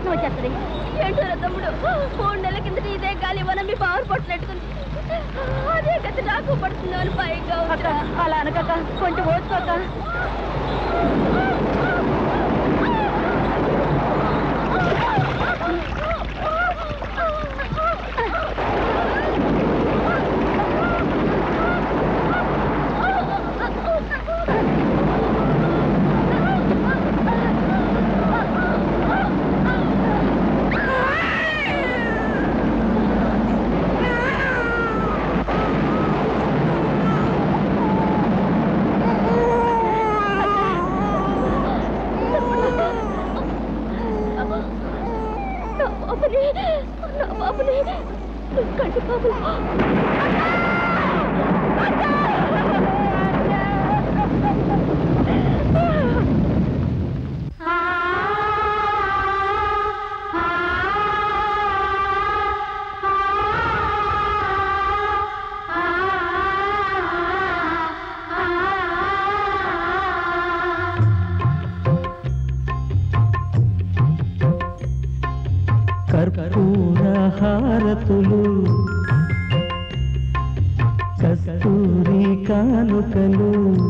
కట్నం వచ్చేస్తుంది ఏంటోరా తమ్ముడు మూడు నెలల కిందట ఇదే గాలి మనం మీ పవర్ పొట్టినట్టుకుంది అదే గతి నాకు పడుతున్నాను పైగా అక్క అలా అనకక్క కొంచెం ఓచుకోక నా పాపని నా పాపని కంటి పాపలు కర్పూర హారతులు కస్తూరి కానుకలు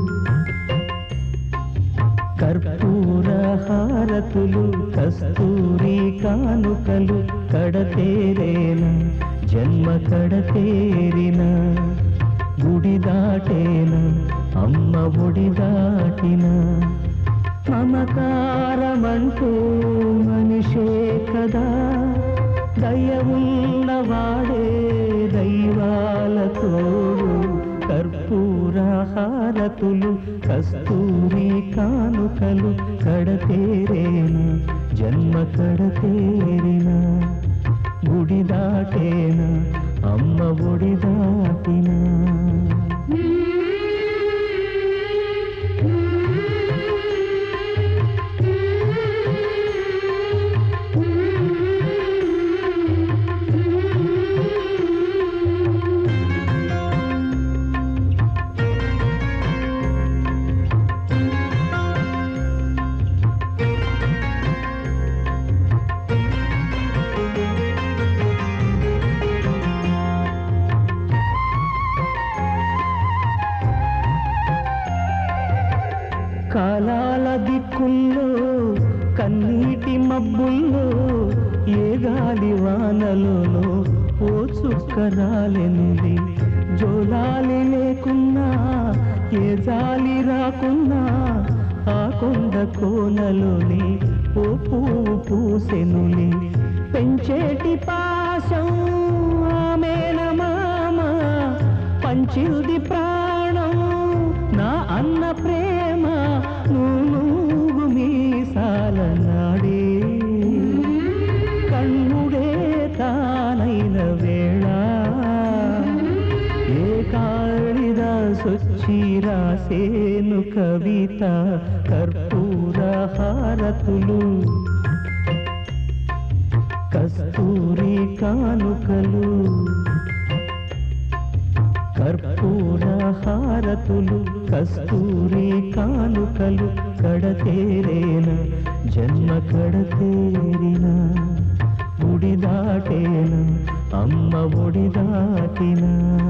కర్పూర హారతులు కస్తూరి కానుకలు కడతేరేన జన్మ కడతేరిన గుడి దాటేన అమ్మ ఒడి దాటిన మమకారమంటూ మనిషే కదా దయ ఉన్నవాడే దైవాల తోడు కర్పూర హారతులు కస్తూరి కానుకలు కడతేరేన జన్మ కడతేరిన గుడి దాటేన అమ్మ ఒడి దాటిన కాలాల దిక్కుల్లో కన్నీటి మబ్బుల్లో ఏ గాలి వానలోనో ఓ చుక్క రాలెనుది జోలాలి లేకున్నా ఏ జాలి రాకున్నా ఆ కొండ కోనలోని ఓ పువ్వు పూసెనులి పెంచేటి పాశం ఆమెన మామ పంచిల్ది ప్రాణం నా అన్న ప్రేమ నువ్వు మీసాల నాడే కన్నుడే తానైన వేళ ఏ కాళిదాసొచ్చి రాసేను కవిత కర్పూర హారతులు కస్తూరి కానుకలు కర్పూర హారతులు కస్తూరి కానుకలు కడతేరేన జన్మ కడతేరిన గుడి దాటేన అమ్మ ఒడి దాటిన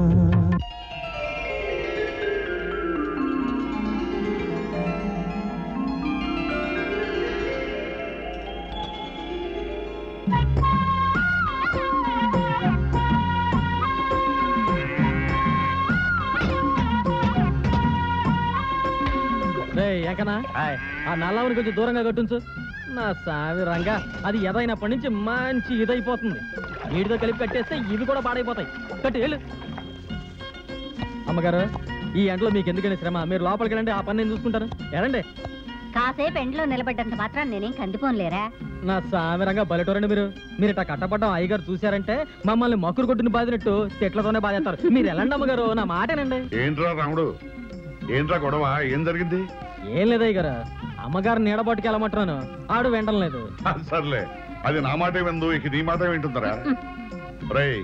రే ఎంకనా ఆ నల్లవని కొంచెం దూరంగా కట్టుంచు నా సావి రంగా అది ఎదైనప్పటి నుంచి మంచి ఇదైపోతుంది వీటితో కలిపి కట్టేస్తే ఇవి కూడా పాడైపోతాయి కట్టి వెళ్ళు అమ్మగారు ఈ ఎండలో మీకు ఎందుకని శ్రమ మీరు లోపలికి వెళ్ళండి ఆ పని నేను చూసుకుంటాను ఎరండి కాసేపు ఎండలో నిలబడ్డంత మాత్రం నేనేం కందిపోనులేరా నా సామిరంగా బలెటోరండి మీరు మీరు ఇట్లా కట్టపడ్డం అయ్యగారు చూశారంటే మమ్మల్ని మక్కురు కొట్టుని బాధినట్టు తిట్లతోనే బాధేస్తారు మీరు వెళ్ళండి అమ్మగారు నా మాటేనండి ఏంట్రా రాముడు ఏంట్రా గొడవ ఏం జరిగింది ఏం లేదు అయ్యగారు అమ్మగారు నీడబట్టుకు వెళ్ళమంటున్నాను ఆడు వెంటలేదు ఆ, సర్లే అది నా మాట విందు ఇక నీ మాట వింటుందరా రేయ్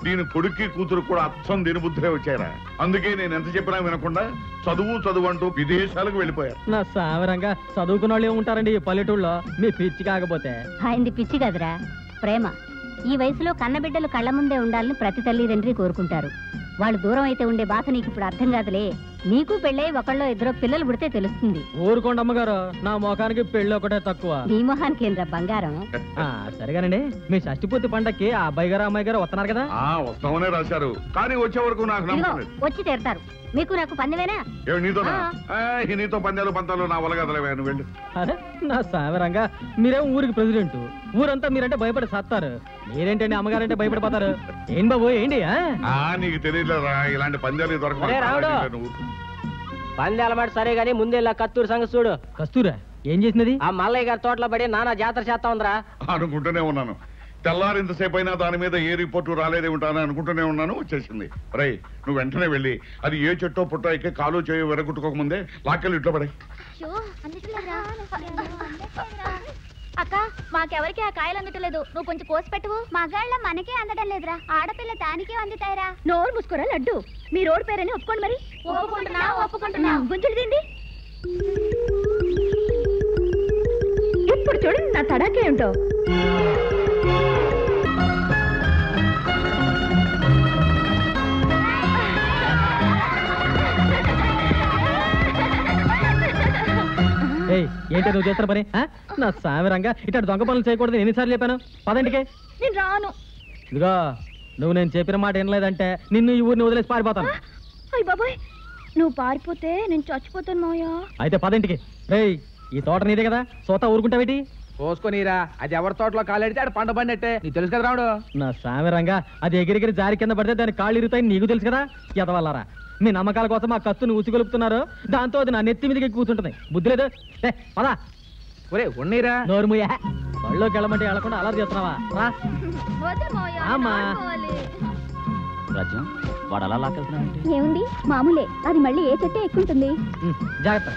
దీని కొడుక్కి కూతురు కూడా అచ్చం దీని బుద్ధులే వచ్చారా అందుకే నేను ఎంత చెప్పినా వినకుండా చదువు చదువు అంటూ విదేశాలకు వెళ్ళిపోయారు నా సామిరంగా చదువుకున్న వాళ్ళు ఏముంటారండి ఈ పల్లెటూళ్ళలో మీ పిచ్చి కాకపోతే ఆయనది పిచ్చి కదరా ప్రేమ ఈ వయసులో కన్నబిడ్డలు కళ్ళ ముందే ఉండాలని ప్రతి తల్లిదండ్రి కోరుకుంటారు వాళ్ళు దూరం అయితే ఉండే బాధ నీకు ఇప్పుడు అర్థం కాదులే నీకు పెళ్ళై ఒకళ్ళో ఇద్దరు పిల్లలు పుడితే తెలుస్తుంది ఊరుకోండి అమ్మగారు నా ముఖానికి పెళ్ళి ఒకటే తక్కువ నీ మొహానికి ఏంద్రా బంగారం ఆ, సరేగానండి మీ షష్టి పూర్తి పండక్కి ఆ అబ్బాయి గారు అమ్మాయి గారు వస్తున్నారు కదా ఆ వస్తామనే రాశారు కానీ వచ్చే వరకు నాకు ఇదిగో నమ్మకం లేదు వచ్చి తీరతారు మీకు నాకు పందెమేనా ఏమి నీతోనా ఆ. ఆ, ఈ నీతో పందాలు పంతాలు నా వల్ల కదలేవా నువ్వు వెళ్ళు అరే నా సామిరంగా మీరేం ఊరికి ప్రెసిడెంట్ ఊరంతా మీరంటే భయపడి సత్తారు మీరేంటండి అమ్మగారంటే భయపడిపోతారు ఏం బాబు ఏంటి ఆ? ఆ నీకు తెలియదురా ఇలాంటి పందాలు దొరకవు అరే, రావుడు. నువ్వు పందేల మాట సరే గానీ ముందెళ్ళా కత్తూరు సంగతి చూడు కస్తూరా ఏం చేసినది ఆ మల్లయ్య గారి తోటలో పడి నానా జాతర చేస్తా ఉందిరా అనుకుంటూనే ఉన్నాను తెల్లారి ఇంతసేపు అయినా దాని మీద ఏ రిపోర్టు రాలేదే ఉంటానని అనుకుంటూనే ఉన్నాను వచ్చేసింది రై నువ్వు వెంటనే వెళ్ళి అది ఏ చెట్టో పుట్టో ఎక్కి కాలు చేయి విరగొట్టుకోక ముందే లాక్కెళ్ళి ఇట్లో పడే అక్క మాకెవరికి ఆ కాయలు అందటలేదు నువ్వు కొంచెం కోసి పెట్టవు మగాళ్ళ మనకే అందడం లేదురా ఆడపిల్ల దానికే అందుతాయిరా నోరు మూసుకోరా లడ్డు మీ రోడ్ పేరని ఒప్పుకోండి మరి ఒప్పుకుంటున్నా ఒప్పుకుంటున్నా గుంజులు తిండి ఇప్పుడు చూడండి నా తడాకే ఉంటావు ఏయ్ ఏంటి నువ్వు చేస్తున్న పని ఆ? నా సామిరంగా ఇట్లా దొంగ పనులు చేయకూడదు ఎన్నిసార్లు చెప్పాను పదంటికే నేను రాను ఇదిగో నువ్వు నేను చెప్పిన మాట వినలేదంటే నిన్ను ఈ ఊరిని వదిలేసి పారిపోతాను అయ్య బాబాయ్ నువ్వు పారిపోతే నేను చచ్చిపోతాను మాయా అయితే పదింటికి రేయ్ ఈ తోట నీదే కదా సోతా ఊరుకుంటావేటి పోసుకొనిరా అది ఎవరి తోటలో కాలెడితే ఆడు పంట పడినట్టే నీకు తెలుసు కదా రావుడు నా సామిరంగా అది ఎగిరిగిరి జారి కింద పడితే దాని కాళ్ళు ఇరుగుతాయని నీకు తెలుసు కదా ఎదవల్లారా మీ నమ్మకాల కోసం ఆ కత్తుని ఉసిగొలుపుతున్నారు దాంతో అది నా నెత్తి మీదకి ఎక్కి కూర్చుంటుంది బుద్ధి లేదు ఏ, పదా ఒరే ఉన్నీరా నోరు ముయ్యా బళ్ళోకి వెళ్ళమంటే వెళ్ళకుండా అలా చేస్తున్నావా రా వదిలి మాయా ఆమా. రాజ్యం వాడు అలా లాకెళ్తున్నాడంటే ఏముంది మామూలే అది మళ్ళీ ఏ చెట్టు ఎక్కుంటుంది ఉమ్, జాగ్రత్త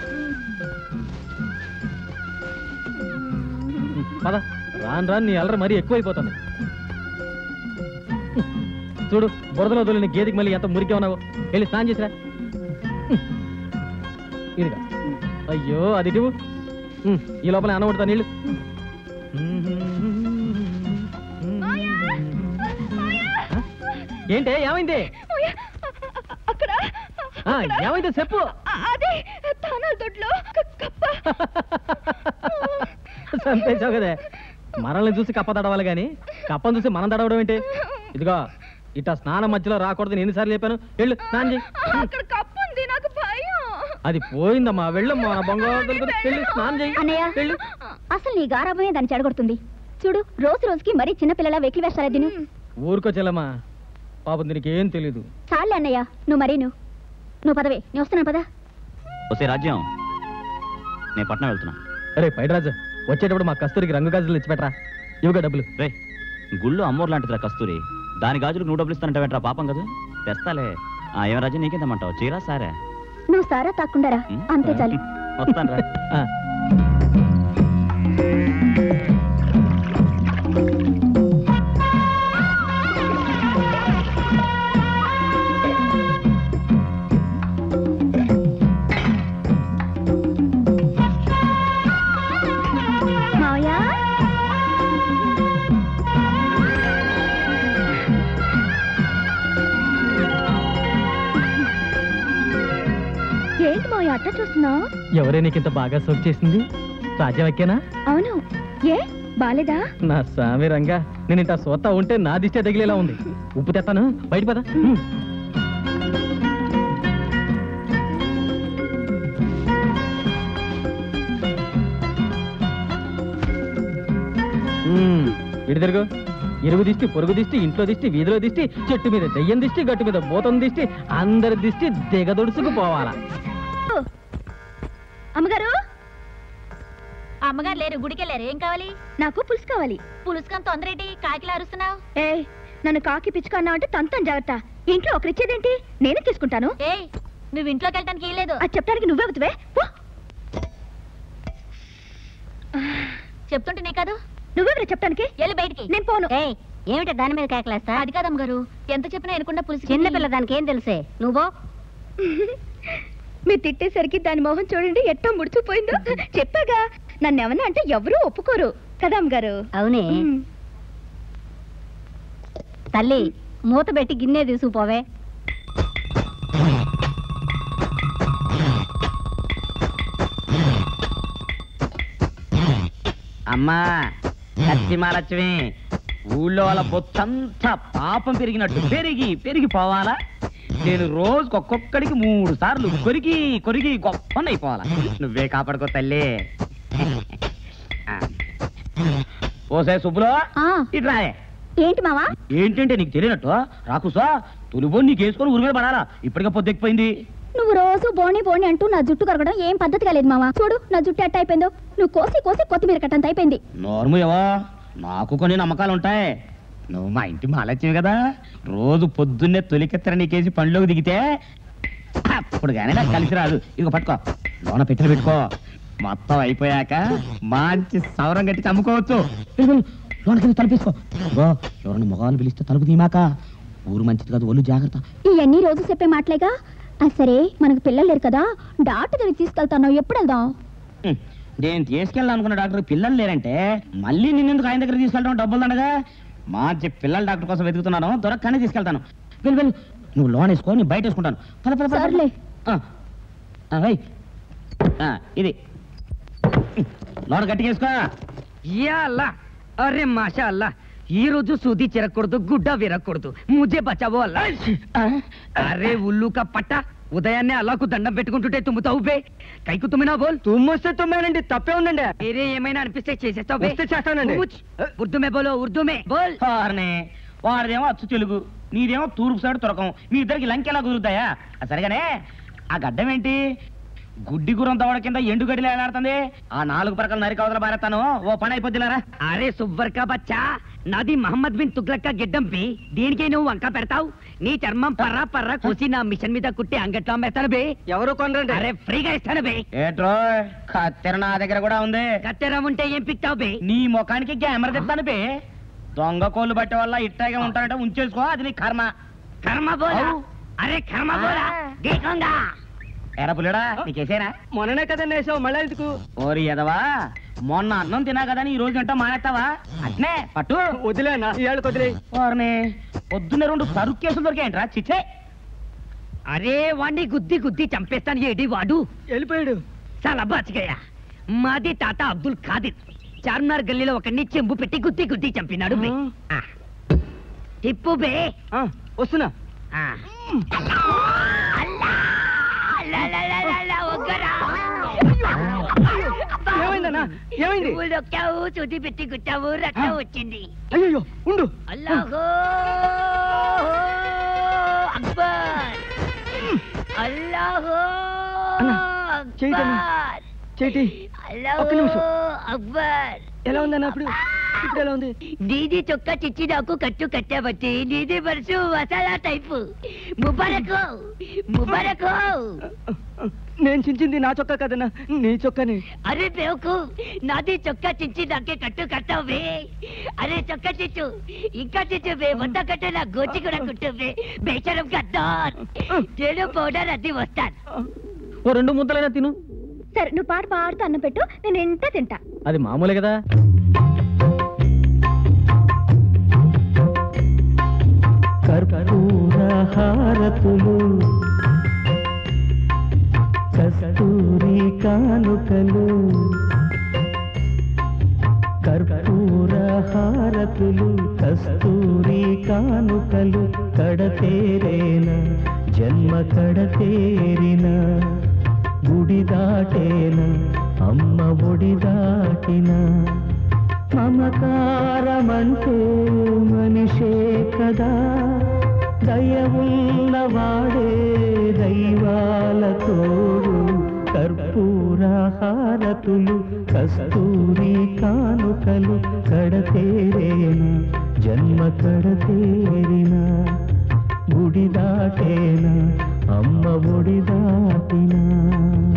ఉమ్, పద రాను రాను నీ అల్లరి మరీ ఎక్కువైపోతుంది ఉమ్, చూడు బురదలో దొలిని గేదెకి మళ్ళీ ఎంత మురికి ఉన్నావు వెళ్ళి స్నానం చేసిరా ఉమ్, ఇదిగా అయ్యో అది ఇటు ఉమ్, ఈ లోపల అన్నం వండుతా నీళ్ళు ఆ? ఏంటే ఏమైంది అక్కడ ఆ, ఏమైంది చెప్పు అదే తానాల దొడ్లో కప్ప చంపేశావు కదే మనల్ని చూసి కప్ప తడవాలి గాని కప్పను చూసి మనం తడవడం ఏంటి ఇదిగో ఇట్లా స్నానం మధ్యలో రాకూడదు నేను ఎన్నిసార్లు చెప్పాను వెళ్ళు స్నానం చేయి అక్కడ కప్ప ఉంది నాకు భయం అది పోయిందమ్మా వెళ్ళమ్మా నా బంగారు తల్లి కదా. వెళ్ళు స్నానం చేయి అన్నయ్య వెళ్ళు అసలు నీ గారాబమే దాన్ని చెడగొడుతుంది చూడు రోజు రోజుకి మరీ చిన్నపిల్లల వెకిలి వేస్తారా దీని ఊరుకో చెల్లమ్మా పాపం దీనికి ఏం తెలీదు చాలే అన్నయ్య నువ్వు మరీ నువ్వు నువ్వు పదవే నేను వస్తున్నాను పదా వస్తే రాజ్యం నేను పట్నం వెళ్తున్నా అరే పైడరాజు వచ్చేటప్పుడు మా కస్తూరికి రంగు గాజులు ఇచ్చిపెట్టరా ఇవిగా డబ్బులు రే గుళ్ళు అమ్మోరు లాంటిదిరా కస్తూరి దాని గాజులకు నువ్వు డబ్బులు ఇస్తానంటే పాపం కదా తెస్తాలే ఆ, ఏం రాజ్యం నీకేందమ్మంటావు చీరా సారా నువ్వు సారా తాక్కుండారా ఉం? అంతే చాలు వస్తాను రా ఆ, మావయ్య ఏంటి మావయ్య అట్ట చూస్తున్నావు ఎవరే నీకు ఇంత బాగా సోక్ చేసింది రాజ్యం ఎక్కేనా అవును ఏ బాలేదా నా సామి రంగా నేను ఇంత సోతా ఉంటే నా దిష్టే తగిలేలా ఉంది ఉప్పు తెస్తాను బయట పద ఉమ్. ఉమ్, ఇటు తిరుగు ఇరుగు దిష్టి పొరుగు దిష్టి ఇంట్లో దిష్టి వీధిలో దిష్టి చెట్టు మీద దెయ్యం దిష్టి గట్టు మీద భూతం దిష్టి అందరి దిష్టి దిగదొడుసుకు పోవాలా అమ్మగారు అమ్మగారు లేరు గుడికెళ్ళారు ఏం కావాలి నాకు పులుసు కావాలి పులుసుకని తొందర ఏంటి కాకిలా అరుస్తున్నావు ఏ నన్ను కాకి పిచ్చుక అన్నావు అంటే తంతం జాగ్రత్త ఇంట్లో ఒకరిచ్చేదేంటి నేనే తీసుకుంటాను ఏయ్ నువ్వు ఇంట్లోకి వెళ్ళటానికి ఏం లేదు అది చెప్పడానికి నువ్వే అవుతువే పో. చెప్తుంటే నీ కాదు నువ్వెవరు చెప్పడానికి వెళ్ళి బయటికి నేను పోను ఏయ్ ఏమిటి దాని మీద కేకలేస్తా అది కాదమ్మ గారు ఎంత చెప్పినా ఎనకుండా పులిసి చిన్నపిల్ల దానికి ఏం తెలుసే నువ్వో మీరు తిట్టేసరికి దాని మొహం చూడండి ఎట్టా ముడిచిపోయిందో చెప్పాగా నన్ను ఏమన్నా అంటే ఎవరూ ఒప్పుకోరు కదా అమ్మగారు అవునే మ్మ్. తల్లి మూత పెట్టి గిన్నె తీసుకుపోవే అమ్మా కత్తిమాలక్ష్మి ఊళ్ళో వాళ్ళ బొత్తంతా పాపం పెరిగినట్టు పెరిగి పెరిగి పోవాలా నేను రోజుకి ఒక్కొక్కడికి మూడు సార్లు కొరికి కొరికి గొప్ప అయిపోవాలా నువ్వే కాపాడుకో తల్లి ఆ. ఓసే సుబ్బులో ఆ, ఇట్లా ఏంటి మావా ఏంటంటే నీకు తెలియనట్టు రాకుసా తొలిబో నీకు వేసుకొని ఊరి మీద పడాలా ఇప్పటికే పొద్దెక్కిపోయింది నువ్వు రోజు బోని బోని అంటూ నా జుట్టు కరగడం ఏం పద్ధతిగా లేదు మావా చూడు నా జుట్టు ఎట్ట అయిపోయిందో నువ్వు కోసి కోసి కొత్తిమీర కట్టంత అయిపోయింది నోర్ము ఏవో నాకు కొన్ని నమ్మకాలు ఉంటాయి నువ్వు మా ఇంటి మాలచ్చేవి కదా రోజు పొద్దున్నే తొలికెత్తర నీకేసి పనిలోకి దిగితే అప్పుడు కానీ నాకు కలిసి రాదు ఇక పట్టుకో లోన పెట్టిన పెట్టుకో మొత్తం అయిపోయాక మంచి సౌరం కట్టి అమ్ముకోవచ్చు వెళ్ళు, వెళ్ళు. లోనకి తలుపేసుకో ఇదిగో, ఎవరైనా మొగాలు పిలిస్తే తలుపు తీమాక ఊరు మంచిది కాదు ఒళ్ళు జాగ్రత్త ఇవన్నీ రోజు చెప్పే మాటలేగా ఆ సరే మనకు పిల్లలు లేరు కదా డాక్టర్ దగ్గరికి తీసుకెళ్తాను ఎప్పుడు వెళ్దాం హ్మ్. నేను తీసుకెళ్ళాలనుకున్న డాక్టర్ పిల్లలు లేరంటే మళ్ళీ నిన్నెందుకు ఆయన దగ్గర తీసుకెళ్ళడం డబ్బులు దండగా మంచి పిల్లల డాక్టర్ కోసం వెతుకుతున్నాను దొరకనే తీసుకెళ్తాను వెళ్ళు వెళ్ళు నువ్వు లోన్ వేసుకో నేను బయట వేసుకుంటాను పద, పద, పద, పద. సర్లే. ఆ. ఆ, వెయ్. ఆ, ఇది లోన్ గట్టిగా వేసుకో యా అల్లా అరే మాషా అల్లా ఈ రోజు సూది చిరకూడదు గుడ్డ విరగకూడదు ముజే బచావో అల్లా అరే ఉల్లు కా పట్ట ఉదయాన్నే అల్లాకు దండం పెట్టుకుంటుంటే తుమ్ముతావు బే కైకు తుమ్మినా బోల్ తుమ్మొస్తే తుమ్మానండి తప్పే ఉందండి వేరే ఏమైనా అనిపిస్తే చేసేస్తావు బే వస్తే చేస్తానండి. ఉచ్. ఉర్దూ మే బోలో ఉర్దూ మే బోల్ వారిని వాడిదేమో అచ్చు తెలుగు నీదేమో తూర్పు సైడ్ తురకం మీ ఇద్దరికి లంకెలా కుదురుతాయా ఆ సరిగానే ఆ గడ్డం ఏంటి గుడ్డి గుర్రం తవడ కింద ఎండు గడిలో ఏలాడుతుంది ఆ నాలుగు పరకలు నరికి అవతల బారేస్తాను ఓ పని అయిపోద్దిలారా అరే సుబ్బర్ కా బచ్చా నాది మహమ్మద్ బిన్ తుగ్లక్ కా గిడ్డం బి దీనికి నువ్వు వంక పెడతావు నీ చర్మం పర్రా పర్రా కోసి నా మిషన్ మీద కుట్టి అంగట్లో అమ్మేస్తాను బే ఎవరు కొనరండి అరే ఫ్రీగా ఇస్తాను బే ఏట్రో కత్తెర నా దగ్గర కూడా ఉంది కత్తెర ఉంటే ఏం పిక్తావు బే నీ ముఖానికి కెమెరా తెస్తాను బే దొంగ కోళ్ళు బట్టే వల్ల ఇట్టాగే ఉంటానంటే ఉంచేసుకో అది నీ కర్మ కర్మ బోలా అవు. అరే కర్మ బోలా దేకంగా ఎరా పుల్లడా నీకేసేనా మొన్ననే కదా వేసావు మళ్ళీ ఎందుకు ఓరి ఎదవా మొన్న అన్నం తినా కదా ఈ రోజు గంట మానేస్తావా అట్నే పట్టు వదిలేనా ఇవాళ వదిలే వారిని పొద్దున్న రెండు సరుకు కేసులు దొరికాయంట్రా చిచ్చే అరే వాణ్ణి గుద్ది గుద్ది చంపేస్తాను ఏడి వాడు వెళ్ళిపోయాడు చాలా బతికయ్యా మాది తాత అబ్దుల్ ఖాదిర్ చార్మినార్ గల్లీలో ఒకడిని చెంబు పెట్టి గుద్ది గుద్ది చంపినాడు బే ఆ. తిప్పు బే వస్తున్నా ఆ. అల్లా! అల్లా, అల్లా, అల్లా, అల్లా, ఒగ్గరా! అబ్బా! ఏమైందన్నా? ఏమైంది? నువ్వు నొక్కావు సుది పెట్టి గుట్టావు రక్తం వచ్చింది అయ్యో ఉండు అల్లాహో అక్బర్ అల్లాహో అన్నా, చేయి తల్లి. అక్బర్ చేటి అల్లాహో ఒక్క నిమిషం. అక్బర్ ఎలా ఉందన్న అప్పుడు ఇప్పుడు ఎలా ఉంది నీది చొక్కా చిచ్చి నాకు కట్టు కట్టాబట్టి నీది మనసు మసాలా టైపు ముబారకు ముబారకు నేను చించింది నా చొక్కా కదన్నా నీ చొక్కాని అరే బేవకు నాది చొక్కా చించి నాకే కట్టు కట్టావే అరే చొక్కా చిచ్చు ఇంకా చిచ్చు బే వంద కట్టు నా గోచి కూడా కుట్టు బే బేచరం కద్దార్ నేను పౌడర్ అది వస్తాను ఓ రెండు ముద్దలైనా తిను సరే నువ్వు పాట పాడుతూ అన్నం పెట్టు నేను ఎంత తింటా అది మామూలే కదా కర్పూర హారతులు కస్తూరి కానుకలు కర్పూర హారతులు కస్తూరి కానుకలు కడతేరేన జన్మ కడతేరిన గుడి దాటేన అమ్మ ఒడి దాటిన మమకారమంటే మనిషే కదా దయ ఉన్నవాడే దైవాల తోడు కర్పూర హారతులు కస్తూరి కానుకలు కడతేరేన జన్మ కడతేరిన గుడి దాటేన అమ్మ ఒడి దాటినా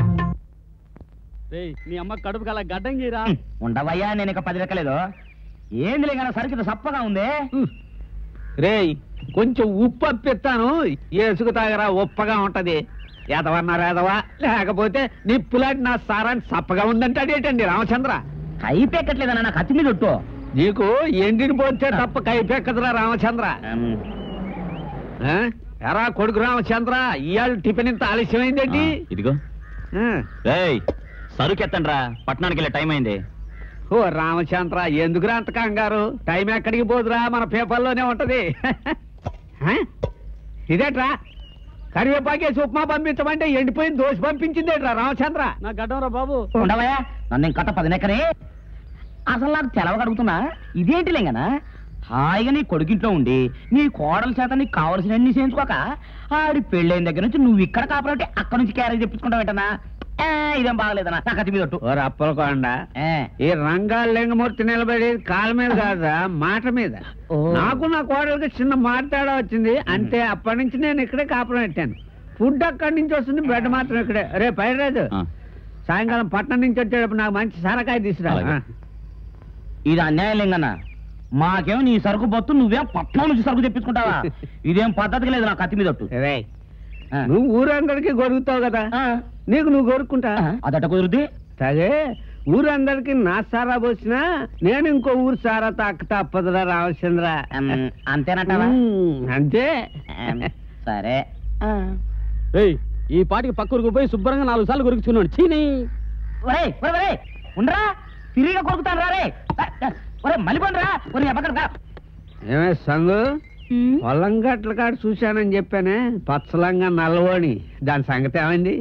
నీ అమ్మ కడుపు కల గడ్డం గీరా ఉండవయ్యా నేను ఇక పది లెక్కలేదు ఏంది లేకన్నా సరికి సప్పగా ఉంది రేయ్ కొంచెం ఉప్పు అప్పిస్తాను ఏసుకు తాగరా ఉప్పగా ఉంటది ఎదవన్నారు ఎదవా లేకపోతే నిప్పులాంటి నా సారాన్ని సప్పగా ఉందంటాడేటండి రామచంద్ర కైపెక్కట్లేదన్నా నా కత్తి మీద ఒట్టు నీకు ఎండిని పోతే తప్ప కైపెక్కదురా రామచంద్ర ఆ? ఎరా కొడుకు రామచంద్ర ఇవాళ టిఫిన్ ఇంత ఆలస్యమైందేంటి ఆ, ఇదిగో ఆ. రేయ్ సరుకెత్తండి రా పట్టణానికి వెళ్ళే టైం అయింది ఓ రామచంద్ర ఎందుకురా అంత కంగారు టైం ఎక్కడికి పోదురా మన పేపర్లోనే ఉంటది ఆ? ఇదేట్రా కరివేపాకేసి ఉప్మా పంపించమంటే ఎండిపోయిన దోశ పంపించిందేట్రా రామచంద్ర నా గడ్డం రా బాబు ఉండవయ్యా నన్ను ఇంకట పదినెక్కనే అసలు నాకు తెలవ కడుగుతున్నా ఇదేంటి లేంగనా హాయిగా నీ కొడుకింట్లో ఉండి నీ కోడల చేత నీకు కావలసినన్ని చేయించుకోక ఆడి పెళ్ళైన దగ్గర నుంచి నువ్వు ఇక్కడ కాపాలంటే అక్కడ నుంచి క్యారేజ్ తెప్పించుకుంటావు ఏంటన్నా ఏ, ఇదేం బాగలేదన్నా నా కత్తి మీద ఒట్టు ఓ రప్పలకొండ ఏ, ఈ రంగాల లింగమూర్తి నిలబడేది కాళ్ళ మీద కాదా మాట మీద ఓ. నాకు నా కోడలికి చిన్న మాట తేడా వచ్చింది అంతే అప్పటి నుంచి నేను ఇక్కడే కాపురం పెట్టాను ఫుడ్ అక్కడి నుంచి వస్తుంది బెడ్ మాత్రం ఇక్కడే రే పైరాజు ఆ, సాయంకాలం పట్నం నుంచి వచ్చేటప్పుడు నాకు మంచి సరకాయ తీసుకురా అలాగే. ఆ. ఇది అన్యాయం లేంగన్న మాకేం నీ సరుకు బొత్తు నువ్వేం పట్నం నుంచి సరుకు తెప్పించుకుంటావా ఇదేం పద్ధతికి లేదు నా కత్తి మీద ఒట్టు రేయ్, ఆ. నువ్వు ఊరందరికీ గొడుగుతావు కదా ఆ, నీకు నువ్వు గొరుక్కుంటా ఆ, అదట కుదురుద్ది సరే ఊరందరికీ నా సారా పోసినా నేను ఇంకో ఊరు సారా తాక తప్పదురా రామచంద్ర ఉమ్, అంతేనంటావా ఉమ్, అంతే ఉమ్, సరే ఆ. ఏయ్ ఈ పాటికి పక్కూరుకు పోయి శుభ్రంగా నాలుగు సార్లు కొరుకుచున్నాడు చీని ఒరేయ్ ఒరేయ్ ఒరేయ్ ఉండరా తిరిగిగా కొడుకుతాను రా రే ఒరే మళ్ళీ రా ఒరే ఎప్పక్కడ ఏమే సంగు పొలం గట్ల కాడ చూశానని చెప్పానే పచ్చలంగా నల్లవోని దాని సంగతి ఏమైంది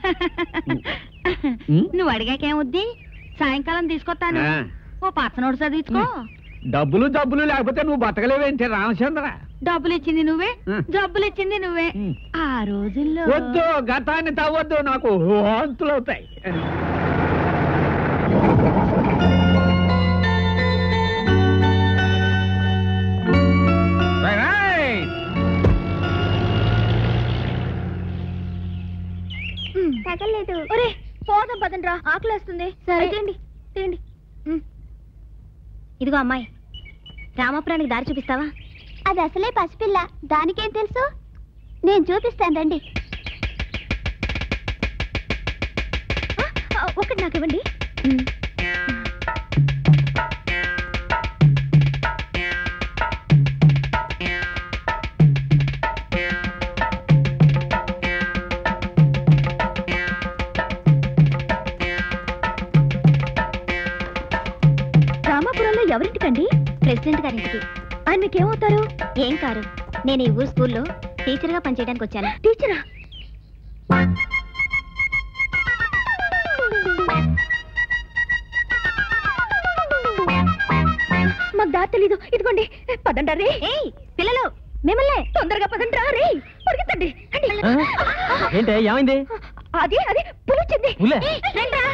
ఉమ్? నువ్వు అడిగాకేముద్ది సాయంకాలం తీసుకొస్తాను ఆ. ఓ పచ్చనోడు చదివించుకో డబ్బులు డబ్బులు లేకపోతే నువ్వు బతకలేవేంటి రామచంద్ర డబ్బులు ఇచ్చింది నువ్వే ఆ. జబ్బులు ఇచ్చింది నువ్వే ఉమ్. ఆ రోజుల్లో వద్దు గతాన్ని తవ్వద్దు నాకు వాంతులు అవుతాయి రేయ్, రేయ్. తగలేదు ఒరే పోదాం పదండ్రా ఆకలేస్తుంది సరే తిండి తిండి ఇదిగో అమ్మాయి రామపురానికి దారి చూపిస్తావా అది అసలే పసిపిల్ల దానికేం తెలుసు నేను చూపిస్తాను రండి ఆ, ఆ, ఒకటి నాకు ఇవ్వండి రామాపురంలో ఎవరింటికండి ప్రెసిడెంట్ గారింటికి ఆయన మీకేమవుతారు ఏం కారు నేను ఈ ఊరు స్కూల్లో టీచర్గా పనిచేయడానికి వచ్చాను టీచరా మాకు దారి తెలీదు ఇదిగోండి పదండి రే పిల్లలు మిమ్మల్ని తొందరగా పదండి రే పరిగెత్తండి రండి. ఏంటి ఏమైంది అది అది పులిచింది పులే? రండ్రా.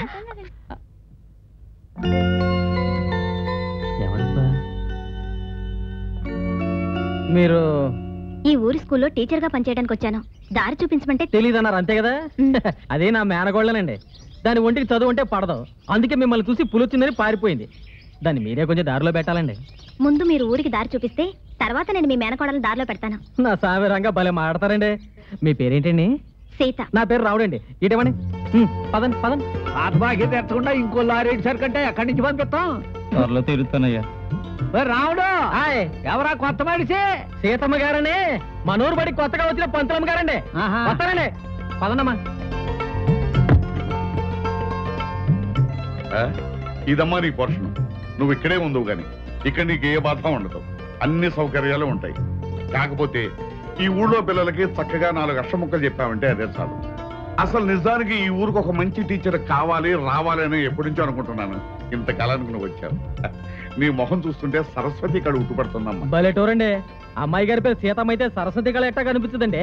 మీరు ఈ ఊరి స్కూల్లో టీచర్ గా పనిచేయడానికి వచ్చాను దారి చూపించమంటే తెలియదన్నారు అంతే కదా అదే నా మేనగోళ్ళనండి దాని ఒంటికి చదువు ఉంటే పడదు అందుకే మిమ్మల్ని చూసి పులొచ్చిందని పారిపోయింది దాన్ని మీరే కొంచెం దారిలో పెట్టాలండి ముందు మీరు ఊరికి దారి చూపిస్తే తర్వాత నేను మీ మేనకోడలు దారిలో పెడతాను నా సామిరంగా భలే మాడతారండి మీ పేరేంటండి సీత నా పేరు రావుడండి ఇటేమండి హ్మ్, పదండి పదండి పాత బాకీ తెచ్చకుండా ఇంకో లారీ సరికంటే ఎక్కడి నుంచి పంపిస్తాం త్వరలో తిరుగుతానయ్యా ఓ రాముడు హాయ్ ఎవరా కొత్త మనిషి సీతమ్మ గారని మనూరు బడి కొత్తగా వచ్చిన పంతులమ్మ గారండి ఆహా. వస్తానండి పదండమ్మా ఆ? ఇదమ్మా నీ పోర్షణం నువ్వు ఇక్కడే ఉందవు గాని ఇక్కడ నీకు ఏ బాధ ఉండదు అన్ని సౌకర్యాలు ఉంటాయి కాకపోతే ఈ ఊళ్ళో పిల్లలకి చక్కగా నాలుగు అక్ష ముక్కలు చెప్పావంటే అదే చాలు అసలు నిజానికి ఈ ఊరికి ఒక మంచి టీచర్ కావాలి రావాలి అని ఎప్పటి నుంచో అనుకుంటున్నాను ఇంతకాలానికి నువ్వు వచ్చావు నీ మొహం చూస్తుంటే సరస్వతి ఇక్కడ ఉట్టుపడుతుందమ్మా భలేటోరండి అమ్మాయి గారి పేరు సీతమ్మ అయితే సరస్వతి కళ ఎట్టా కనిపిస్తుందండి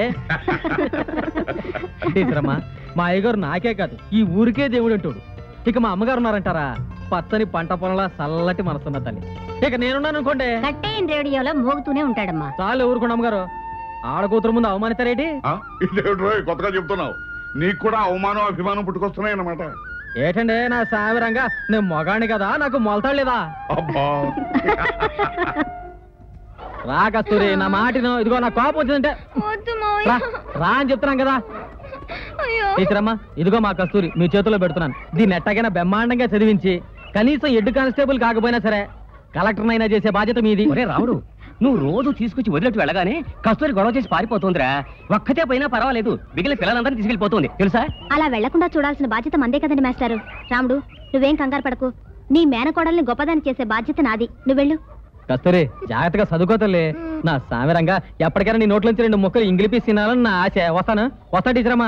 టీచరమ్మా మా అయ్యగారు నాకే కాదు ఈ ఊరికే దేవుడు అంటాడు ఇక మా అమ్మగారు ఉన్నారంటారా పచ్చని పంట పొలంలా చల్లటి మనసున్న తల్లి ఇక నేనున్నాను అనుకోండి కట్టేయని రేడియోలో మోగుతూనే ఉంటాడమ్మా చాలు ఊరుకోండి అమ్మగారు ఆడకూతురు ముందు అవమానిస్తారేటి ఆ? ఇదేమిటి రోయ్ కొత్తగా చెప్తున్నావు నీకు కూడా అవమానం అభిమానం పుట్టుకొస్తున్నాయి అన్నమాట ఏటండి నా సామిరంగా నేను మొగాణ్ణి కదా నాకు మొలతాడు లేదా అబ్బా రా కస్తూరి నా మాటిను ఇదిగో నా కోపం వచ్చిందంటే వద్దు రా మావయ్య రా అని చెప్తున్నాం కదా అయ్యో టీచరమ్మా ఇదిగో మా కస్తూరి మీ చేతిలో పెడుతున్నాను దీన్ని ఎట్టగైనా బ్రహ్మాండంగా చదివించి కనీసం ఎడ్డు కానిస్టేబుల్ కాకపోయినా సరే కలెక్టర్ అయినా చేసే బాధ్యత మీది ఒరే రావుడు నువ్వు రోజు తీసుకొచ్చి వదిలేట్టు వెళ్ళగానే కస్తూరి గొడవ చేసి పారిపోతుందిరా ఒక్కతే పోయినా పర్వాలేదు మిగిలిన పిల్లలందరినీ తీసుకెళ్ళిపోతుంది తెలుసా అలా వెళ్లకుండా చూడాల్సిన బాధ్యత మందే కదండి మాస్టారు రాముడు నువ్వేం కంగారు పడకు నీ మేనకోడల్ని గొప్పదాన్ని చేసే బాధ్యత నాది నువ్వెళ్ళు కస్తూరి జాగ్రత్తగా చదువుకోతలే నా సామిరంగా ఎప్పటికైనా నీ నోట్లోంచి రెండు ముక్కలు ఇంగిలి పీస్ తినాలని నా ఆశ వస్తాను వస్తా టీచరమ్మా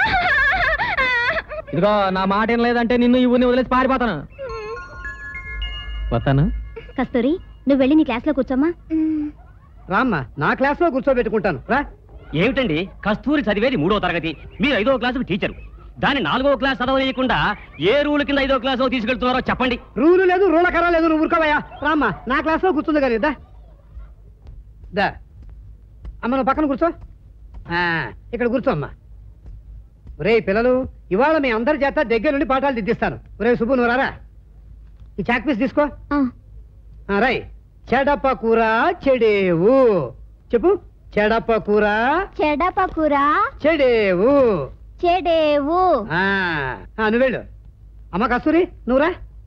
ఇదిగో నా మాట ఏం లేదంటే నిన్ను ఈ ఊరిని వదిలేసి పారిపోతాను వస్తాను కస్తూరి నువ్వు వెళ్ళి నీ క్లాస్లో కూర్చోమ్మా రామ్మా నా క్లాస్ లో కూర్చోబెట్టుకుంటాను రా ఏమిటండి కస్తూరి చదివేది మూడో తరగతి మీరు ఐదో క్లాసు టీచరు దాన్ని నాలుగో క్లాస్ చదవలేకుండా ఏ రూల్ కింద ఐదో క్లాస్ తీసుకెళ్తున్నారో చెప్పండి రూలు లేదు రూలకర లేదు నువ్వు ఊరుకోవయ్యా రామ్మా నా క్లాస్లో కూర్చుంది కానీ దా దా అమ్మ నువ్వు పక్కన కూర్చో ఆ, ఇక్కడ కూర్చో అమ్మా ఒరే పిల్లలు ఇవాళ మీ అందరి చేత దగ్గర నుండి పాఠాలు దిద్దిస్తాను ఒరే సుబ్బు నువ్వు రారా ఈ చాక్ పీస్ తీసుకో ఆ, ఆ, రై చెడప కూర చెడేవు చెప్పు చెడప కూర చెడపకుర చెడేవు చెడేవు ఆ, ఆ, నువ్వు వెళ్ళు అమ్మ కస్తూరి నువ్వురా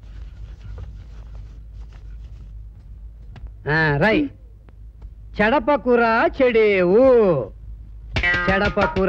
ఆ, రై చెడప కూర చెడేవు చెడప కూర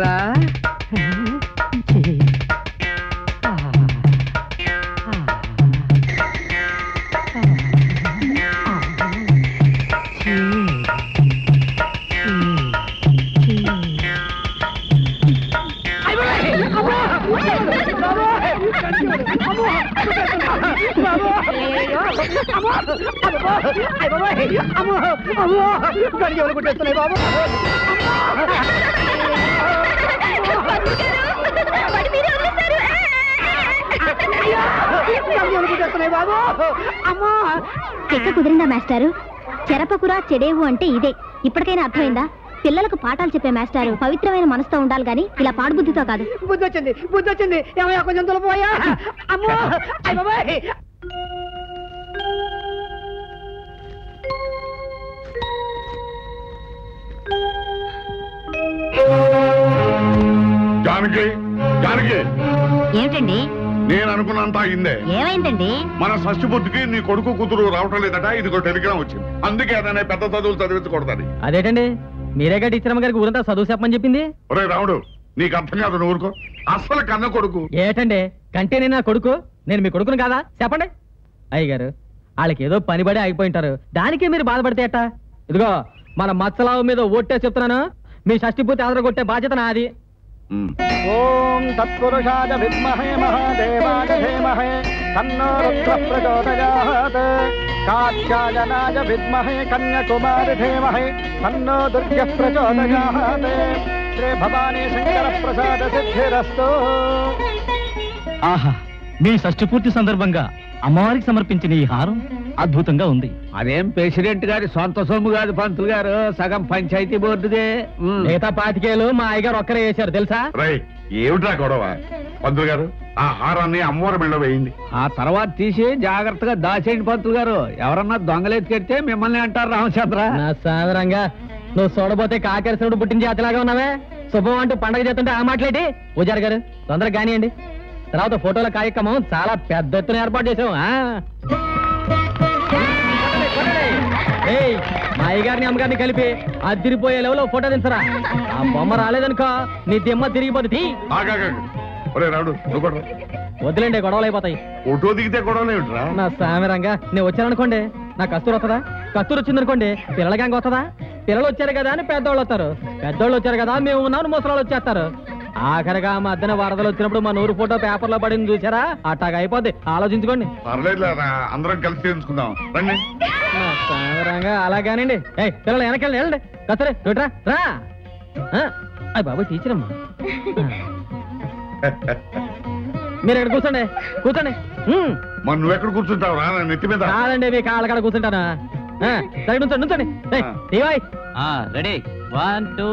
కొట్టేస్తున్నాయి బాబు కొట్టేస్తున్నాయి బాబు అమ్మా చెక్క కుదిరిందా మాస్టారు చెరపకుర చెడేవు అంటే ఇదే ఇప్పటికైనా అర్థమైందా పిల్లలకు పాఠాలు చెప్పే మాస్టారు పవిత్రమైన మనసుతో ఉండాలి గాని ఇలా పాడుబుద్ధితో కాదు బుద్ధి వచ్చింది బుద్ధి వచ్చింది ఏమయ్యా కొంచెం తులపోయా అమ్మో అయ్య బాబాయ్ జానకి జానకి ఏమిటండి నేను అనుకున్నంత అయిందే ఏమైందండి మన షష్టి బుద్ధికి నీ కొడుకు కూతురు రావటం లేదట ఇదిగో టెలిగ్రామ్ వచ్చింది అందుకే అదనే పెద్ద చదువులు చదివించకూడదని అదేటండి మీరేగా టీచరమ్మ గారికి ఊరంతా చదువు చెప్పమని చెప్పింది ఒరే రాముడు నీకు అర్థం కాదు నువ్వు ఊరుకో అస్సలు కన్న కొడుకు ఏటండి కంటే నేను నా కొడుకు నేను మీ కొడుకును కాదా చెప్పండి అయ్యగారు వాళ్ళకి ఏదో పని పడి ఆగిపోయింటారు దానికే మీరు బాధపడితే ఎట్టా ఇదిగో మన మత్సలావు మీద ఓట్టే చెప్తున్నాను మీ షష్టి పూర్తి ఆదరగొట్టే బాధ్యత నాది ఉమ్. ఓం తత్పురుషాయ విద్మహే మహాదేవాయ ధీమహే తన్నో రుద్ర ప్రచోదయాత్ కాత్యాయనాయ విద్మహే కన్యకుమారి ధీమహే తన్నో దుర్గ ప్రచోదయాత్ శ్రీ భవానీ శంకర ప్రసాద సిద్ధిరస్తు ఆహా మీ షష్టి పూర్తి సందర్భంగా అమ్మవారికి సమర్పించిన ఈ హారం అద్భుతంగా ఉంది అదేం ప్రెసిడెంట్ గారి సొంత సొమ్ము కాదు పంతులు గారు సగం పంచాయతీ బోర్డుదే ఉమ్. మిగతా పాతికేలు మా అయ్యగారు ఒక్కరే వేశారు తెలుసా రై ఏమిట్రా గొడవ పంతులు గారు ఆ హారాన్ని అమ్మవారి మెళ్ళ వేయింది ఆ తర్వాత తీసి జాగ్రత్తగా దాచేయండి పంతులు గారు ఎవరన్నా దొంగలెత్తుకెడితే మిమ్మల్ని అంటారు రామచంద్ర నా సాదరంగా నువ్వు చూడబోతే కాకరిశనుడు పుట్టించి అతలాగా ఉన్నావే శుభం అంటూ పండగ చేస్తుంటే ఆ మాట్లాడి పూజారి గారు తొందరగా కానివ్వండి తర్వాత ఫోటోల కార్యక్రమం చాలా పెద్ద ఎత్తున ఏర్పాటు చేసాం ఆ. ఏయ్, మా అయ్యగారిని అమ్మగారిని కలిపి అదిరిపోయే లెవెల్లో ఫోటో దించరా ఆ బొమ్మ రాలేదనుకో నీ దిమ్మ తిరిగిపోతుంది ఆగాగా ఒరే రాముడు నువ్వు కూడా రా. వదిలేండి గొడవలు అయిపోతాయి ఫోటో దిగితే గొడవలు ఏమిట్రా నా సామిరంగా నేను వచ్చాననుకోండి నా కస్తూరు వస్తుందా కస్తూరు వచ్చిందనుకోండి పిల్లల గ్యాంగ్ వస్తుందా పిల్లలు వచ్చారు కదా అని పెద్దోళ్ళు వస్తారు పెద్దోళ్ళు వచ్చారు కదా మేము ఉన్నాను ముసలాళ్ళు వచ్చేస్తారు ఆఖరిగా ఆ మధ్యన వరదలు వచ్చినప్పుడు మా నూరు ఫోటో పేపర్లో పడింది చూసారా అట్టాగా అయిపోద్ది ఆలోచించుకోండి పర్లేదులేరా అందరం కలిసి తెలుసుకుందాం రండి నా సామిరంగా అలాగానండి ఏయ్ పిల్లలు వెనకెళ్ళి వెళ్ళండి కస్తూరి చూడరా రా ఆ, అయ్ బాబు టీచర్ అమ్మా మీరు ఇక్కడ కూర్చోండి కూర్చోండి ఉమ్. మరి నువ్వెక్కడ కూర్చుంటావు రా నా నెత్తి మీద కాదండి మీ కాళ్ళ కాడ కూర్చుంటానా ఆ, సరే నుంచోండి నుంచోండి ఏయ్, టీవాయ్ రెడీ వన్ టూ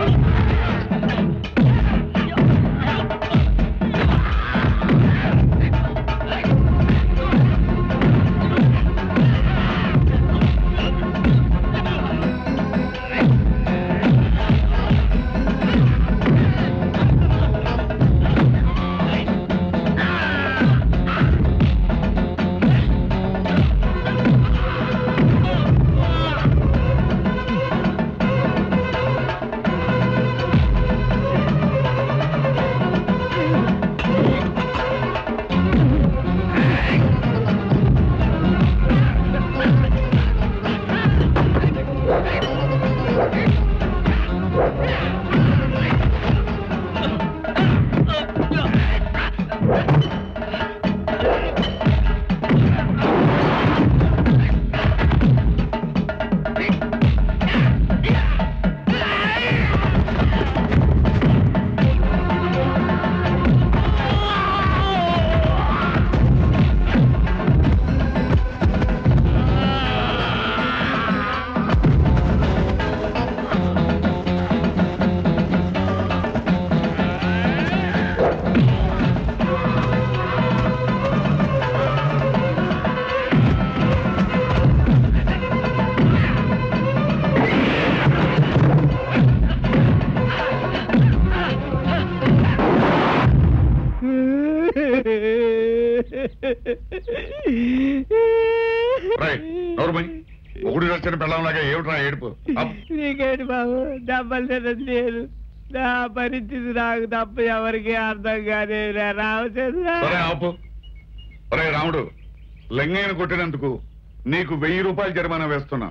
రేయ్, నోరు మూయ్. మొగుడు వచ్చిన పిల్లంలాగా ఏమిట్రా ఏడుపు అప్. నీకేంటి బాబు డబ్బలు తినదు లేదు నా పరిస్థితి నాకు తప్ప ఎవరికి అర్థం కాదు రామచంద్ర సరే ఆపు ఒరే రాముడు లింగయ్యను కొట్టినందుకు నీకు వెయ్యి రూపాయలు జరిమానా వేస్తున్నా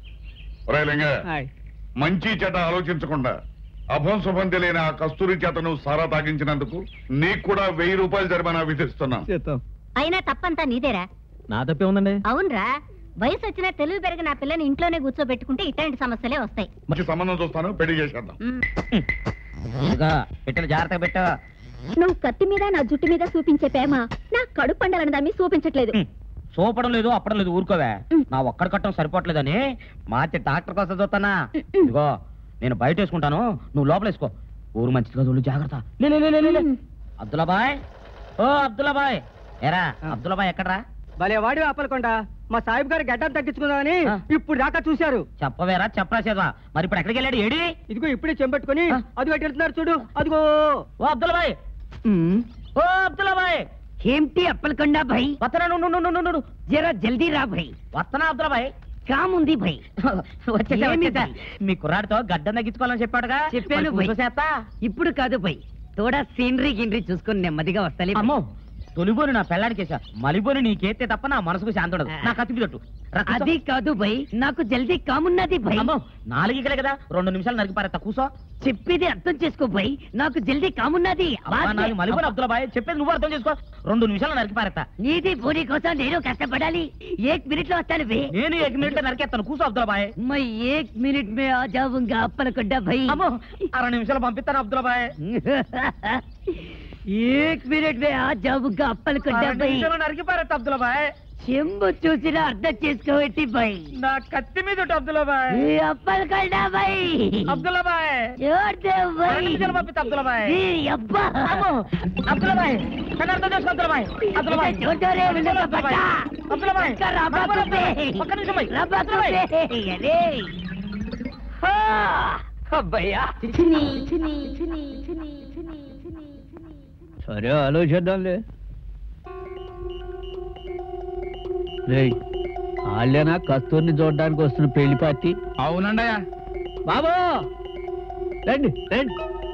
ఒరే లింగ హాయ్. మంచి చెడ్డ ఆలోచించకుండా అభం శుభం తెలియని ఆ కస్తూరి చేత నువ్వు సారా తాగించినందుకు నీకు కూడా వెయ్యి రూపాయలు జరిమానా విధిస్తున్నా చిత్తం అయినా తప్పంతా నీదేరా నా తప్పే ఉందండి అవునరా వయసు వచ్చినా తెలివి పెరిగిన ఆ పిల్లని ఇంట్లోనే కూర్చోబెట్టుకుంటే ఇట్లాంటి సమస్యలే వస్తాయి మంచి సంబంధం చూస్తాను పెళ్లి చేసేద్దాం మ్. ఇదిగో పెట్టిన జాగ్రత్తగా పెట్టు నువ్వు కత్తి మీద నా జుట్టు మీద చూపించే ప్రేమ నా కడుపు పండాలని దాన్ని చూపించట్లేదు హ్మ్. సూపడం లేదు అప్పడం లేదు ఊరుకోవే నా ఒక్కడి కట్టం సరిపోవట్లేదని మార్చి డాక్టర్ కోసం చూస్తానా ఇదిగో నేను బయట వేసుకుంటాను నువ్వు లోపల వేసుకో ఊరు మంచిదిగా చూడు జాగ్రత్త లే, లే, లే, లే, లే. అబ్దుల్లాబాయ్ ఓ అబ్దుల్లాబాయ్ ఎరా అబ్దుల్లాబాయ్ ఎక్కడ్రా భలే వాడి అప్పలకొండ మా సాహిబ్ గారు గడ్డం తగ్గించుకుందామని ఆ. ఇప్పుడు దాకా చూశారు చెప్పవేరా చెప్పరా చేద్దా మరి ఇప్పుడు ఎక్కడికి వెళ్ళాడు ఏడి ఇదిగో ఇప్పుడే చెంబెట్టుకుని ఆ. అది పెట్టి వెళ్తున్నారు చూడు అదిగో ఓ అబ్దుల్లాబాయ్ ఓ అబ్దుల్లాబాయ్ ఏమిటి అప్పలకొండా భాయ్ వత్తనా నువ్వు నువ్వు నువ్వు నువ్వు జరా జల్దీ రా భాయ్ వత్తనా అబ్దుల్లాబాయ్ కాముంది భాయ్ వచ్చేసా, ఏమి వచ్చేసా. భాయ్? మీ కుర్రాడితో గడ్డం తగ్గించుకోవాలని చెప్పాడుగా చెప్పాను మరి భాయ్. కూర్చోసేత్తా? ఇప్పుడు కాదు భాయ్ తోడా సీనరీ గినరీ చూసుకొని నెమ్మదిగా వస్తాలే భాయ్. అమ్మో తొలిబోని నా పెళ్ళానికేసా మలిబోని నీకేస్తే తప్ప నా మనసుకు శాంతి ఉండదు నా కత్తి తట్టు అది కాదు భాయ్ నాకు జల్దీ కామున్నది భాయ్ అమ్మో నాలుగికలే కదా రెండు నిమిషాలు నరికి పారేస్తా కూసో చెప్పేది అర్థం చేసుకో భాయ్ నాకు జల్దీ కామున్నది అబ్బా, నాది మలిబోని అబ్దుల్లా బాయ్ చెప్పేది నువ్వు అర్థం చేసుకో రెండు నిమిషాలు నరికి పారేస్తా నీది పూరి కోసం నేను కష్టపడాలి ఏక్ మినిట్ లో వస్తాను భయ్ నేను ఏక మినిట్ నరికేస్తాను కూసో అబ్దుల్లా బాయ్ मैं एक मिनट में आ जाऊंगा अप्पलकोंडा भाई అమ్మో అర నిమిషాలు పంపిస్తాను అబ్దుల్లా బాయ్ एक मिनट में आ जाऊंगा अप्पलकोंडा అర भाई నిమిషాలు నరికి పారేస్తా అబ్దుల్లా బాయ్ చెంబు చూసిన అర్థం చేసుకోబెట్టి భాయ్ నా కత్తి మీద ఉంటు అబ్దుల్లా బాయ్ ఈ అప్పలకొండా భాయ్ అబ్దుల్లా బాయ్ చూడదే అర భాయ్ నిమిషాలు పంపిస్తా అబ్దుల్లా బాయ్ ఈ అబ్బా అమ్మో అబ్దుల్లా బాయ్ నన్ను అర్థం చేసుకో అబ్దుల్లా బాయ్ అబ్దుల్లా బాయ్ చూడరే వీళ్ళకి పట్టా అబ్దుల్లా బాయ్ ఇంకా రబ్బా కుప్పే. ఒక్క నిమిషం బాయ్ రబ్బా అబ్దుల్లా బాయ్ కుప్పే. అరే. ఆ, అబ్బయ్యా సరే ఆలోచిద్దాంలే రేయ్ వాళ్ళేనా కస్తూర్ని చూడడానికి వస్తున్న పెళ్లి పార్టీ అవునండి బాబు రండి రండి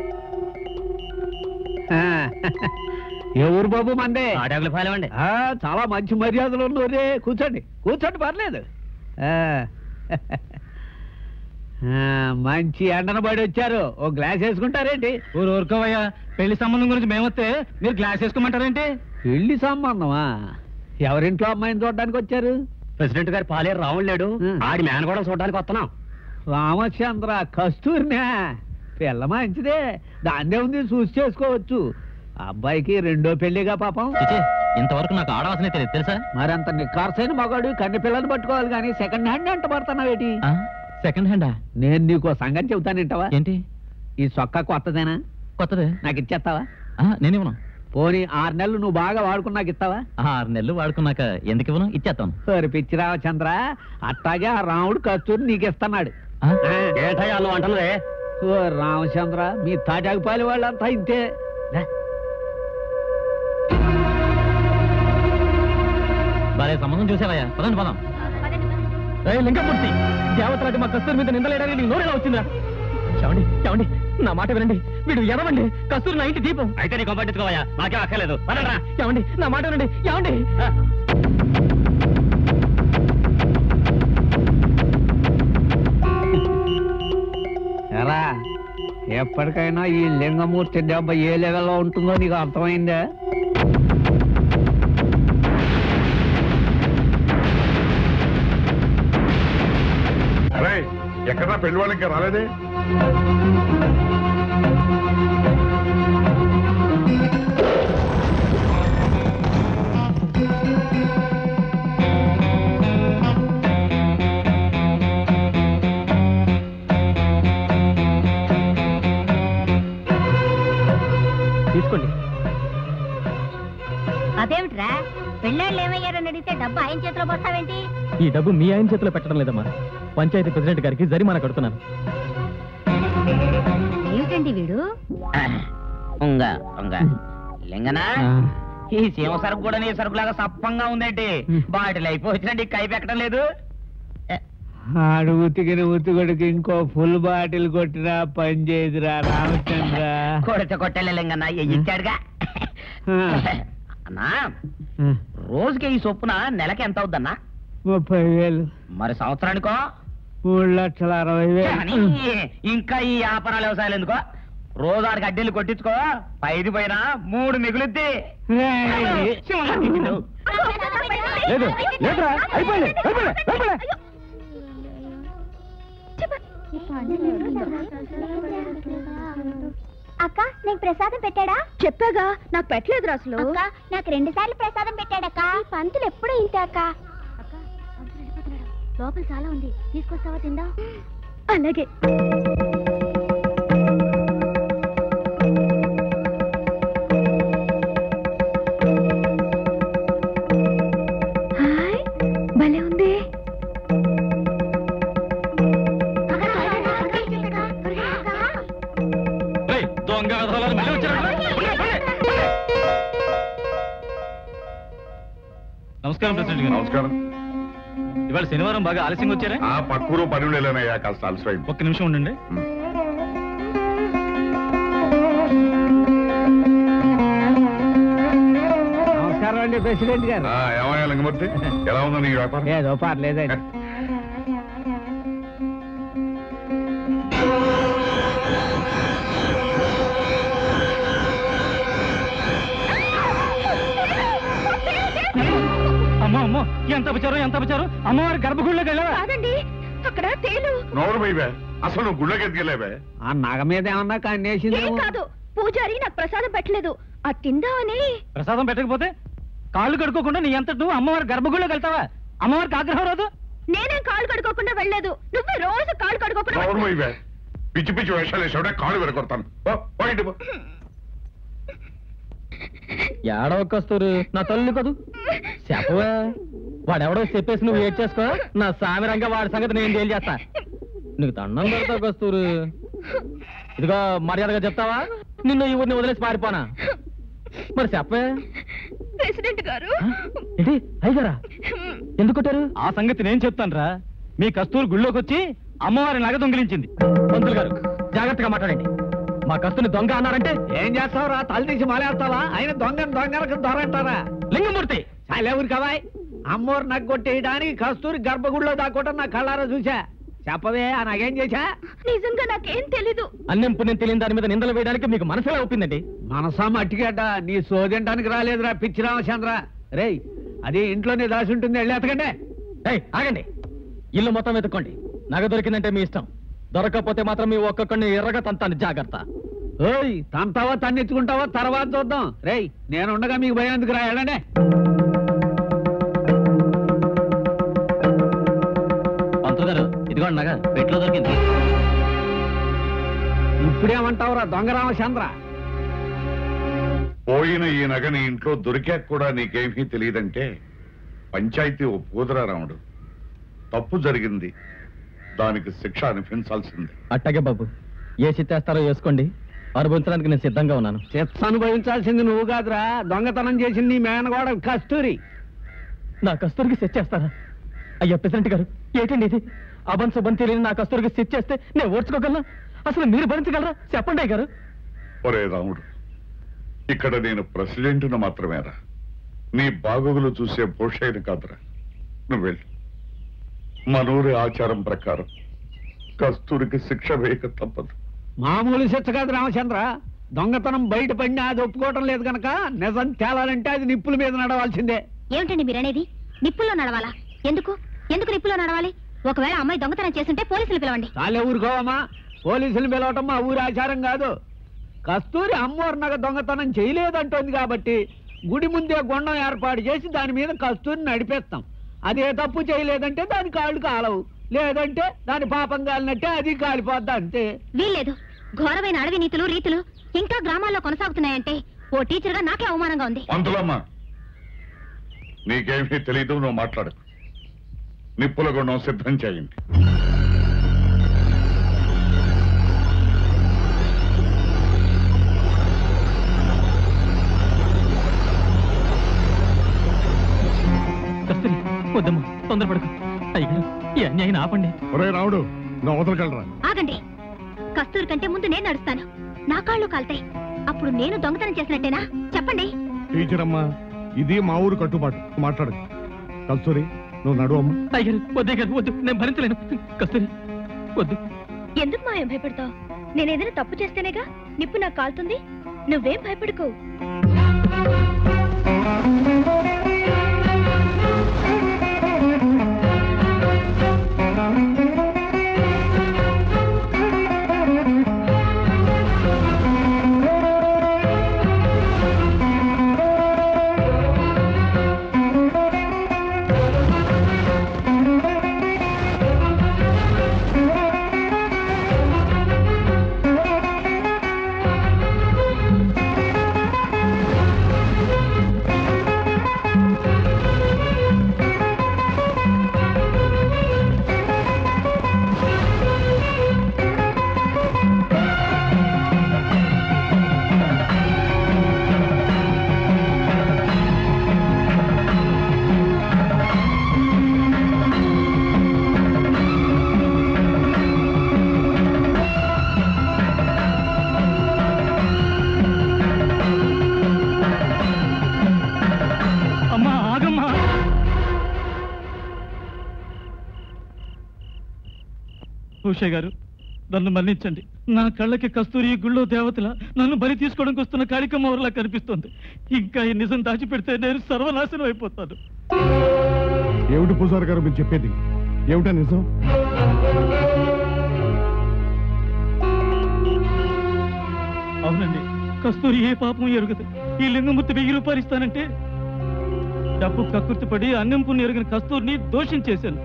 ఆ, ఏ ఊరు బాబు మందే ఆడాకులు ఫాలో అండి ఆ, చాలా మంచి మర్యాదలు ఉన్నోరే కూర్చోండి కూర్చోండి పర్లేదు ఆ. ఆ, మంచి ఎండన పడి వచ్చారు ఓ గ్లాస్ వేసుకుంటారేంటి ఊరు ఊరుకోవయ్యా పెళ్లి సంబంధం గురించి మేమొస్తే మీరు గ్లాస్ వేసుకోమంటారేంటి పెళ్లి సంబంధమా ఎవరింట్లో అమ్మాయిని చూడడానికి వచ్చారు ప్రెసిడెంట్ గారు పాలేరు రావుడు లేడు ఉం. ఆడి మేన కూడా చూడడానికి వస్తున్నాం రామచంద్ర కస్తూరినా పిల్ల మంచిదే దాన్నే ఉంది చూసి చేసుకోవచ్చు అబ్బాయికి రెండో పెళ్లిగా పాపం ఇంతవరకు నాకు ఆడవాసనే తెలియదు తెలుసా మరంత నిఖార్సైన మగాడు కన్ని పిల్లలు పట్టుకోవాలి కానీ సెకండ్ హ్యాండ్ అంట పడుతున్నావేటి సెకండ్ హ్యాండా నేను నీకు ఓ సంగతి చెబుతానంటావా ఏంటి ఈ సొక్క కొత్తదేనా కొత్తదే నాకు ఇచ్చేస్తావా నేనేమను పోనీ ఆరు నెలలు నువ్వు బాగా వాడుకున్నాక ఇస్తావా ఆరు నెలలు వాడుకున్నాక ఎందుకు ఇవ్వను ఇచ్చేస్తాను సరే పిచ్చి రామచంద్ర అట్టాగే ఆ రాముడు కస్తూరి నీకు ఇస్తున్నాడు ఏటయ్యాలు అంటలే ఓ రామచంద్ర మీ తాటాకుపాలి వాళ్ళంతా ఇంతే రా. బాలే సంబంధం చూసావయ్యా పదండి పదం ఏయ్ లింగమూర్తి దేవతలాంటి మా కస్తూరి మీద నిందలేయడానికి నీకు నోరేలా వచ్చిందా చెవండి చెవండి నా మాట వినండి వీడు ఎదవండి కస్తూరి నా ఇంటి దీపం అయితే నీకు పట్టించుకోవయ్యా నాకే అక్కర్లేదు పదండ్రా. ఏమండి నా మాట వినండి ఏమండి ఎరా ఎప్పటికైనా ఈ లింగమూర్తి దెబ్బ ఏ లెవెల్లో ఉంటుందో నీకు అర్థమైందా అరే ఎక్కడా పెళ్లి వాళ్ళు ఇంకా రాలేదే తీసుకోండి అదేమిట్రా పెళ్ళాళ్ళు ఏమయ్యారని అడిగితే డబ్బు ఆయన చేతిలో పోస్తావేంటి ఈ డబ్బు మీ ఆయన చేతిలో పెట్టడం లేదమ్మా పంచాయతీ ప్రెసిడెంట్ గారికి జరిమానా కడుతున్నాను ఏమిటండి వీడు ఉంగ ఉంగ లింగనా ఈ సీమ సరుకు కూడా నీ సరుకులాగా సప్పంగా ఉందేంటి బాటిల్ అయిపోయిందండి కై పెట్టడం లేదు ఆడు ఉతికిన ఉతికొడికి ఇంకో ఫుల్ బాటిల్ కొట్టినా పని చేయదురా రామచంద్ర కొడితే కొట్టలే లింగన్న ఇచ్చాడుగా అన్నా రోజుకి ఈ చొప్పున నెలకి ఎంత అవుద్దన్నా ముప్పై వేలు మరి సంవత్సరానికో మూడు లక్షల అరవై కానీ ఇంకా ఈ వ్యాపారాలు వ్యవసాయాలు ఎందుకో రోజు ఆడికి అడ్డీలు కొట్టించుకో పైది పోయినా మూడు మిగులుద్ది సింహంగా తిట్టిండు. లేదు లేదురా అయిపోయింది అయిపోయింది అయిపోయింది అక్క నీకు ప్రసాదం పెట్టాడా చెప్పాగా నాకు పెట్టలేదు అసలు అక్క నాకు రెండు సార్లు ప్రసాదం పెట్టాడక్క పంతులు ఎప్పుడు ఇంతే అక్క లోపల చాలా ఉంది తీసుకొస్తావా తిందా అలాగే హాయ్ భలే ఉంది ఏయ్, దొంగ వెధవలాలు మళ్ళీ వచ్చారా? ఉండండి, ఉండండి. నమస్కారం ప్రెసిడెంట్ గారు నమస్కారం ఇవాళ శనివారం బాగా ఆలస్యంగా వచ్చారా ఆ పక్కూరు పని వెళ్ళానయ్యా కాస్త అలసిపోయింది ఒక్క నిమిషం ఉండండి నమస్కారం అండి ప్రెసిడెంట్ గారు ఆ, ఏమయ్యా లింగమూర్తి ఎలా ఉందో నీ వ్యాపారం ఏదో పర్లేదండి అమ్మో అమ్మో ఎంత అపచారం ఎంత అపచారం అమ్మవారి గర్భగుడిలోకి వెళ్ళావా కాదండి అక్కడ తేలు నోరు పోయివే అసలు నువ్వు గుళ్ళకి ఎదిగలేవే ఆ నగ మీద ఏమన్నా కన్నేసింది ఏం కాదు పూజారి నాకు ప్రసాదం పెట్టలేదు అది తిందామని ప్రసాదం పెట్టకపోతే కాళ్ళు కడుక్కోకుండా నీ ఎంత నువ్వు అమ్మవారి గర్భగుడిలోకి వెళ్తావా అమ్మవారికి ఆగ్రహం రాదు నేనేం కాళ్ళు కడుకోకుండా వెళ్ళలేదు నువ్వే రోజు కాళ్ళు కడుకోకుండా నోరు పోయివే పిచ్చి పిచ్చి వేషాలు వేసావుడే కాళ్ళు విరగొడతాను పో, పో ఇంటికి పో. ఏడవ కస్తూరు నా తల్లి కదూ చెప్పవా వాడెవడో చెప్పేసి నువ్వు ఏడ్ చేసుకో నా సామిరంగా వాడి సంగతి నేను డీల్ చేస్తా నీకు దండం పెడతావు కస్తూరు ఇదిగో మర్యాదగా చెప్తావా నిన్ను ఈ ఊరిని వదిలేసి పారిపోనా మరి చెప్పే ప్రెసిడెంట్ గారు ఏంటి అయ్యారా ఎందుకు కొట్టారు ఆ సంగతి నేను చెప్తాను రా మీ కస్తూరు గుళ్ళోకి వచ్చి అమ్మవారి నగ దొంగిలించింది పంతులు గారు జాగ్రత్తగా మాట్లాడండి మా కస్తూరిని దొంగ అన్నారంటే ఏం చేస్తావురా తల తీసి మాలేస్తావా ఆయన దొంగను దొంగలకు దొరంటారా లింగమూర్తి చాలా ఊరి కవాయ్ అమ్మోరు నగ్గు కొట్టేయడానికి కస్తూరి గర్భగుడిలో దాక్కోవటం నా కళ్ళారా చూసా చెప్పవే ఆ నాకేం చేశా నిజంగా నాకేం తెలీదు అన్నం పుణ్యం తెలియని దాని మీద నిందలు వేయడానికి మీకు మనసులా ఒప్పిందండి మనసా మట్టిగడ్డ నీ సోదింటానికి రాలేదురా పిచ్చి రామచంద్ర రేయ్ అది ఇంట్లోనే దాసి ఉంటుంది వెళ్ళి ఎతకండి ఏయ్, ఆగండి ఇల్లు మొత్తం వెతుక్కోండి నగ దొరికిందంటే మీ ఇష్టం దొరకకపోతే మాత్రం మీ ఒక్కొక్కడిని ఎర్రగా తంతాను జాగ్రత్త ఓయ్ తంతావా తన్నెత్తుకుంటావా తర్వాత చూద్దాం రేయ్ నేనుండగా మీకు భయం ఎందుకు రా వెళ్ళండి పంతులు గారు ఇదిగోండి నగ పెట్లో దొరికింది ఇప్పుడేమంటావురా దొంగ రామచంద్ర పోయిన ఈ నగని ఇంట్లో దొరికాక కూడా నీకేమీ తెలియదంటే పంచాయతీ ఒప్పుకోదురా రాముడు తప్పు జరిగింది దానికి శిక్ష అనిపించాల్సింది అట్టగే బాబు ఏ చిత్తేస్తారో వేసుకోండి అనుభవించడానికి నేను సిద్ధంగా ఉన్నాను చిత్స అనుభవించాల్సింది నువ్వు కాదురా దొంగతనం చేసింది నీ మేనగోడ కస్తూరి నా కస్తూరికి సెట్ చేస్తారా అయ్యా ప్రెసిడెంట్ గారు ఏంటండి ఇది అబన్ సుబన్ తెలియని నా కస్తూరికి సెట్ చేస్తే నేను ఓడ్చుకోగలనా అసలు మీరు భరించగలరా చెప్పండి అయ్య గారు ఒరే రాముడు ఇక్కడ నేను ప్రెసిడెంట్ను మాత్రమేరా నీ బాగోగులు చూసే పోషైన కాదురా నువ్వు వెళ్ళు మనూరి ఆచారం ప్రకారం కస్తూరికి శిక్ష వేయక తప్పదు మామూలు శిక్ష కాదు రామచంద్ర దొంగతనం బయట పడినా అది ఒప్పుకోవటం లేదు కనుక నిజం తేలాలంటే అది నిప్పుల మీద నడవాల్సిందే ఏమిటండి మీరనేది నిప్పుల్లో నడవాలా ఎందుకు ఎందుకు నిప్పుల్లో నడవాలి ఒకవేళ అమ్మాయి దొంగతనం చేస్తుంటే పోలీసులు పిలవండి తాలే ఊరుకోవమ్మా పోలీసులు పిలవటం మా ఊరి ఆచారం కాదు కస్తూరి అమ్మవారి నగ దొంగతనం చేయలేదంటోంది కాబట్టి గుడి ముందే గుండం ఏర్పాటు చేసి దాని మీద కస్తూరిని నడిపేస్తాం అదే తప్పు చేయలేదంటే దాని కాళ్ళు కాలవు లేదంటే దాని పాపం కాలినట్టే అది కాలిపోద్ది అంతే వీల్లేదు ఘోరమైన అడవి నీతులు రీతులు ఇంకా గ్రామాల్లో కొనసాగుతున్నాయంటే ఓ టీచర్ గా నాకే అవమానంగా ఉంది పంతులమ్మ నీకేమీ తెలీదు నువ్వు మాట్లాడు నిప్పుల గుండం సిద్ధం చేయండి కస్తూరి వద్దమ్మా తొందరపడకు అయ్యగారు ఈ అన్యాయం ఆపండి ఒరే రాముడు నువ్వు అవతలకెళ్ళరా ఆగండి కస్తూరి కంటే ముందు నేను నడుస్తాను నా కాళ్ళు కాల్తాయి అప్పుడు నేను దొంగతనం చేసినట్టేనా చెప్పండి టీచర్ అమ్మా ఇది మా ఊరు కట్టుబాటు మాట్లాడు కస్తూరి నువ్వు నడు అమ్మా అయ్యగారు వద్దే గారు వద్దు నేను భరించలేను కస్తూరి వద్దు ఎందుకు మాయం భయపడతావు నేనేదైనా తప్పు చేస్తేనేగా నిప్పు నాకు కాలుతుంది నువ్వేం భయపడకు అమ్మా ఆగమ్మా ఉషా గారు నన్ను మన్నించండి నా కళ్ళకి కస్తూరి గుళ్ళో దేవతల నన్ను బలి తీసుకోవడానికి వస్తున్న కాళికమ్మ ఊరలా కనిపిస్తోంది ఇంకా ఈ నిజం దాచిపెడితే నేను సర్వనాశనం అయిపోతాను ఏమిటి పూజారి గారు మీరు చెప్పేది ఏమిటా నిజం అవునండి కస్తూరి ఏ పాపం ఎరుగదు ఈ లింగమూర్తి వెయ్యి రూపాయలు ఇస్తానంటే డబ్బు కక్కుర్తి పడి అన్నం పుణ్యం ఎరుగిన కస్తూరిని దోషించేశాను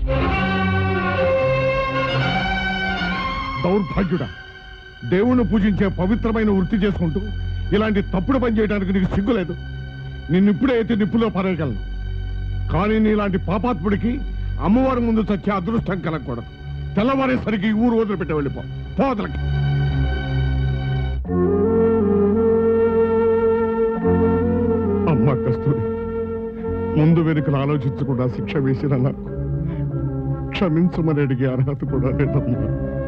దౌర్భాగ్యుడా దేవుణ్ణి పూజించే పవిత్రమైన వృత్తి చేసుకుంటూ ఇలాంటి తప్పుడు పని చేయడానికి నీకు సిగ్గులేదు నిన్నిప్పుడే అయితే నిప్పులో పారేయగలను కానీ నీలాంటి పాపాత్ముడికి అమ్మవారి ముందు చచ్చే అదృష్టం కలగకూడదు తెల్లవారేసరికి ఈ ఊరు వదిలిపెట్టి వెళ్ళిపో పోదలకి అమ్మ కస్తూరి ముందు వెనుకలు ఆలోచించకుండా శిక్ష వేసిన నాకు క్షమించమని అడిగే అర్హత కూడా లేదమ్మా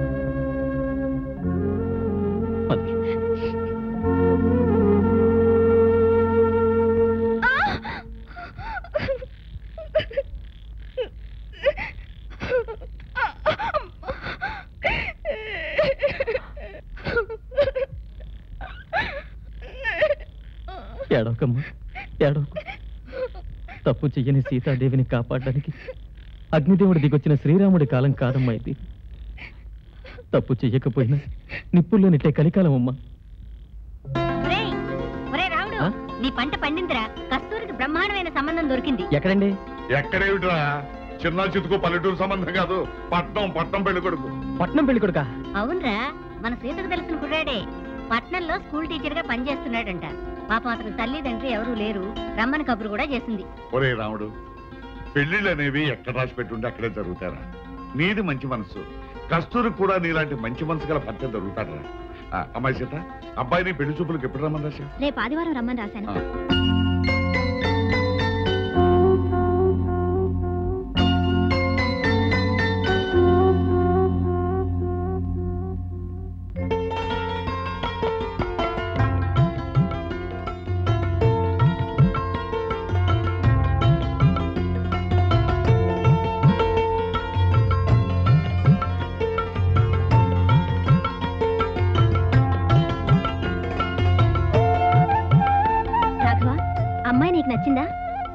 ఏడవకమ్మా ఏడవకు తప్పు చెయ్యని సీతాదేవిని కాపాడడానికి అగ్నిదేవుడి దిగొచ్చిన శ్రీరాముడి కాలం కాదమ్మా ఇది తప్పు చెయ్యకపోయినా నిప్పుల్లో నెట్టే కలికాలం అమ్మా ఒరేయ్, ఒరేయ్ రాముడు ఆ? నీ పంట పండిందిరా కస్తూరికి బ్రహ్మాండమైన సంబంధం దొరికింది ఎక్కడండి ఎక్కడేమిట్రా చిన్న చితుకు పల్లెటూరు సంబంధం కాదు పట్నం పట్నం పెళ్లి కొడుకు పట్నం పెళ్లి కొడుకా అవునరా మన సీతకు తెలిసిన కుర్రాడే పట్నంలో స్కూల్ టీచర్ గా పనిచేస్తున్నాడంట పాపం అతని తల్లి తండ్రి ఎవరూ లేరు రమ్మని కబురు కూడా చేసింది ఒరే రాముడు పెళ్లిళ్ళు అనేవి ఎక్కడ రాసి పెట్టుంటే అక్కడే జరుగుతారా నీది మంచి మనసు కస్తూరి కూడా నీలాంటి మంచి మనసు గల భర్త దొరుకుతాడరా ఆ, అమ్మాయి సీత అబ్బాయిని పెళ్లి చూపులకు ఎప్పుడు రమ్మని రాశా రేపు ఆదివారం రమ్మని రాశాను ఆ. రాఘవ అమ్మాయి నీకు నచ్చిందా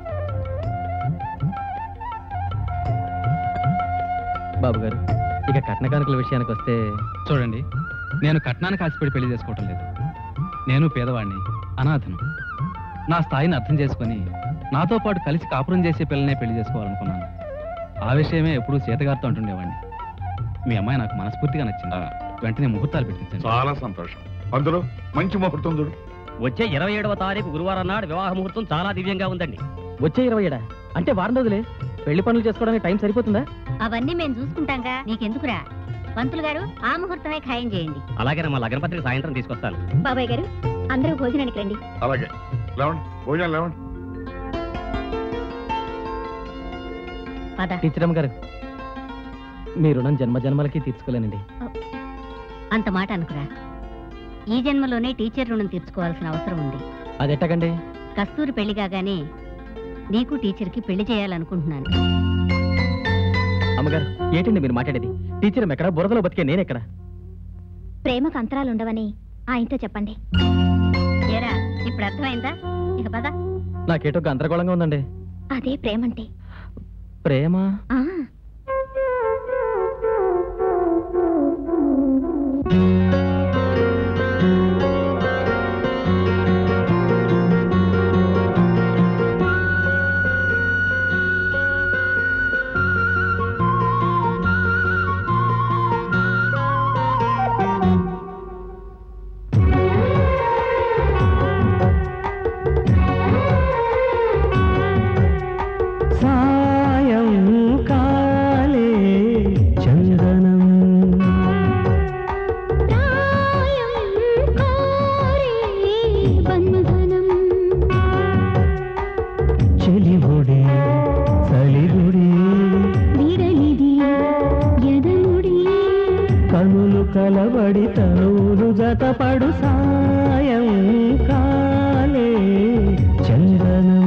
బాబు గారు ఇక కట్న కానుకల విషయానికి వస్తే చూడండి నేను కట్నానికి ఆశపడి పెళ్లి చేసుకోవటం లేదు నేను పేదవాడిని అనాథను నా స్థాయిని అర్థం చేసుకొని నాతో పాటు కలిసి కాపురం చేసే పిల్లనే పెళ్లి చేసుకోవాలనుకున్నాను ఆ విషయమే ఎప్పుడూ సీతగారితో అంటుండేవాడిని మీ అమ్మాయి నాకు మనస్ఫూర్తిగా నచ్చింది వెంటనే ముహూర్తాలు పెట్టించండి చాలా సంతోషం అందులో మంచి ముహూర్తం చూడు వచ్చే ఇరవై ఏడవ తారీఖు గురువారం నాడు వివాహ ముహూర్తం చాలా దివ్యంగా ఉందండి వచ్చే ఇరవై ఏడా అంటే వారం రోజులే పెళ్లి పనులు చేసుకోవడానికి టైం సరిపోతుందా అవన్నీ మేము చూసుకుంటాంగా నీకెందుకురా పంతులు గారు ఆ ముహూర్తమే ఖాయం చేయండి అలాగే మా లగ్న పత్రిక సాయంత్రం తీసుకొస్తాను బాబాయ్ గారు అందరూ భోజనానికి రండి అలాగే లేవండి భోజనం లేవండి పద టీచర్ అమ్మ గారు మీ రుణం జన్మ జన్మలకి తీర్చుకోలేనండి అంత మాట అనుకురా ఈ జన్మలోనే టీచర్ రుణం తీర్చుకోవాల్సిన అవసరం ఉంది అది ఎట్టకండి కస్తూరి పెళ్లి కాగానే నీకు టీచర్కి పెళ్లి చేయాలనుకుంటున్నాను అమ్మగారు ఏంటండి మీరు మాట్లాడేది టీచర్ ఎక్కడ బురదలో బతికే నేనెక్కడ ప్రేమకు అంతరాలు ఉండవని ఆయనతో చెప్పండి ఏరా ఇప్పుడు అర్థమైందా ఇక పద నాకేటో గందరగోళంగా ఉందండి అదే ప్రేమంటే ప్రేమ ఆ సాయం కాలే చందనం చెలిముడి సలిగుడి కనులు కలబడి తనువులు జతపడు సాయం కాలే చందనం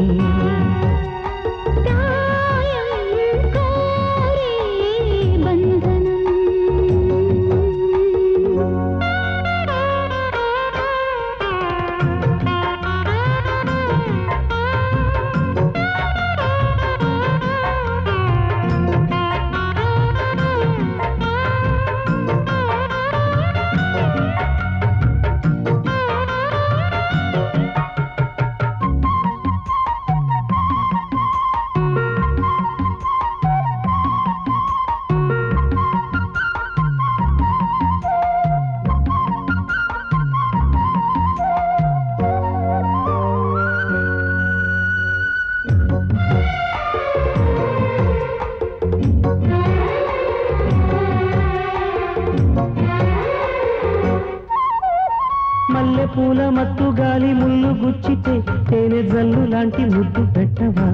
మల్లె పూల మత్తు గాలి ముళ్ళు గుచ్చితే తేనె జల్లు లాంటి ముద్దు పెట్టవా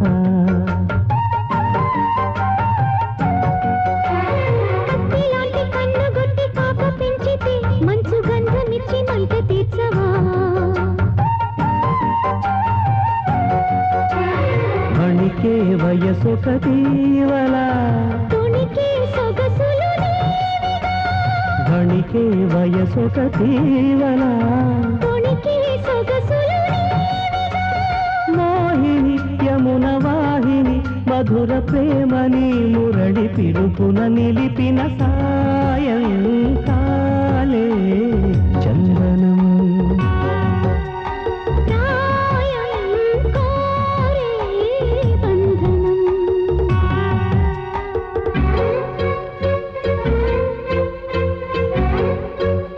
మంచు గంధమిచ్చి మంట తీర్చవా వణికే వయసొక దీవలా తుణికే సొగసులు వణికే వయసొక దీవలా తుణికే సొగసులు మోహిని యమున వాహిని మధుర ప్రేమని మురళి పిలుపున నిలిపిన సాయం కాలే చందనం బంధనం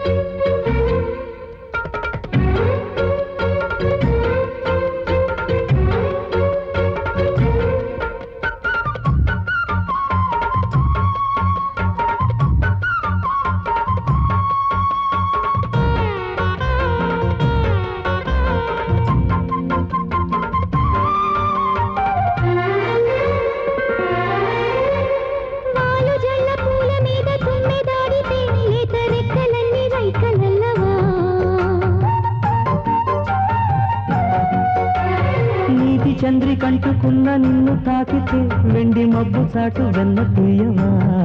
చంద్రి కంటుకున్న నిన్ను తాకితే వెండి మబ్బు చాటు వెన్న తీయవా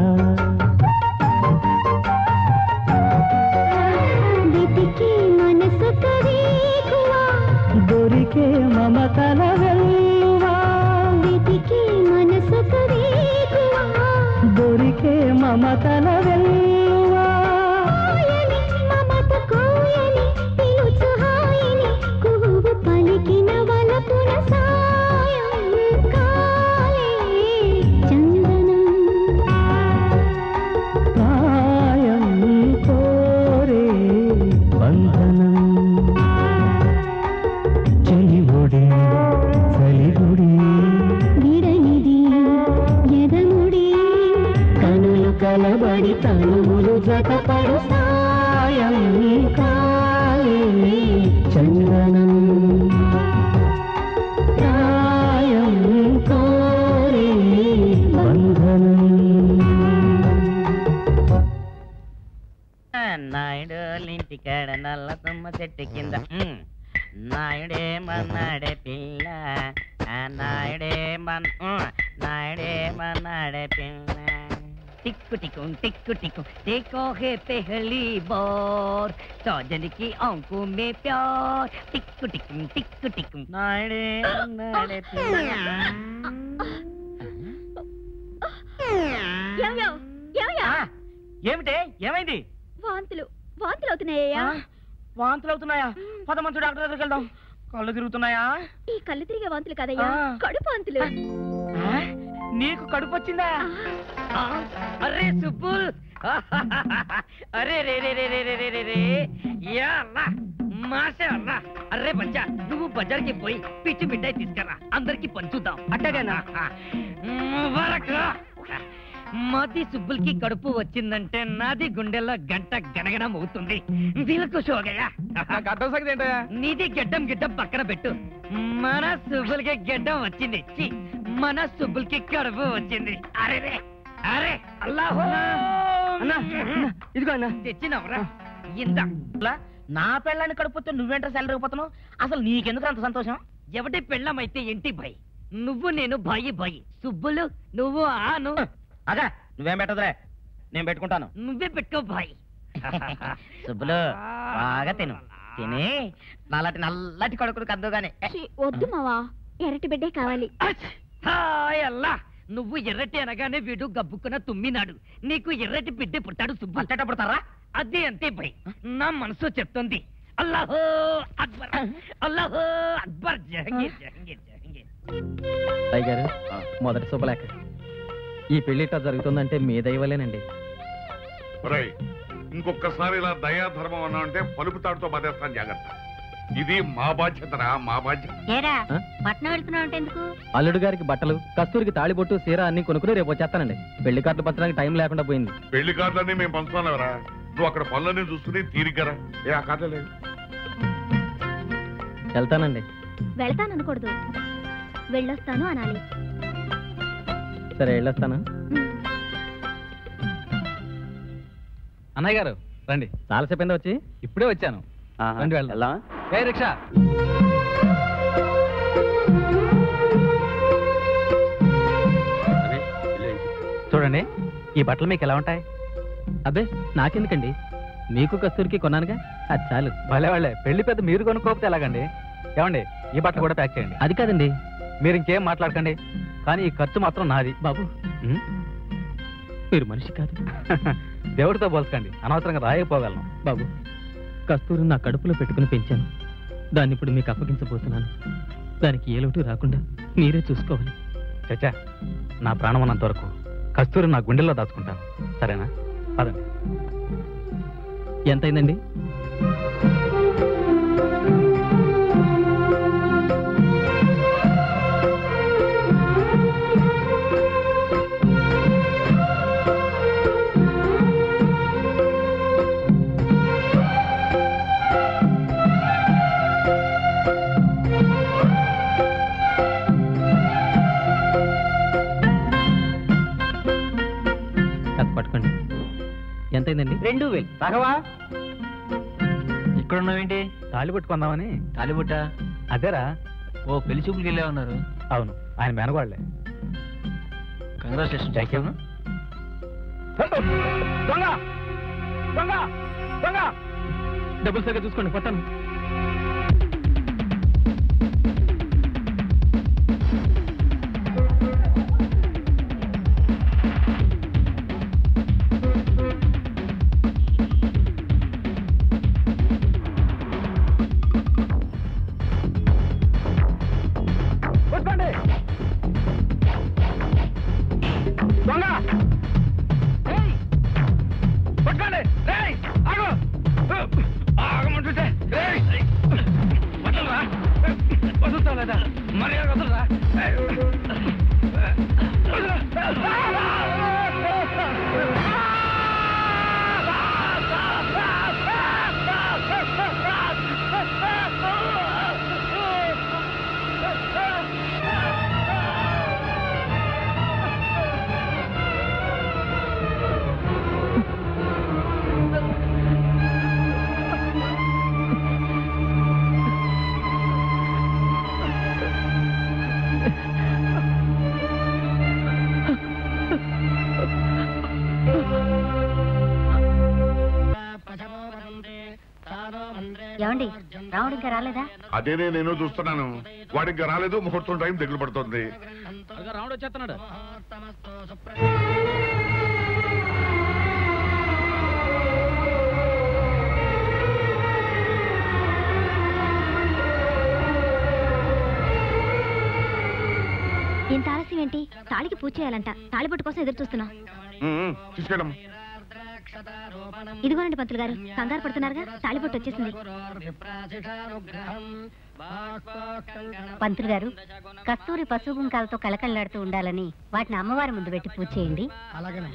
వెతికి మనసు కరీకువా దొరికే మమతల వెల్లువా వెతికి మనసు కరీకువా దొరికే మమతల వెల్లువా కోయని మమత కోయని పిలుచు హాయిని కుహువు పలికిన వలపున సాయం కాలే చందనం ప్రాయం కోరే బంధనం చెలిముడి చలిగుడి విడనిది ఎదముడి కనులు కలబడి తనువులు జతపడు సాయం కాలే చందనం ప్రాయం కోరే బంధనం నాయుడు ఇంటికాడ నల్ల తుమ్మ చెట్టు కింద ఉమ్. నాయుడే మన్నాడే పిల్ల ఆ నాయుడే మన్ ఉమ్. నాయుడే మన్నాడే పిల్ల టిక్కు టిక్కు టిక్కు టిక్కు देखो है पहली बार साजन की आंखों में प्यार टिक्कु टिक्कु टिक्कु टिक्कु नाड़े नाड़े ఏమయ్యో ఏమయ్యా ఏమిటే ఏమైంది వాంతులు వాంతులు అవుతున్నాయ్యా వాంతులు అవుతున్నాయా పదమంతు డాక్టర్ దగ్గరికి వెళ్దాం కళ్ళు తిరుగుతున్నాయా ఈ కళ్ళు తిరిగే వాంతులు కదయ్యా ఆ. కడుపు వాంతులు ఆ? నీకు కడుపు వచ్చిందా ఆ, అరే సుబ్బుల్ అరే రే రే రే రే రే రే రే రే యా అల్లా మాషా అల్లా అరే బచ్చా నువ్వు బజార్కి పోయి పిచ్చి మిఠాయి తీసుకురా అందరికి పంచుద్దాం అట్టగానా ముబారక్ మాది సుబ్బుల్కి కడుపు వచ్చిందంటే నాది గుండెల్లో గంట గనగనం అవుతుంది వీళ్ళకు షోగయా గడ్డం సంగతి ఏంటయ్యా నీది గడ్డం గిడ్డం పక్కన పెట్టు మన సుబ్బులకి గడ్డం వచ్చింది ఛీ, మన సుబ్బులకి కడుపు వచ్చింది అరే రే అరే అల్లాహో ఇదిగో అన్న తెచ్చినవరా ఇందా లా, నా పెళ్ళాన్ని కడుపుతో నువ్వేంట సెలరిపోతున్నావు అసలు నీకెందుకు అంత సంతోషం ఎవటి పెళ్ళమైతే ఏంటి భయ్ నువ్వు నేను బాయి బాయి సుబ్బులు నువ్వు ఆను అగా నువ్వేం పెట్టదులే నేను పెట్టుకుంటాను నువ్వే పెట్టుకో బాయ్ సుబ్బులు బాగా తిను తిని నల్లటి నల్లటి కొడుకుడు కద్దుగానే ఛీ, వద్దు మావా ఎరటి బిడ్డే కావాలి హాయ్ అల్లా నువ్వు ఎర్రటి అనగానే వీడు గబ్బుకున్న తుమ్మినాడు నీకు ఎర్రటి బిడ్డ పుట్టాడు సుబ్బు అంతటా పుడతారా అది అంతే భయ్ నా మనసు చెప్తుంది అల్లాహో అక్బర్ అల్లాహో అక్బర్ జహంగీర్ జహంగీర్ జహంగీర్ అయ్యగారు మొదటి శుభలేఖ ఈ పెళ్లి ఇట్లా జరుగుతుందంటే మీ దయవలేనండి ఒరేయ్, ఇంకొకసారి ఇలా దయాధర్మం అన్నా అంటే పలుపు తాడుతో బదేస్తాను జాగ్రత్త ఇది మా బాధ్యతరా మా బాధ్యత ఏరా ఆ? పట్నం వెళ్తున్నావు అంటే ఎందుకు అల్లుడు గారికి బట్టలు కస్తూరికి తాళిబొట్టు సీర అన్ని కొనుక్కుని రేపు వచ్చేస్తానండి పెళ్లి కార్డులు పంచడానికి టైం లేకుండా పోయింది పెళ్లి కార్డులన్నీ మేము పంచుతున్నావురా నువ్వు అక్కడ పనులన్నీ చూసుకుని తీరిగ్గరా ఏ ఆ కార్డు లేదు వెళ్తానండి వెళ్తాననకూడదు వెళ్ళొస్తాను అనాలి సరే వెళ్ళొస్తాను అన్నయ్య గారు రండి చాలాసేపు అయిందా వచ్చి ఇప్పుడే వచ్చాను రండి వెళ్దాం ఏ రిక్షా చూడండి ఈ బట్టలు మీకు ఎలా ఉంటాయి అబ్బే నాకెందుకండి మీకు కస్తూరికి కొన్నానుగా అది చాలు భలే వాళ్ళే పెళ్లి పెద్ద మీరు కొనుక్కోకపోతే ఎలాగండి ఏమండి ఈ బట్టలు కూడా ప్యాక్ చేయండి అది కాదండి మీరు ఇంకేం మాట్లాడకండి కానీ ఈ ఖర్చు మాత్రం నాది బాబు ఉం? మీరు మనిషి కాదు దేవుడితో పోల్చకండి అనవసరంగా రాయకపోగలను బాబు కస్తూరి నా కడుపులో పెట్టుకుని పెంచాను దాన్ని ఇప్పుడు మీకు అప్పగించబోతున్నాను దానికి ఏ లోటు రాకుండా మీరే చూసుకోవాలి చచ్చా నా ప్రాణం ఉన్నంత వరకు కస్తూరి నా గుండెల్లో దాచుకుంటాను సరేనా పదండి ఎంతైందండి అది పట్టుకోండి ఎంతైందండి రెండు వేలు రాఘవా ఇక్కడ ఉన్నావేంటి తాళి పట్టుకుందామని తాళి పుట్ట అదేరా ఓ పెళ్లి చూపులకి వెళ్ళే ఉన్నారు అవును ఆయన మేనగోళ్లే కంగ్రాచులేషన్ థ్యాంక్ యూ దొంగ దొంగ దొంగ డబ్బులు సరిగ్గా చూసుకోండి కొట్టాను కొట్టండి దొంగ ఏయ్! కొట్టండి రేయ్ ఆగు ఆగమంటుంటే రేయ్ వదలరా వదులుతా లేదా మరి వదలరా ఏమండి రాముడు ఇంకా రాలేదా అదేనే నేను చూస్తున్నాను వాడికి ఇంకా రాలేదు ముహూర్తం టైం దగ్గర పడుతుంది రాముడు వచ్చేస్తున్నాడు ఇంత ఆలస్యం ఏంటి తాళికి పూజ చేయాలంట తాళిబొట్టు కోసం ఎదురు చూస్తున్నా తీసుకెళ్ళం ఇదిగోనండి పంతులు గారు కంగారు పడుతున్నారుగా తాళిబొట్టు వచ్చేసింది పంతులు గారు కస్తూరి పసుపు కుంకాలతో కళకళలాడుతూ ఉండాలని వాటిని అమ్మవారి ముందు పెట్టి పూజ చేయండి అలాగనే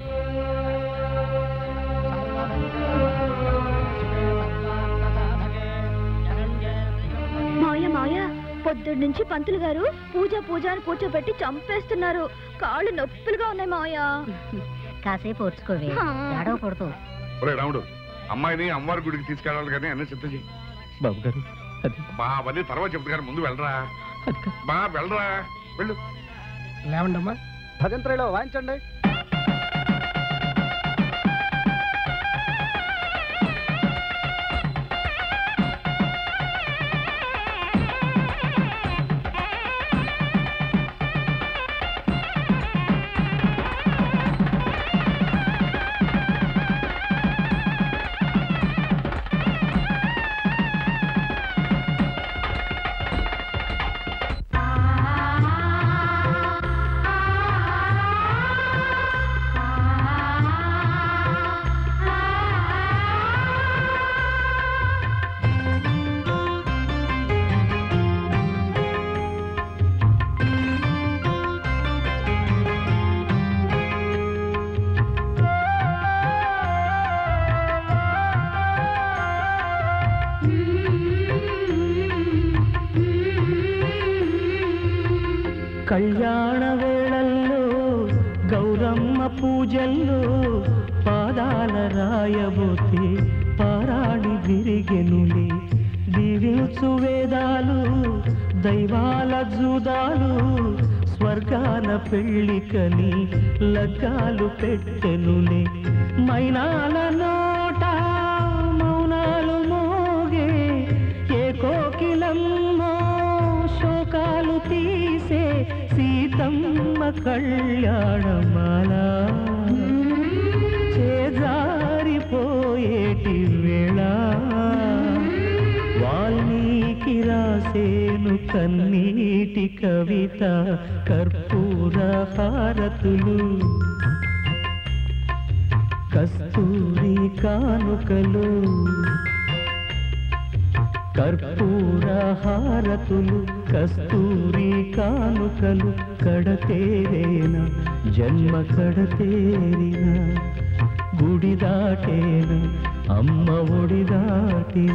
మావయ్య మావయ్య పొద్దున్న నుంచి పంతులు గారు పూజ పూజ అని కూర్చోబెట్టి చంపేస్తున్నారు కాళ్ళు నొప్పులుగా ఉన్నాయి మావయ్య కాసేపు ఓర్చుకోవే హా. ఏడవకూడదు ఒరే రాముడు అమ్మాయిని అమ్మవారి గుడికి తీసుకెళ్ళాలి కానీ అన్ని సిద్ధం చేయి బాబు గారు అది బా అవన్నీ తర్వాత చెప్తా కానీ ముందు వెళ్ళరా బా వెళ్ళరా వెళ్ళు లేవండమ్మా భజంత్రిలో వాయించండి కళ్యాణ వేళల్లో గౌరమ్మ పూజల్లో పాదాల రాయబోతే పారాణి విరిగెనులే దీవించు వేదాలు దైవాల జూదాలు స్వర్గాన పెళ్ళికని లగ్గాలు పెట్టెనులే మైనాల నోట మౌనాలు మోగే ఏ కోకిలమ్మో శోకాలు తీసే సీతమ్మ కళ్యాణమాల చేజారిపోయేటి వేళ వాల్మీకి రాసేను కన్నీటి కవిత కర్పూర హారతులు కస్తూరి కానుకలు కర్పూర హారతులు కస్తూరి కానుకలు కడతేరేన జన్మ కడతేరిన గుడి దాటేన అమ్మ ఒడి దాటిన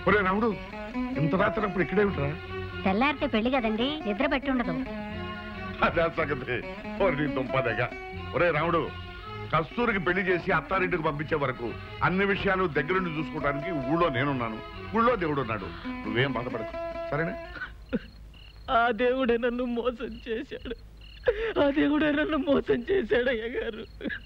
ఒరే రాముడు ఇంత రాత్రి అప్పుడు ఇక్కడే ఉంటారా తెల్లారితే పెళ్లి కదండి నిద్ర పెట్టి ఉండదు అదే సంగతి ఓరి నీ దుంపదగా ఒరే రాముడు కస్తూరికి పెళ్లి చేసి అత్తారింటికి పంపించే వరకు అన్ని విషయాలు దగ్గరుండి చూసుకోవడానికి ఊళ్ళో నేనున్నాను ఊళ్ళో దేవుడు ఉన్నాడు నువ్వేం బాధపడకు సరేనా ఆ దేవుడే నన్ను మోసం చేశాడు ఆ దేవుడే నన్ను మోసం చేశాడు అయ్య గారు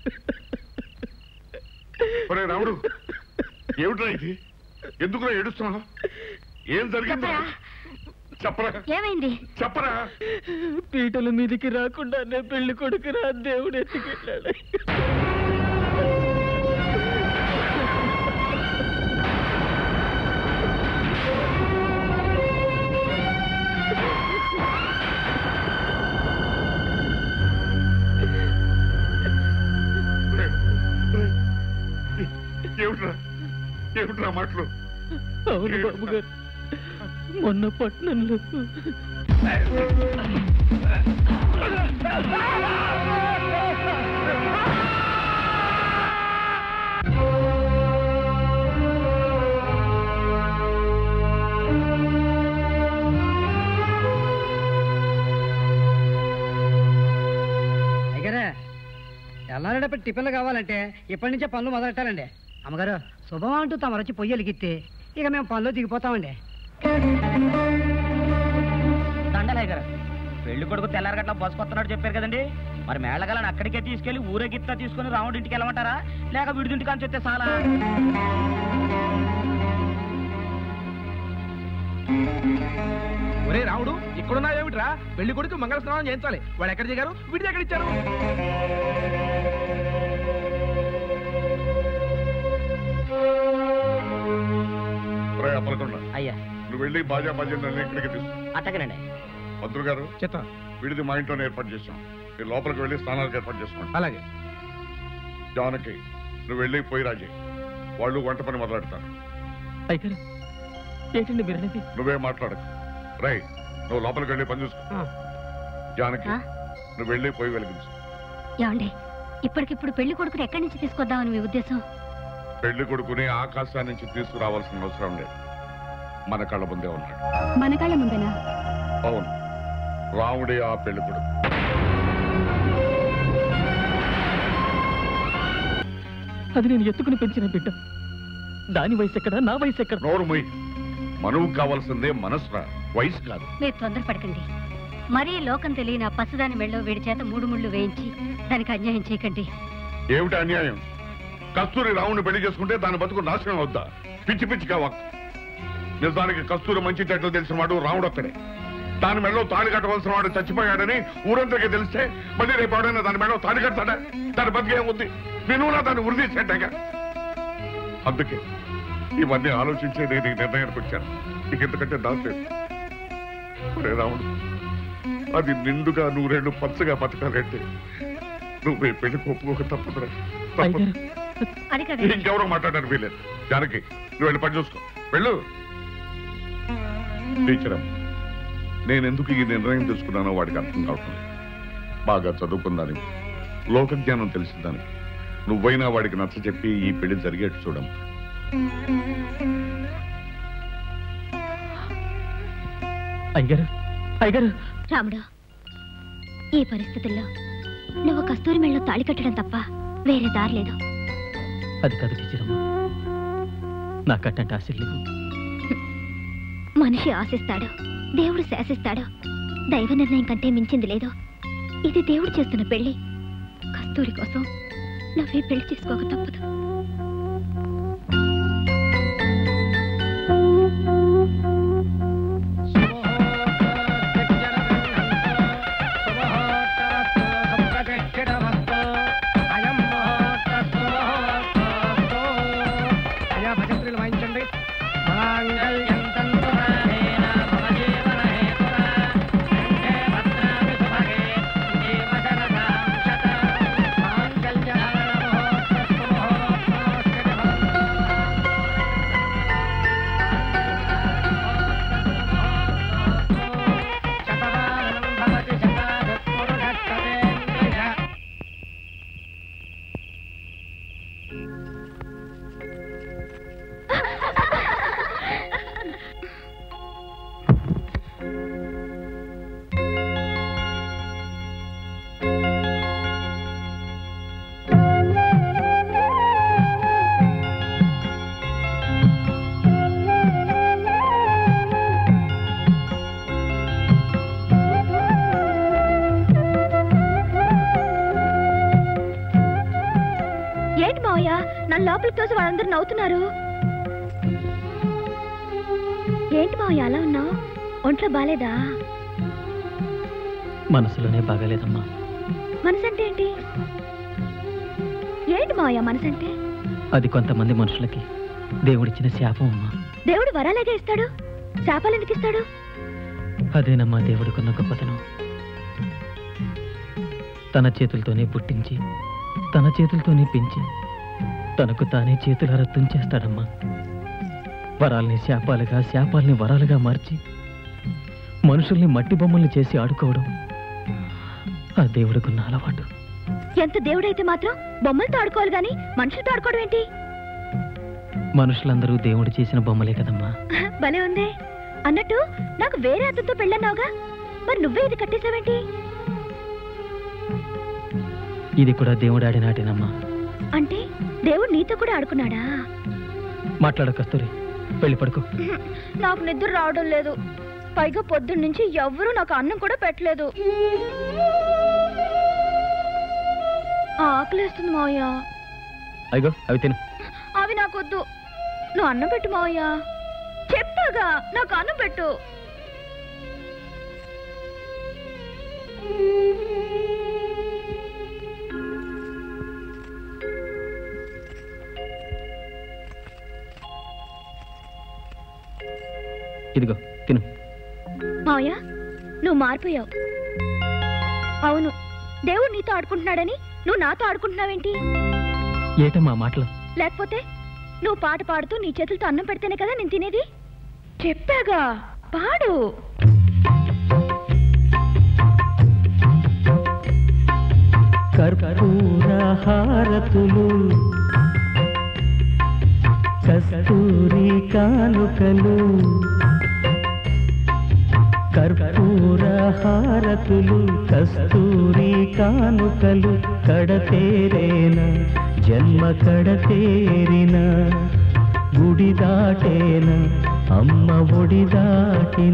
ఒరే రాముడు ఏమిట్రా ఇది ఎందుకురా ఏడుస్తున్నావు ఏం జరిగింది చెప్పరా ఏమైంది చెప్పరా పీటల మీదికి రాకుండానే పెళ్లి కొడుకు రా దేవుడు ఎత్తుకెళ్ళాడు ఏమిట్రా ఏమిట్రా మాటలు అవును బాబు గారు మొన్న పట్నంలో అయ్యగారా ఎల్లారేటప్పుడు టిఫిన్లు కావాలంటే ఇప్పటి నుంచే పనులు మొదలెట్టాలండి అమ్మగారు శుభం అంటూ తమరు వచ్చి పొయ్యి వెలిగిస్తే ఇక మేము పనులు దిగిపోతామండి దండలయ్య గారు పెళ్లి కొడుకు తెల్లారగట్ల బస్కొస్తున్నాడు చెప్పారు కదండి మరి మేళగాలని అక్కడికే తీసుకెళ్లి ఊరేగిత్తా తీసుకుని రాముడి ఇంటికి వెళ్ళమంటారా లేక విడిదింటికి అని చెప్తే చాలా ఒరే రాముడు ఇక్కడున్నా ఏమిట్రా పెళ్లి కొడుకు మంగళ స్నానం చేయించాలి వాడు ఎక్కడ దిగారు వీడి ఎక్కడ ఇచ్చారు ఒరే అప్పలకొండ అయ్యా నువ్వు వెళ్ళి బాజా బాజా నన్ను ఇక్కడికి తీసుకు అట్టగనండి మంత్రులు గారు చెత్త వీడిది మా ఇంట్లోనే ఏర్పాటు చేశాం మీరు లోపలికి వెళ్ళి స్నానాలకు ఏర్పాటు చేసుకోండి అలాగే జానకి నువ్వు వెళ్ళి పోయి రాజే వాళ్ళు వంట పని మొదలెడతారు అయ్యారు ఏంటండి మీరు అనేది నువ్వే మాట్లాడకు రై నువ్వు లోపలికి వెళ్ళి పని చూసుకో జానకి ఆ? నువ్వు వెళ్ళి పోయి వెలిగించు ఏమండి ఇప్పటికిప్పుడు పెళ్లి కొడుకుని ఎక్కడి నుంచి తీసుకొద్దామని మీ ఉద్దేశం పెళ్లి కొడుకుని ఆకాశం నుంచి తీసుకురావాల్సిన అవసరం లేదు మన కళ్ళ ముందే ఉన్నాడు మన కళ్ళ ముందేనా అవును రాముడే ఆ పెళ్లి కొడుకు అది నేను ఎత్తుకుని పెంచిన బిడ్డ దాని వయసు ఎక్కడ నా వయసు ఎక్కడ నోరు మొయ్యి మనవు కావాల్సిందే మనసురా వయసు కాదు మీరు తొందరపడకండి మరీ లోకం తెలియని ఆ పసుదాని మెళ్ళో వీడి చేత మూడు ముళ్ళు వేయించి దానికి అన్యాయం చేయకండి ఏమిటి అన్యాయం కస్తూరి రావుని పెళ్లి చేసుకుంటే దాని బతుకు నాశనం అవుద్దా పిచ్చి పిచ్చి కావాక్ నిజానికి కస్తూరి మంచి చెట్లు తెలిసిన వాడు రాముడు ఒక్కడే దాని మెడలో తాళి కట్టవలసిన వాడు చచ్చిపోయాడని ఊరంతకి తెలిస్తే మళ్ళీ రేపు ఎవడైనా దాని మెడలో తాళి కడతాడా దాని బతికేముంది నేను నా దాన్ని ఉరిదీసేటాగా అందుకే ఇవన్నీ ఆలోచించే నేను ఈ నిర్ణయానికి వచ్చాను ఇక ఎందుకంటే దాచలేదు ఒరే రాముడు అది నిండుగా నూరేళ్లు పచ్చగా బతకాలంటే నువ్వే పెళ్లి ఒప్పుకోక తప్పదురా తప్పదు. అది కదా ఇంకెవరో మాట్లాడారు వీలేదు జానకి నువ్వు వెళ్ళి పని చూసుకో వెళ్ళు టీచర్ నేను ఎందుకు ఈ నిర్ణయం తీసుకున్నానో వాడికి అర్థం కావటం లేదు. బాగా చదువుకుందాని లోక జ్ఞానం తెలిసిందానికి నువ్వైనా వాడికి నచ్చ చెప్పి ఈ పెళ్లి జరిగేట్టు చూడం అయ్యగారు అయ్యగారు రాముడు ఈ పరిస్థితుల్లో నువ్వు కస్తూరి మెళ్ళలో తాళి కట్టడం తప్ప వేరే దారి లేదు అది కాదు టీచరమ్మ నాకు అట్టంటే ఆశలు లేవు మనిషి ఆశిస్తాడు దేవుడు శాసిస్తాడు దైవ నిర్ణయం కంటే మించింది లేదు ఇది దేవుడు చేస్తున్న పెళ్లి కస్తూరి కోసం నువ్వే పెళ్లి చేసుకోక తప్పదు అయ్యా భజంత్రులు వాయించండి మాంగళ్యం మావయ్య నన్ను లోపలికి తోసి వాళ్ళందరూ నవ్వుతున్నారు ఏంటి మావయ్య అలా ఉన్నావు ఒంట్లో బాలేదా మనసులోనే బాగాలేదమ్మా మనసంటే ఏంటి ఏంటి మావయ్య మనసంటే అది కొంతమంది మనుషులకి దేవుడిచ్చిన శాపం అమ్మా దేవుడు వరాలేగా ఇస్తాడు శాపాలు ఎందుకు ఇస్తాడు అదేనమ్మా దేవుడికున్న గొప్పతనం తన చేతులతోనే పుట్టించి తన చేతులతోనే పెంచి తనకు తానే చేతులారా తుంచేస్తాడమ్మా వరాల్ని శాపాలుగా శాపాల్ని వరాలుగా మార్చి మనుషుల్ని మట్టి బొమ్మల్ని చేసి ఆడుకోవడం ఆ దేవుడికున్న అలవాటు ఎంత దేవుడైతే మాత్రం బొమ్మలతో ఆడుకోవాలి గాని మనుషులతో ఆడుకోవడం ఏంటి మనుషులందరూ దేవుడు చేసిన బొమ్మలే కదమ్మా భలే ఉందే అన్నట్టు నాకు వేరే అతనితో పెళ్ళన్నావుగా మరి నువ్వే ఇది కట్టేసావేంటి ఇది కూడా దేవుడు ఆడినాటేనమ్మా అంటే దేవుడు నీతో కూడా ఆడుకున్నాడా మాట్లాడ కస్తూరి పెళ్లి పడుకో నాకు నిద్ర రావడం లేదు పైగా పొద్దున్న నుంచి ఎవ్వరూ నాకు అన్నం కూడా పెట్టలేదు ఆకలేస్తుంది మావయ్య అయ్యో అవి తిను అవి నాకొద్దు నువ్వు అన్నం పెట్టు మావయ్య చెప్పాగా నాకు అన్నం పెట్టు ఇదిగో తిను మావయ్య నువ్వు మారిపోయావు అవును దేవుడు నీతో ఆడుకుంటున్నాడని నువ్వు నాతో ఆడుకుంటున్నావేంటి ఏటమ్మా మాటలు లేకపోతే నువ్వు పాట పాడుతూ నీ చేతులతో అన్నం పెడితేనే కదా నేను తినేది చెప్పాగా పాడు కర్పూర హారతులు కస్తూరి కానుకలు కర్పూర హారతులు కస్తూరి కానుకలు కడతేరేన జన్మ కడతేరిన గుడి దాటేన అమ్మ ఒడి దాటిన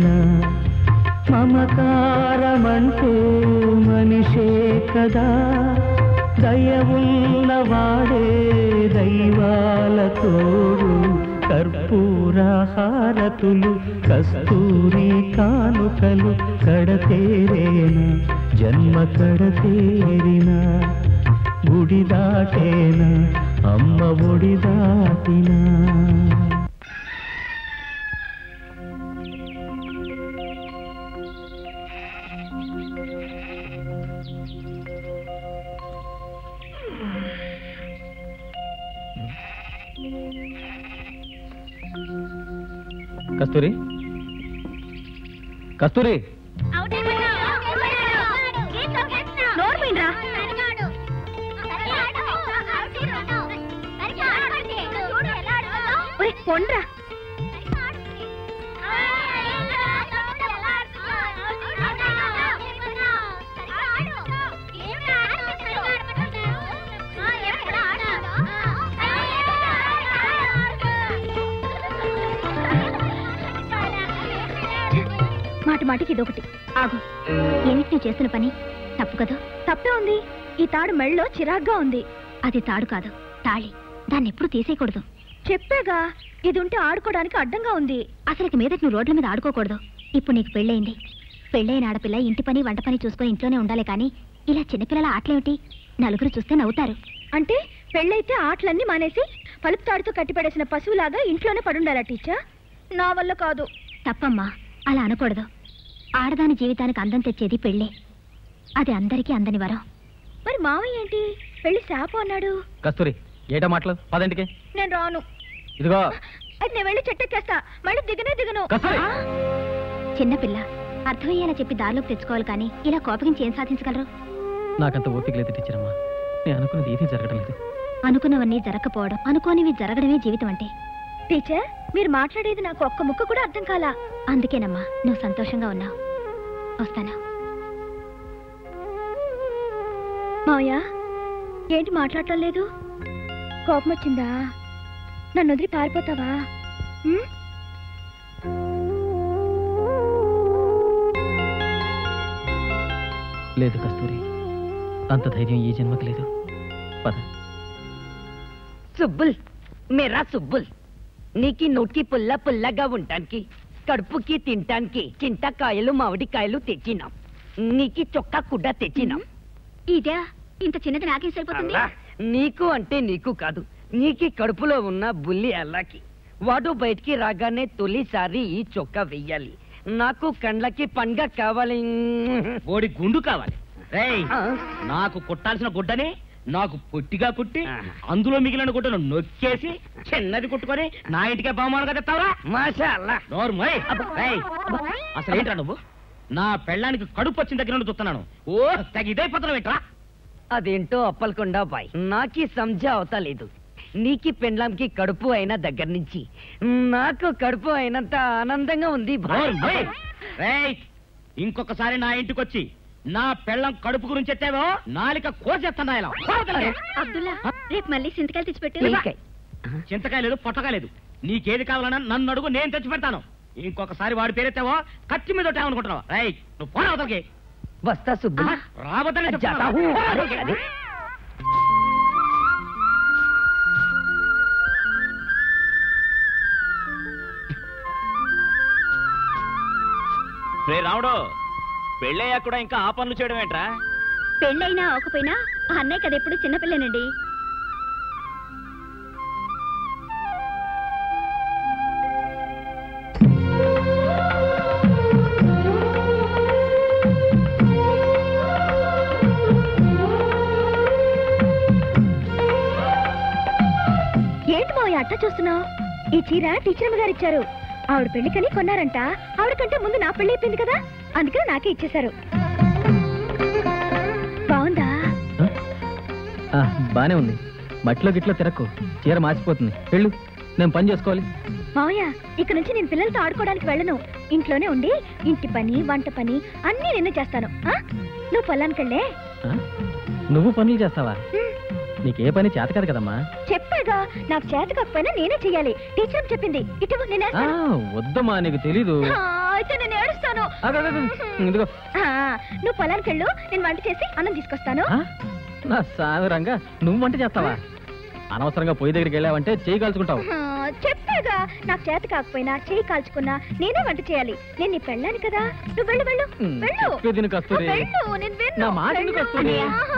మమకారమంటే మనిషే కదా దయవున్నవాడే దైవాల తోడు కర్పూర హారతులు కస్తూరి కానుకలు కడతేరేన జన్మ కడతేరిన గుడి దాటేన అమ్మ ఒడి దాటినా కస్తూరి కస్తూరి నోరు మీండ్రా. ఒరేయ్, పొండ్రా మాట మాటికి ఇదొకటి ఆగు ఏమిటి నువ్వు చేస్తున్న పని తప్పు కదా తప్పే ఉంది ఈ తాడు మెళ్ళలో చిరాగ్గా ఉంది అది తాడు కాదు తాళి దాన్ని ఎప్పుడు తీసేయకూడదు చెప్పాగా ఇది ఉంటే ఆడుకోవడానికి అడ్డంగా ఉంది అసలు మీదటి నువ్వు రోడ్ల మీద ఆడుకోకూడదు ఇప్పుడు నీకు పెళ్ళైంది పెళ్ళైన ఆడపిల్ల ఇంటి పని వంట పని చూసుకొని ఇంట్లోనే ఉండాలి కానీ ఇలా చిన్నపిల్లల ఆటలేమిటి నలుగురు చూస్తే నవ్వుతారు అంటే పెళ్ళైతే ఆటలన్నీ మానేసి పలుపు తాడుతో కట్టిపడేసిన పశువులాగా ఇంట్లోనే పడుండాలా టీచర్ నా వల్ల కాదు తప్పమ్మా అలా అనకూడదు ఆడదాని జీవితానికి అందం తెచ్చేది పెళ్ళే అది అందరికీ అందని వరం మరి మావయ్య ఏంటి పెళ్లి శాపం అన్నాడు కస్తూరి ఏటా మాటలు పదంటికి నేను రాను ఇదిగో అయితే నేను వెళ్ళి చెట్టెక్కేస్తా మళ్ళీ దిగనే దిగను కస్తూరి! ఆ? చిన్నపిల్ల అర్థమయ్యేలా చెప్పి దారిలోకి తెచ్చుకోవాలి కానీ ఇలా కోపగించి ఏం సాధించగలరు నాకంత ఓపిక లేదు టీచర్ అమ్మా నేను అనుకున్నది ఏదీ జరగడం లేదు అనుకున్నవన్నీ జరగకపోవడం అనుకోనివి జరగడమే జీవితం అంటే టీచర్ మీరు మాట్లాడేది నాకు ఒక్క ముక్క కూడా అర్థం కాలా అందుకేనమ్మా నువ్వు సంతోషంగా ఉన్నావు వస్తాను మావయ్య ఏంటి మాట్లాడటం లేదు కోపం వచ్చిందా నన్ను వదిలి పారిపోతావా ఉం? లేదు కస్తూరి అంత ధైర్యం ఈ జన్మకి లేదు పద సుబ్బుల్ మేరా సుబ్బుల్ నీకి నోటికి పుల్ల పుల్లగా ఉండటానికి కడుపుకి తినటానికి చింతకాయలు మామిడికాయలు తెచ్చినాం నీకి చొక్కా కూడా తెచ్చినాం ఇదే ఇంత చిన్నది నాకేం సరిపోతుంది అలా నీకు అంటే నీకు కాదు నీకి కడుపులో ఉన్న బుల్లి అల్లాకి వాడు బయటికి రాగానే తొలిసారి ఈ చొక్కా వెయ్యాలి నాకు కండ్లకి పండుగ కావాలి ఓడి గుండు కావాలి రేయ్ నాకు కుట్టాల్సిన గుడ్డని నాకు పొట్టిగా కుట్టి అందులో మిగిలిన గుడ్డను నొక్కేసి చిన్నది కుట్టుకొని నా ఇంటికే బహుమానంగా తెస్తావరా మాషా అల్లా నోరు మోయ్. రేయ్, అసలు ఏంట్రా నువ్వు నా పెళ్ళానికి కడుపు వచ్చిన దగ్గర నుండి చూస్తున్నాను ఓ తెగ ఇదే పత్రం ఏంట్రా అదేంటో అప్పలకొండా బాయ్ నాకి సంజా అవతలేదు నీకి పెండ్లాంకి కడుపు అయిన దగ్గర నుంచి నాకు కడుపు అయినంత ఆనందంగా ఉంది బాయ్ నోరు మోయ్. రేయ్, ఇంకొకసారి నా ఇంటికి వచ్చి నా పెళ్ళం కడుపు గురించి ఎత్తావో నాలిక కోసేస్తున్నా ఇలా అబ్దుల్లా రేపు మళ్ళీ సింతకాయలు తెచ్చిపెట్టు చింతకాయ లేదు పొట్టకాయ లేదు నీకేది కావాలన్నా నన్ను అడుగు నేను తెచ్చి పెడతాను ఇంకొకసారి వాడి పేరెత్తావో కత్తి మీద అనుకుంటున్నావు రై నువ్వు పోరా అవతలకి వస్తా సుబ్బు రావద్దని జాతా చెప్తున్నాను. హూ. పోరా అరే, అవతలకి. అరే. రే రాముడు పెళ్ళయ్యాక కూడా ఇంకా ఆ పనులు చేయడం ఏంట్రా పెళ్ళైనా అవకపోయినా ఆ అన్నయ్య కదా ఎప్పుడు చిన్నపిల్లనండి ఏంటి మావయ్య అట్ట చూస్తున్నావు ఈ చీర టీచర్ అమ్మ గారు ఇచ్చారు ఆవిడ పెళ్లికని కొన్నారంట ఆవిడ కంటే ముందు నా పెళ్లి అయిపోయింది కదా అందుకని నాకే ఇచ్చేశారు బాగుందా ఆ, బానే ఉంది బట్టలో గిట్లో తిరక్కు చీర మార్చిపోతుంది వెళ్ళు నేను పని చేసుకోవాలి మావయ్య ఇక నుంచి నేను పిల్లలతో ఆడుకోవడానికి వెళ్ళను ఇంట్లోనే ఉండి ఇంటి పని వంట పని అన్నీ నేనే చేస్తాను ఆ? నువ్వు పొలానికి వెళ్ళే ఆ? నువ్వు పనులు చేస్తావా నీకే పని చేత కాదు కదమ్మా చెప్పాగా నాకు చేత కాకపోయినా నేనే చెయ్యాలి టీచర్ చెప్పింది ఇటు నేను ఆ, వేస్తాను. వద్దమ్మా నీకు తెలీదు ఆ, అయితే నేను ఏడుస్తాను అదే, అదే, అదే. ఇదిగో ఆ, నువ్వు పొలానికి వెళ్ళు నేను వంట చేసి అన్నం తీసుకొస్తాను ఆ? నా సామిరంగా నువ్వు వంట చేస్తావా అనవసరంగా పొయ్యి దగ్గరికి వెళ్ళావంటే చేయి కాల్చుకుంటావు ఆ, చెప్పాగా నాకు చేత కాకపోయినా చేయి కాల్చుకున్నా నేనే వంట చేయాలి నేను నీ పెళ్ళాను కదా నువ్వు వెళ్ళు వెళ్ళు ఉమ్, వెళ్ళు చెప్పేది నీకు కస్తూరి. వెళ్ళు నేను విన్ను. నా మాట వెళ్ళు. ఎందుకు కస్తూరి?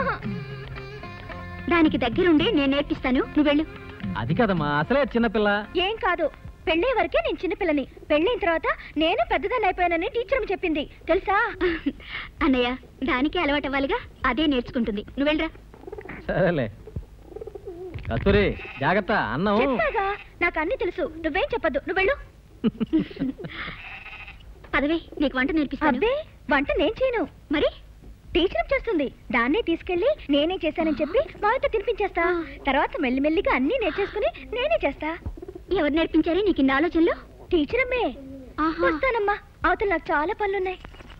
దానికి దగ్గరుండి నేను నేర్పిస్తాను నువ్వు వెళ్ళు అది కదమ్మా అసలే చిన్నపిల్ల ఏం కాదు పెళ్ళే వరకే నేను చిన్నపిల్లని పెళ్ళైన తర్వాత నేను పెద్దదాన్ని అయిపోయానని టీచర్ చెప్పింది తెలుసా అన్నయ్య దానికి అలవాటు అవ్వాలిగా అదే నేర్చుకుంటుంది నువ్వు వెళ్ళరా సరేలే కస్తూరి జాగ్రత్త అన్నం చెప్పాగా నాకు అన్ని తెలుసు నువ్వేం చెప్పొద్దు నువ్వు వెళ్ళు పదవే నీకు వంట నేర్పిస్తాను అబ్బే వంట నేను చేయను మరి టీచర్ చేస్తుంది దాన్నే తీసుకెళ్లి నేనే చేశానని చెప్పి మాతో తినిపించేస్తా తర్వాత మెల్లిమెల్లిగా అన్ని నేర్చేసుకుని నేనే చేస్తా ఎవరు నేర్పించారు నీకు ఇన్ని ఆలోచనలు టీచర్ అమ్మే వస్తానమ్మా అవతల నాకు చాలా పనులున్నాయి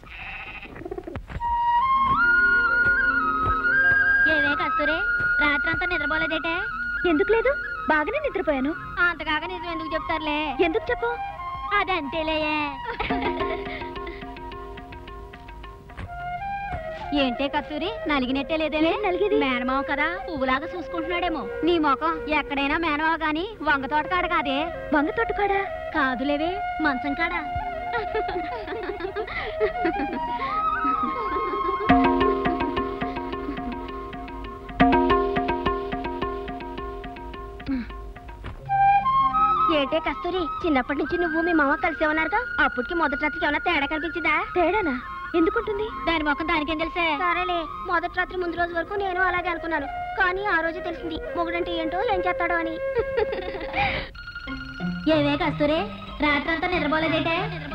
ఏవే కస్తూరి రాత్రంతా నిద్రపోలేదేటే ఎందుకు లేదు బాగానే నిద్రపోయాను అంతకాక నిజం ఎందుకు చెప్తారులే ఎందుకు చెప్పు అదంతేలేయే ఏంటే కస్తూరి నలిగినట్టే లేదేలే నలిగేది? మేనమావ కదా పువ్వులాగా చూసుకుంటున్నాడేమో నీ ముఖం ఎక్కడైనా మేనమావ గాని వంగ తోట కాడ కాదే వంగ తోట కాడా కాదులేవే మంచం కాడ ఏంటే కస్తూరి చిన్నప్పటి నుంచి నువ్వు మీ మామ కలిసే ఉన్నారుగా అప్పటికి మొదటి రాత్రికి ఏమైనా తేడా కనిపించిందా తేడానా ఎందుకుంటుంది దాని ముఖం దానికేం తెలుసే సరేలే మొదటి రాత్రి ముందు రోజు వరకు నేను అలాగే అనుకున్నాను కానీ ఆ రోజు తెలిసింది మొగుడంటే ఏంటో ఏం చేస్తాడో అని ఏవే కస్తూరి రాత్రంతా నిద్రపోలేదేటే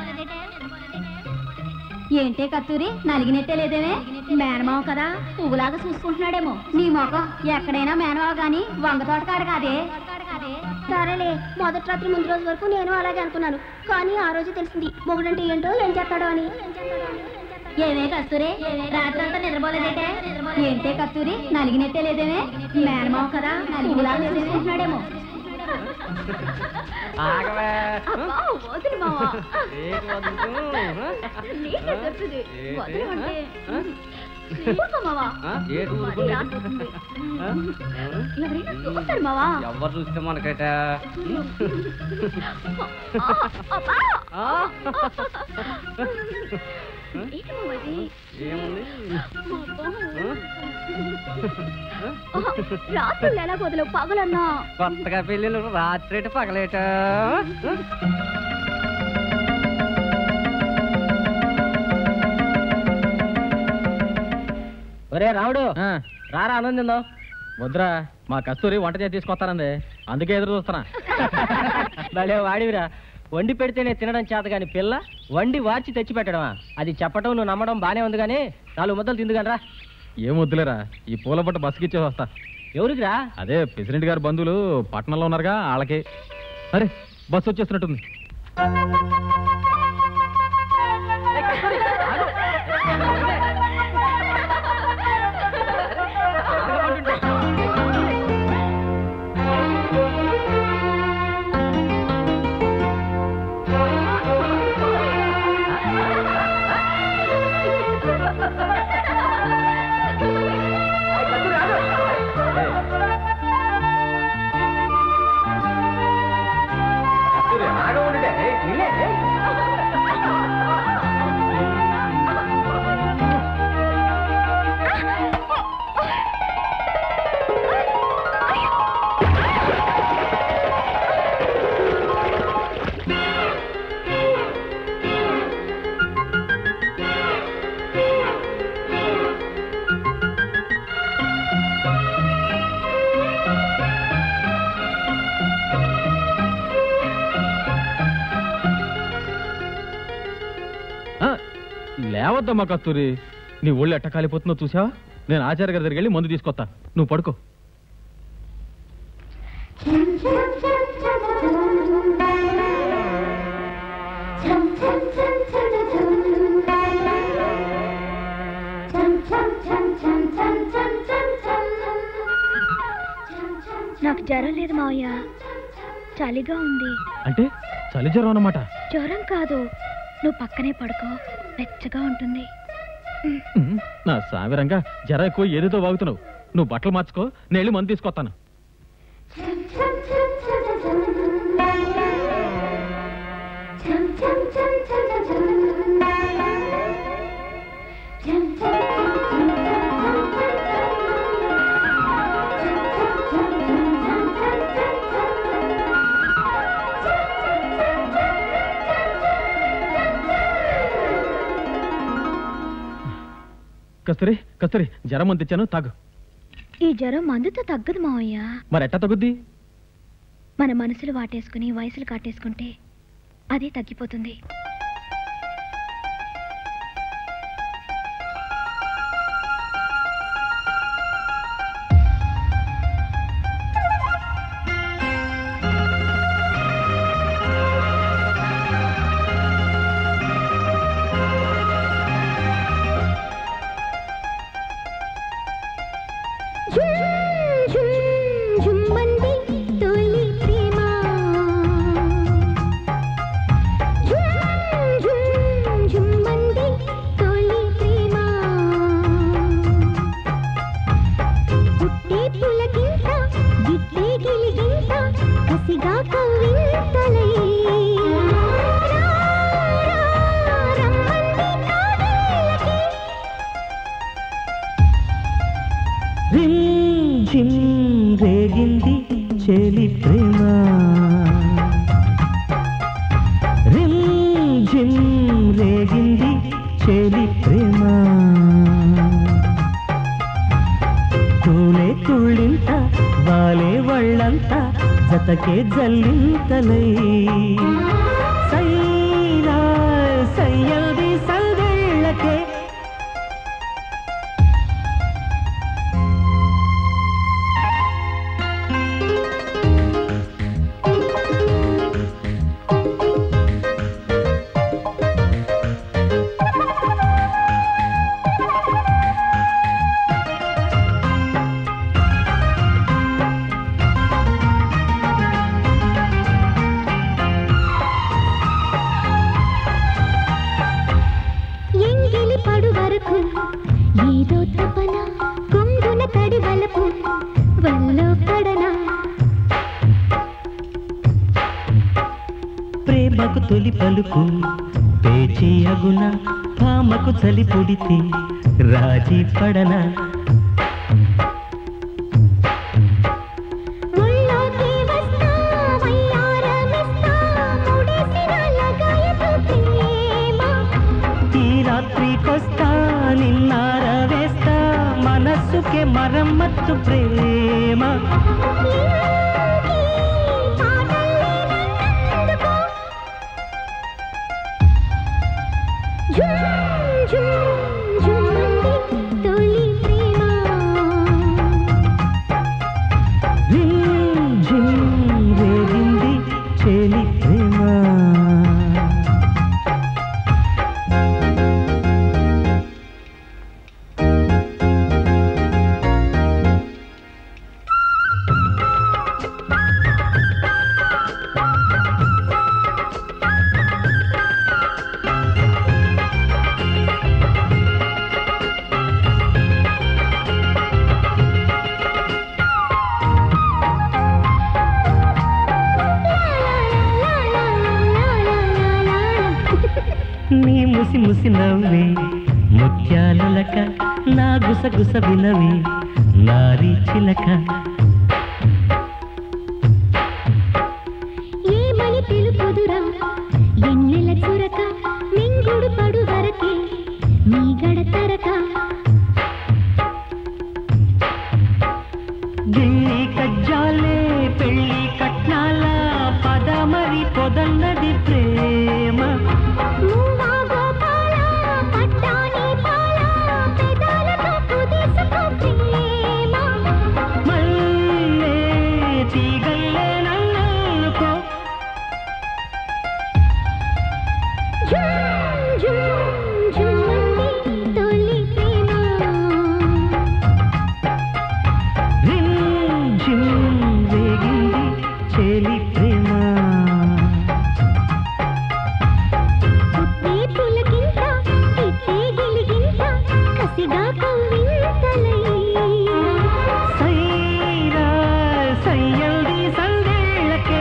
ఏంటే కస్తూరి నలిగినట్టే లేదేమే మేనమావ కదా పువ్వులాగా చూసుకుంటున్నాడేమో నీ ముఖం ఎక్కడైనా మేనమావ గాని వంగ తోట కాడ కాదే సరేలే మొదటి రాత్రి ముందు రోజు వరకు నేను అలాగే అనుకున్నాను కానీ ఆ రోజు తెలిసింది మొగుడంటే ఏంటో ఏం చేస్తాడో అని ఏమే కస్తూరి రాత్రంతా నిద్రపోలేదేటే ఏంటే కస్తూరి నలిగినట్టే లేదేమే మేనమావ కదా పువ్వులాగా చూసుకుంటున్నాడేమో ఆగవే అబ్బా, వదిలు మావా. నీకే దొరుకుతుంది. వదిలు అంటే. ఊరుకో మావా ఏడు మళ్ళీ రాకొస్తుంది. ఎవరైనా చూస్తారు మావా ఎవరు చూస్తే మనకట ఆ, అబ్బా! ఏంటి మావా ఇది? ఏముంది ఆహా, రాత్రులు ఎలా వదలవు పగలన్నా కొత్తగా పెళ్ళిళ్ళు రాత్రి పగలేట ఒరే రావుడు రారా ఆనందిందో వద్దురా మా కస్తూరి వంట చేసి తీసుకొస్తానంది అందుకే ఎదురు చూస్తున్నా భలే వాడివిరా వండి పెడితేనే తినడం చేత కాని పిల్ల వండి వార్చి తెచ్చి పెట్టడమా అది చెప్పడం నువ్వు నమ్మడం బానే ఉంది కానీ నాలుగు ముద్దలు తిందుగానరా ఏం వద్దులేరా ఈ పూల పట్ట బస్సుకి ఇచ్చేసి వస్తా ఎవరికిరా అదే ప్రెసిడెంట్ గారి బంధువులు పట్టణంలో ఉన్నారుగా వాళ్ళకి అరే బస్సు వచ్చేస్తున్నట్టుంది ఆ, లేవద్దమ్మా కస్తూరి నీ ఒళ్ళు ఎట్ట కాలిపోతుందో చూసావా నేను ఆచార్య గారి దగ్గరికి వెళ్ళి మందు తీసుకొస్తా నువ్వు పడుకో నాకు జ్వరం లేదు మావయ్య చలిగా ఉంది అంటే చలి జ్వరం అన్నమాట జ్వరం కాదు నువ్వు పక్కనే పడుకో వెచ్చగా ఉంటుంది ఉమ్, నా సామిరంగా జ్వరం ఎక్కువ ఏదేదో వాగుతున్నావు నువ్వు బట్టలు మార్చుకో నేను వెళ్ళి మందు తీసుకొస్తాను కస్తూరి కస్తూరి జ్వరం మంది తెచ్చాను తాగు ఈ జ్వరం మందుతో తగ్గదు మావయ్య మరి ఎట్టా తగ్గుద్ది మన మనసులు వాటేసుకుని వయసులు కాటేసుకుంటే అదే తగ్గిపోతుంది కసిగా కవ్వింతలై రిమ్ ఝిమ్ రేగింది చెలి ప్రేమ రిమ్ ఝిమ్ రేగింది చెలి ప్రేమ తూలే తుళ్ళింత వాలే వాళ్ళంత జతకే జల్లింతలై సైరా సయ్యది సల్గళ్ళకే నీ ప్రేమకు తొలి పలుకు పేచి అగున పామకు చలి పొడితే రాజీ పడనా ముల్లోకి వస్తా వయ్యారమిస్తా ముడేసిన లగాయతు ప్రేమ ఈ రాత్రికొస్తా నిన్నార వేస్తా మనస్సుకే మరమ్మత్తు ప్రేమ ఝుమ్ ఝుమ్ ఝుమ్మంది తొలి ప్రేమ ఝిమ్ ఝిమ్ రేగింది చెలి ప్రేమ నీ ముసి ముసి నవ్వే ముత్యాలులక నా గుసగుస వినవే నారీ చిలక ఏమని తెలుపుదురా ఎన్నెల చురక మింగుడు పడు వరకే మీ గడతరక గిల్లి కజ్జాలే పెళ్లి కట్నాల పద మరి పొదన్నది ప్రేమ మూవా గోపాల పట్టాని పాల పెదాలతో కుదేసుకో ప్రేమ మల్లే తీగల్లే నన్నుకో ఝుమ్ ఝుమ్ ఝుమ్మంది తొలి ప్రేమ రిమ్ ఝిమ్ రేగింది చెలి ప్రేమ పుట్టే పులకింత ఇట్టే గిలిగింత కసిగా కవ్వింతలై సైరా సయ్యల్ది సందేళ్ళకే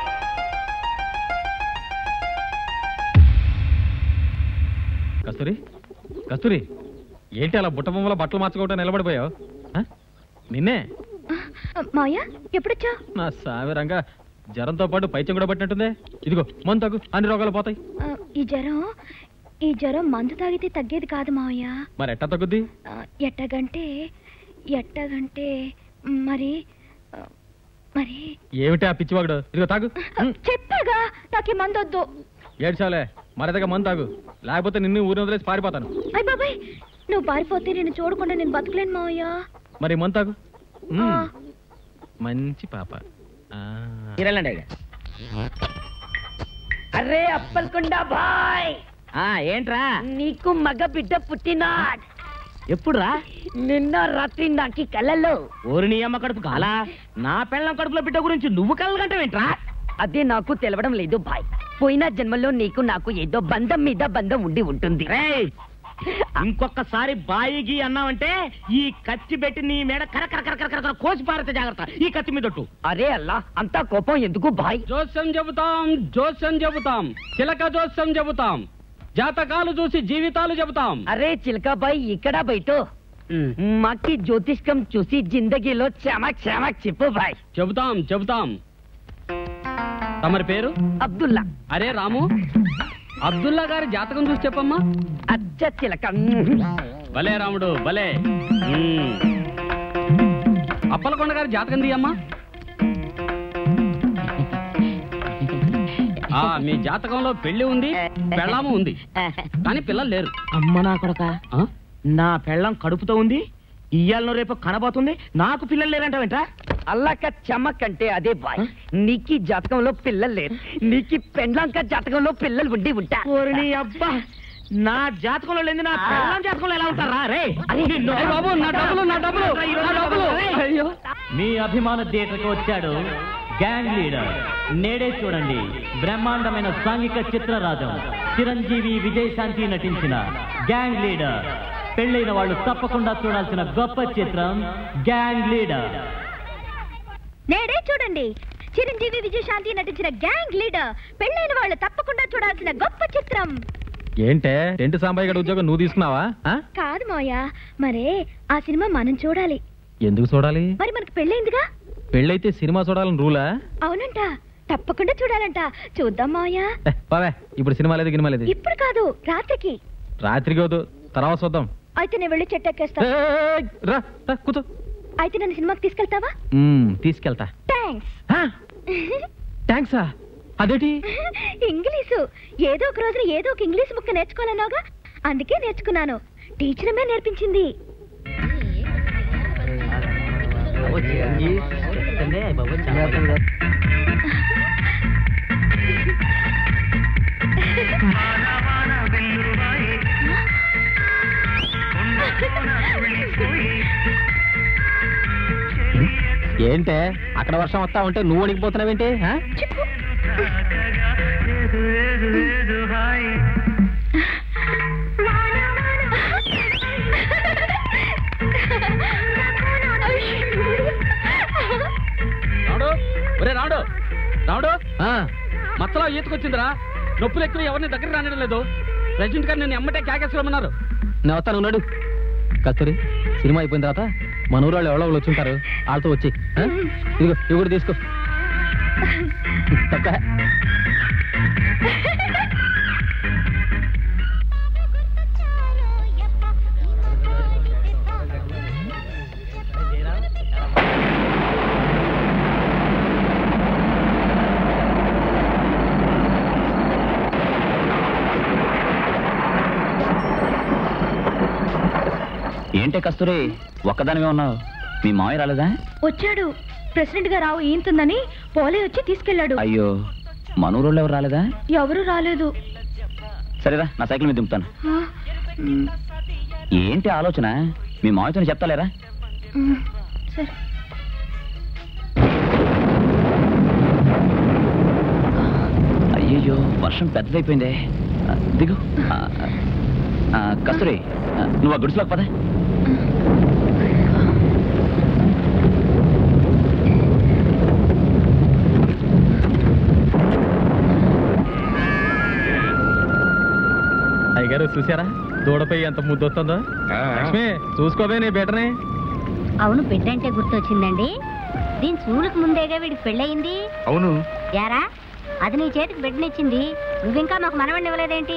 కస్తూరి కస్తూరి ఏంటి అలా బుట్ట బొమ్మల బట్టలు మార్చుకోవటం నిలబడిపోయావు ఆ? నిన్నే మాయా ఎప్పుడొచ్చా నా సావిరంగా జ్వరంతో పాటు పైత్యం కూడా పట్టినట్టుందే ఇదిగో మందు తగ్గు అన్ని రోగాలు పోతాయి ఈ జ్వరం ఈ జ్వరం మందు తాగితే తగ్గేది కాదు మావయ్య మరి ఎట్టా తగ్గుద్ది ఆ, ఎట్టగంటే ఎట్టగంటే మరి ఆ, మరి ఏమిటి ఆ పిచ్చివాగుడు ఇదిగో తాగు చెప్పాగా నాకు ఈ మందు వద్దు ఏడ్చాలే మరదగా మందు తాగు లేకపోతే నిన్ను ఊరిని వదిలేసి పారిపోతాను అయ్య బాబాయ్ నువ్వు పారిపోతే నేను చూడకుండా నేను బతకలేను మావయ్య మరి మందు తాగు మ్మ్. ఆ. మంచి పాప ఆ. ఇరలండి అరే అప్పల్కొండ బాయ్ ఆ ఏంట్రా నీకు మగ బిడ్డ పుట్టినాడ్ ఎప్పుడురా నిన్న రాత్రి నాకి కళ్ళల్లో ఓరి నీ అమ్మ కడుపు కాలా నా పెళ్ళం కడుపులో బిడ్డ గురించి నువ్వు కలగంటావేంట్రా అదే నాకు తెలవడం లేదు బాయ్ పోయిన జన్మలో నీకు నాకు ఏదో బంధం మీద బంధం ఉండి ఉంటుంది రేయ్, ఇంకొకసారి బాయిగి అన్నావంటే ఈ కత్తి పెట్టి నీ మేడ కర కర కర కర కర కోసి పారితే జాగ్రత్త ఈ కత్తి మీద ఒట్టు. అరే అల్లా అంతా కోపం ఎందుకు బాయ్ జోస్యం చెబుతాం జోస్యం చెబుతాం చిలక జోస్యం చెబుతాం జాతకాలు చూసి జీవితాలు చెబుతాం అరే చిలకాబాయ్ ఇక్కడ బయట మాకి జ్యోతిష్కం చూసి జిందగీలో చమక్ చమక్ చెప్పు బాయ్ చెబుతాం చెబుతాం తమరి పేరు అబ్దుల్లా అరే రాము అబ్దుల్లా గారి జాతకం చూసి చెప్పమ్మా అచ్చ చిలక భలే రాముడు భలే మ్మ్. అప్పలకొండ గారి జాతకం తీయమ్మా ఆ మీ జాతకంలో పెళ్లి ఉంది పెళ్ళాము ఉంది కానీ పిల్లలు లేరు అమ్మ నా కొడక నా పెళ్ళం కడుపుతో ఉంది ఇయ్యాలను రేపు కనబోతుంది నాకు పిల్లలు లేరంటావేంట్రా అల్లాక చమక్ అంటే అదే బాయ్ నీకి జాతకంలో పిల్లలు లేరు నీకి పెండ్లాంక జాతకంలో పిల్లలు ఉండి ఉంటా ఓరి నీ అబ్బా నా జాతకంలో లేదు నా పెళ్ళం జాతకంలో ఎలా ఉంటారా రే నిన్ను- ఏయ్ బాబు, నా డబ్బులు, నా డబ్బులు, నా డబ్బులు. అయ్యో. మీ అభిమాన థియేటర్కి వచ్చాడు గ్యాంగ్ లీడర్ నేడే చూడండి బ్రహ్మాండమైన సాంఘిక చిత్రరాజం చిరంజీవి విజయశాంతి నటించిన గ్యాంగ్ లీడర్ పెళ్ళైన వాళ్ళు తప్పకుండా చూడాల్సిన గొప్ప చిత్రం గ్యాంగ్ లీడర్ నేడే చూడండి చిరంజీవి విజయశాంతి నటించిన గ్యాంగ్ లీడర్ పెళ్ళైన వాళ్ళు తప్పకుండా చూడాల్సిన గొప్ప చిత్రం ఏంటే రెండు సాంబాయి గడ ఉద్యోగం నువ్వు తీసుకున్నావా ఆ? కాదు మావయ్య మరే ఆ సినిమా మనం చూడాలి ఎందుకు చూడాలి మరి మనకు పెళ్ళైందిగా పెళ్ళైతే సినిమా చూడాలని రూలా అవునంట తప్పకుండా చూడాలంట చూద్దాం మావయ్య ఏ, పోవే ఇప్పుడు సినిమా లేదు గినిమా లేదు ఇప్పుడు కాదు రాత్రికి రాత్రికి వద్దు తర్వాత చూద్దాం అయితే నేను వెళ్ళి చెట్టెక్కేస్తా ఏయ్, రా రా, కూర్చో అయితే నన్ను సినిమాకి తీసుకెళ్తావా మ్మ్, తీసుకెళ్తా థ్యాంక్స్ థ్యాంక్సా అదేటి ఇంగ్లీషు ఏదో ఒక రోజున ఏదో ఒక ఇంగ్లీష్ ముక్క నేర్చుకోవాలన్నావుగా అందుకే నేర్చుకున్నాను టీచర్ అమ్మే నేర్పించింది ఏంటే అక్కడ వర్షం వస్తా ఉంటే నువ్వు వణికిపోతున్నావేంటి ఆ? రావుడు ఒరే రావుడు రావుడు మచ్చలో ఈతకొచ్చిందిరా నొప్పులు ఎక్కువ ఎవరిని దగ్గర రానిడం లేదు రజనీ గారు నేను ఎమ్మటే కేకేసుకోమన్నారు నేను వస్తాను ఉన్నాడు కస్తూరి సినిమా అయిపోయిన తర్వాత మన ఊరు వాళ్ళు ఎవరో ఒకళ్ళు వచ్చుంటారు వాళ్ళతో వచ్చి ఆ? ఇదిగో ఇవి కూడా తీసుకో తప్ప ఏంటే కస్తూరి ఒక్కదానివే ఉన్నావు మీ మావయ్య రాలేదా వచ్చాడు ప్రెసిడెంట్ గా రావు ఈంతుందని పోలే వచ్చి తీసుకెళ్ళాడు అయ్యో మనూరోళ్ళు ఎవరు రాలేదా ఎవరు రాలేదు సరేరా నా సైకిల్ మీద దింపుతాను ఆ, మ్, ఏంటి ఆలోచన మీ మావయ్యతో చెప్తాలేరా మ్, సరే అయ్యయ్యో వర్షం పెద్దదైపోయిందే ఆ, దిగు ఆ, ఆ, కస్తూరి ఆ, నువ్వు ఆ గుడిసెలోకి పద అయ్యగారు చూసారా దూడపై ఎంత ముద్దు వస్తుందో లక్ష్మి చూసుకోవే నీ బెటర్ని అవును బిడ్డ అంటే గుర్తొచ్చిందండి దీని చూలుకు ముందేగా వీడికి పెళ్ళయింది అవును యారా అది నీ చేతికి బిడ్డనిచ్చింది నువ్వింకా మాకు మనవడిని ఇవ్వలేదేంటి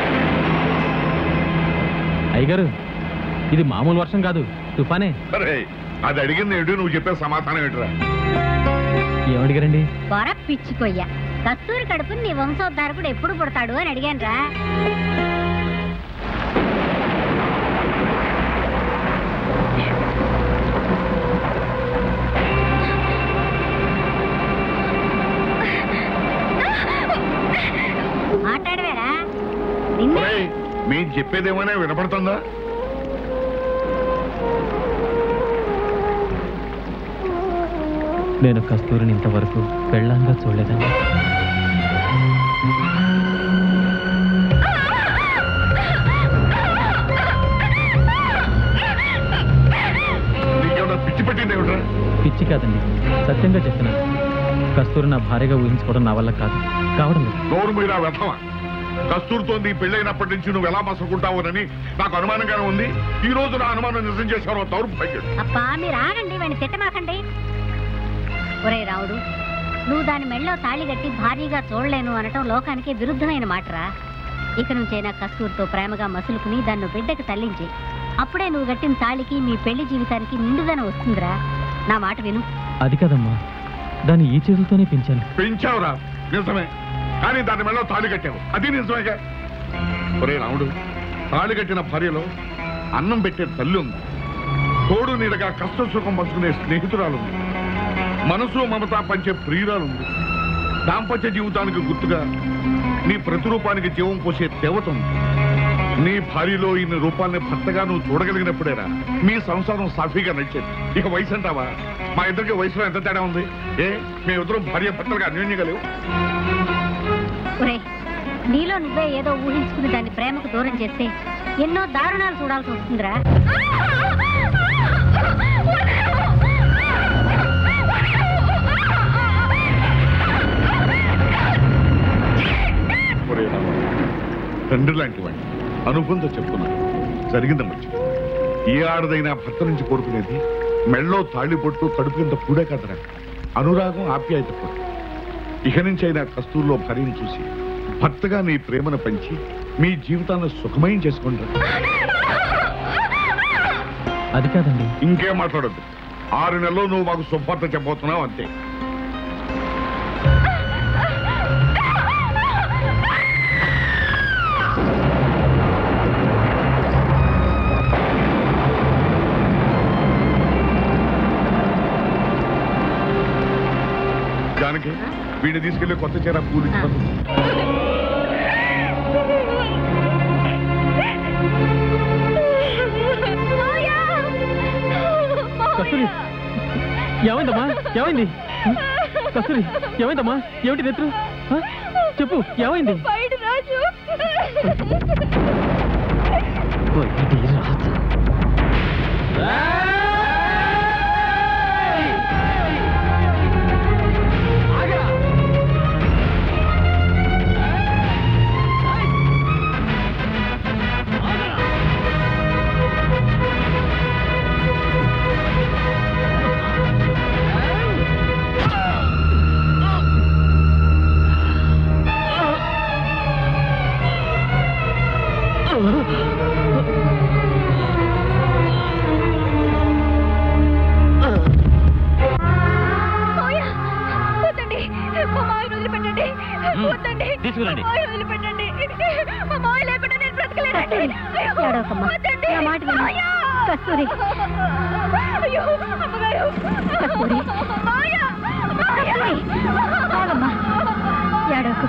అయ్యగారు ఇది మామూలు వర్షం కాదు తుఫానే సరే అది అడిగింది ఏంటి నువ్వు చెప్పే సమాధానం ఏంటిరా ఏమడిగారండి బొర పిచ్చికొయ్య కస్తూరి కడుపుని నీ వంశోద్ధారకుడు ఎప్పుడు పుడతాడు అని అడిగాను రా మాట్లాడవేరా నిన్నే ఒరేయ్, మేము చెప్పేదేమైనా వినపడుతుందా నేను కస్తూరిని ఇంతవరకు పెళ్ళంగా చూడలేదండి నీకేమన్నా పిచ్చి పట్టింది ఏమిట్రా పిచ్చి కాదండి సత్యంగా చెప్తున్నాను కస్తూరి నా భార్యగా ఊహించుకోవడం నా వల్ల కాదు కావడం లేదు నోరు మీద వ్యర్థమా కస్తూరుతో నీ పెళ్ళైనప్పటి నుంచి నువ్వు ఎలా మసకుంటావునని నాకు అనుమానంగానే ఉంది ఈ రోజు నా అనుమానం నిజం చేశాను దౌర్భాగ్యుడు అబ్బా మీరు ఆగండి వాడిని తిట్టమాకండి ఒరే రావుడు నువ్వు దాని మెళ్ళో తాళి కట్టి భారీగా చూడలేను అనటం లోకానికి విరుద్ధమైన మాటరా ఇక నుంచైనా కస్తూరితో ప్రేమగా మసులుకుని దాన్ని బిడ్డకి తల్లించి అప్పుడే నువ్వు కట్టిన తాళికి మీ పెళ్లి జీవితానికి నిండుదనం వస్తుందిరా నా మాట విను అది కాదమ్మా దాన్ని ఈ చేతులతోనే పెంచాను పెంచావురా నిజమే కానీ దాని మెళ్ళో తాళి కట్టావు అది నిజమేగా ఒరే రాముడు తాళి కట్టిన భార్యలో అన్నం పెట్టే తల్లి ఉంది తోడు నీడగా కష్ట సుఖం పంచుకునే స్నేహితురాలు ఉంది మనసు మమత పంచే ప్రియురాలు ఉంది దాంపత్య జీవితానికి గుర్తుగా నీ ప్రతిరూపానికి జీవం పోసే దేవత ఉంది నీ భార్యలో ఇన్ని రూపాల్ని భర్తగా నువ్వు చూడగలిగినప్పుడేరా మీ సంసారం సాఫీగా నడిచేది ఇక వయసు అంటావా మా ఇద్దరికి వయసులో ఎంత తేడా ఉంది ఏ మీ ఇద్దరు భార్య భర్తలుగా అన్యోన్యంగా లేవు ఒరే నీలో నువ్వే ఏదో ఊహించుకుని దాన్ని ప్రేమకు దూరం చేస్తే ఎన్నో దారుణాలు చూడాల్సి వస్తుందిరా తండ్రి లాంటి వాడిని అనుభవంతో చెప్తున్నాను జరిగింది మంచి ఏ ఆడదైనా భర్త నుంచి కోరుకునేది మెళ్ళో తాళి పొట్టు కడుపు కింద కూడే కదరా అనురాగం ఆప్యాయత కూడా ఇక నుంచి అయినా కస్తూర్లో భార్యను చూసి భర్తగా నీ ప్రేమను పంచి మీ జీవితాన్ని సుఖమయం చేసుకుంటారు అది కాదండి ఇంకేం మాట్లాడద్దు ఆరు నెలల్లో నువ్వు మాకు శుభార్త చెప్పబోతున్నావు అంతే జానకి వీడిని తీసుకెళ్లి కొత్త చీర పూలు ఇచ్చి పంపించు. కస్తూరి ఏమైందమ్మా ఏమైంది కస్తూరి ఏమైందమ్మా ఏమిటి నెత్రు ఆ? చెప్పు ఏమైంది రాజు వద్దండి మా మావిని వదిలిపెట్టండి వద్దండి తీసుకురండి. మా మావిని వదిలిపెట్టండి మా మావి లేకుండా నేను బ్రతకలేనండి అయ్యో, ఏడవకమ్మా. వద్దండి. నా మాట విను. మావయ్య. కస్తూరి. అయ్యో అమ్మగారు కస్తూరి. మావయ్య, మావయ్య. ఆగమ్మా ఏడవకు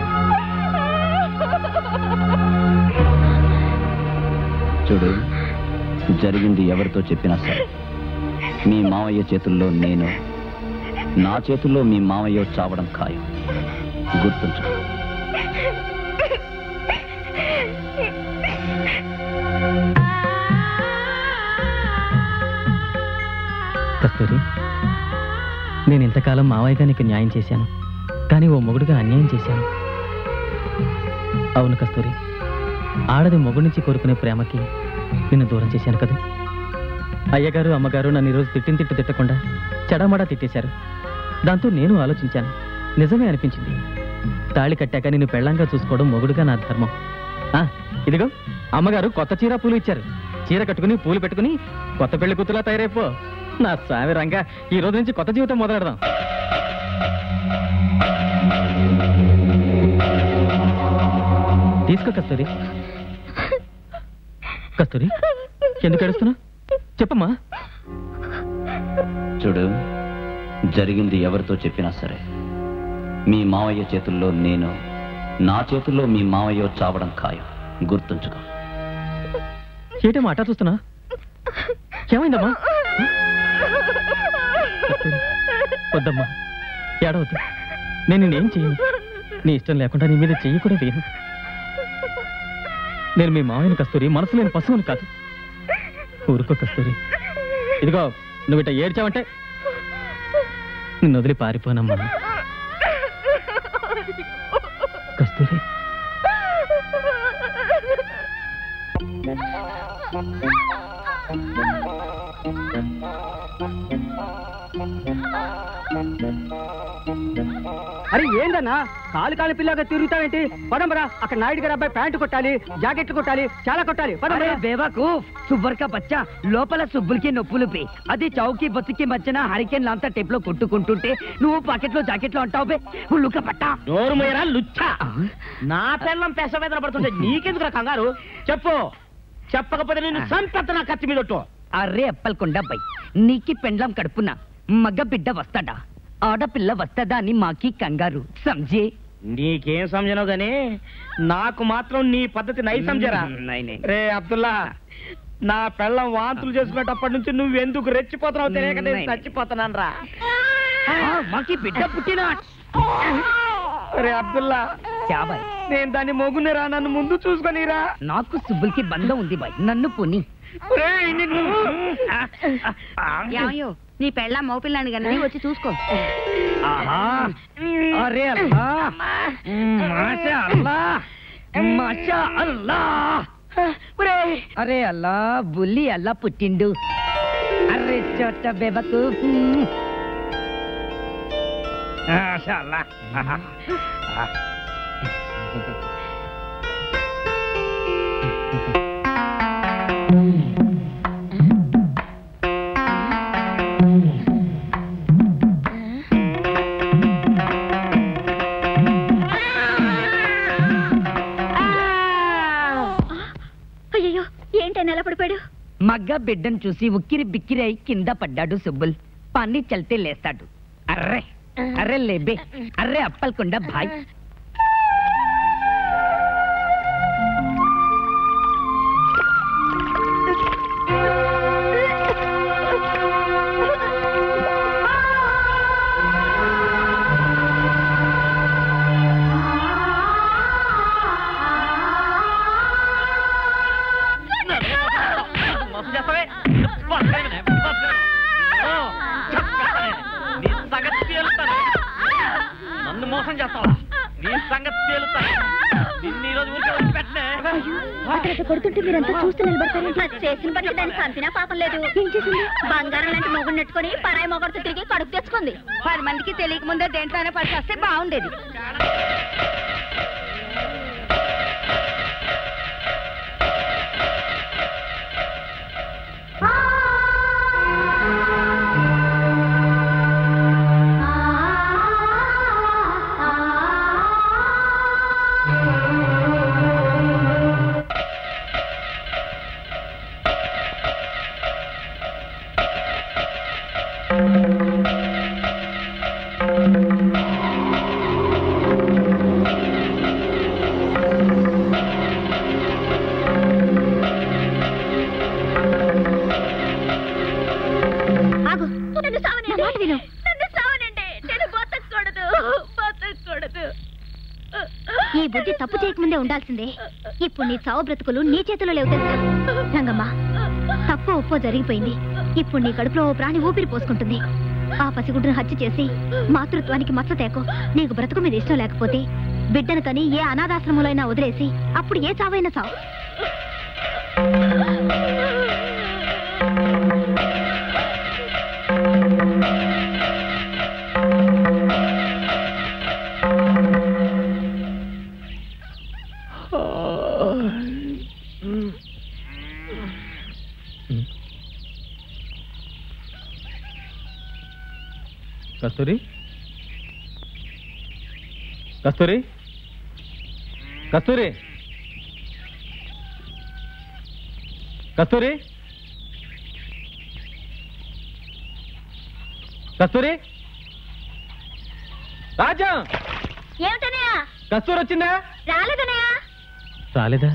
చూడు జరిగింది ఎవరితో చెప్పినా సరే మీ మావయ్య చేతుల్లో నేను నా చేతుల్లో మీ మావయ్య చావడం ఖాయం గుర్తుంచు కస్తూరి నేను ఇంతకాలం మావయ్యగా నీకు న్యాయం చేశాను కానీ ఓ మొగుడుగా అన్యాయం చేశాను అవును కస్తూరి ఆడది మొగుడు నుంచి కోరుకునే ప్రేమకి నిన్ను దూరం చేశాను కదా అయ్యగారు అమ్మగారు నన్ను ఈరోజు తిట్టిన తిట్టు తిట్టకుండా చెడమడా తిట్టేశారు దాంతో నేను ఆలోచించాను నిజమే అనిపించింది తాళి కట్టాక నిన్ను పెళ్ళంగా చూసుకోవడం మొగుడుగా నా ధర్మం ఆ, ఇదిగో అమ్మగారు కొత్త చీర పూలు ఇచ్చారు చీర కట్టుకుని పూలు పెట్టుకుని కొత్త పెళ్లి కూతులా తయారైపో నా స్వామి రంగా ఈ రోజు నుంచి కొత్త జీవితం మొదలెడదాం తీసుకో కస్తూరి కస్తూరి ఎందుకు ఏడుస్తున్నా చెప్పమ్మా చూడు జరిగింది ఎవరితో చెప్పినా సరే మీ మావయ్య చేతుల్లో నేను నా చేతుల్లో మీ మావయ్య చావడం ఖాయం గుర్తుంచుకో ఏంటమ్మా అట్టా చూస్తున్నా ఏమైందమ్మా కస్తూరి, వద్దమ్మా ఏడవద్దు నేను నేనేం చేయను నీ ఇష్టం లేకుండా నీ మీద చెయ్యి కూడా వేయను నేను మీ మావయ్యని కస్తూరి మనసు లేని పశువుని కాదు ఊరుకో కస్తూరి ఇదిగో నువ్వు ఇట్ట ఏడ్చావంటే నిన్ను వదిలి పారిపోనమ్మా కస్తూరి అరే ఏందన్నా కాలు కాలు పిల్లగా తిరుగుతావేంటి పదంబరా అక్కడ నాయుడు గారు అబ్బాయి ప్యాంటు కొట్టాలి జాకెట్లు కొట్టాలి చాలా కొట్టాలి అరే పదంబరా బేవాకు సుబ్బర్క బచ్చా లోపల సుబ్బులకి నొప్పులు పే అది చౌకి బతుకి మధ్యన హరికేన్ లాంతా టేప్ లో కొట్టుకుంటుంటే నువ్వు పాకెట్ లో జాకెట్ లో అంటావు బే ఉల్లుక పట్టా నోరు మీరా లుచ్చా నా పెళ్ళం పెస వేదన పడుతుంటే నీకెందుకు కంగారు చెప్పు చెప్పకపోతే నేను సంపెత్త నా కత్తి మీద ఒట్టు. అరే అప్పల్కొండ బై నీకి పెండ్లం కడుపున మగ బిడ్డ వస్తాడా ఆడపిల్ల వస్తదా అని మాకి కంగారు సంజే నీకేం సమజనో గానీ నాకు మాత్రం నీ పద్ధతి నై సంజరా రే అబ్దుల్లా నా పెళ్ళం వాంతులు చేసుకునేటప్పటి నుంచి నువ్వెందుకు రెచ్చిపోతున్నావు తెలియక నేను నై. చచ్చిపోతున్నాను రా మాకి బిడ్డ పుట్టిన రే అబ్దుల్లా చాబాయ్ నేను దాన్ని మొగునేరా నన్ను ముందు చూసుకొనిరా నాకు సుబ్బులకి బంధం ఉంది బాయ్ నన్ను పోని ఒరేయ్, నిన్ను ఏమయ్యో నీ పెళ్ళ మోపిల్లాని కన్నా వచ్చి చూసుకో ఆహా అరే అల్లా మాషా అల్లా మాషా అల్లా అరే అల్లా బుల్లి అల్లా పుట్టిండు అరే చోట బేబకు మాషా అల్లా అయ్యో ఏంటి నెల పడిపోయాడు మగ్గ బిడ్డను చూసి ఉక్కిరి బిక్కిరి అయి కింద పడ్డాడు సుబ్బుల్ పన్ని చల్తే లేస్తాడు అర్రే అర్రే లేబే అర్రే అప్పల్కొండ భాయ్ మోసం చేస్తావే బతకలేవనే, బతకలేవు. ఓ, చక్కగానే. నీ సంగతి తేలుతాను నన్ను మోసం చేస్తావా నీ సంగతి తేలుతాను నిన్ను ఈ రోజు ఊరికే వదిలిపెట్టనే అతను కొడుతుంటే మీరంతా చూస్తూ నిలబడతారు చేసిన పని దాన్ని చంపినా పాపం లేదు ఏం చేసింది బంగారం లాంటి మొగుడు నెట్టుకొని పరాయి మొగడుతో తిరిగి కడుపు తెచ్చుకుంది పది మందికి తెలియక ముందే దేంట్లోనే పడి వస్తే బాగుండేది ఆగు నన్ను సావని మాట విను నన్ను సావనండి నేను బతకూడదు బతకూడదు ఈ బుద్ధి తప్పు చేయకముందే ఉండాల్సిందే ఇప్పుడు నీ చావు బ్రతుకులు నీ చేతిలో లేవు తెలుసా రంగమ్మ తప్పు ఉప్పో జరిగిపోయింది ఇప్పుడు నీ కడుపులో ఓ ప్రాణి ఊపిరి పోసుకుంటుంది ఆ పసిగుడ్డును హత్య చేసి మాతృత్వానికి మచ్చ తేకో నీకు బ్రతుకు మీద ఇష్టం లేకపోతే బిడ్డను కని ఏ అనాథాశ్రమంలో వదిలేసి అప్పుడు ఏ చావైనా చావు కస్తూరి కస్తూరి కస్తూరి కస్తూరి కస్తూరి రాజా ఏమిటనయా కస్తూరి వచ్చిందా రాలేదనయా రాలేదా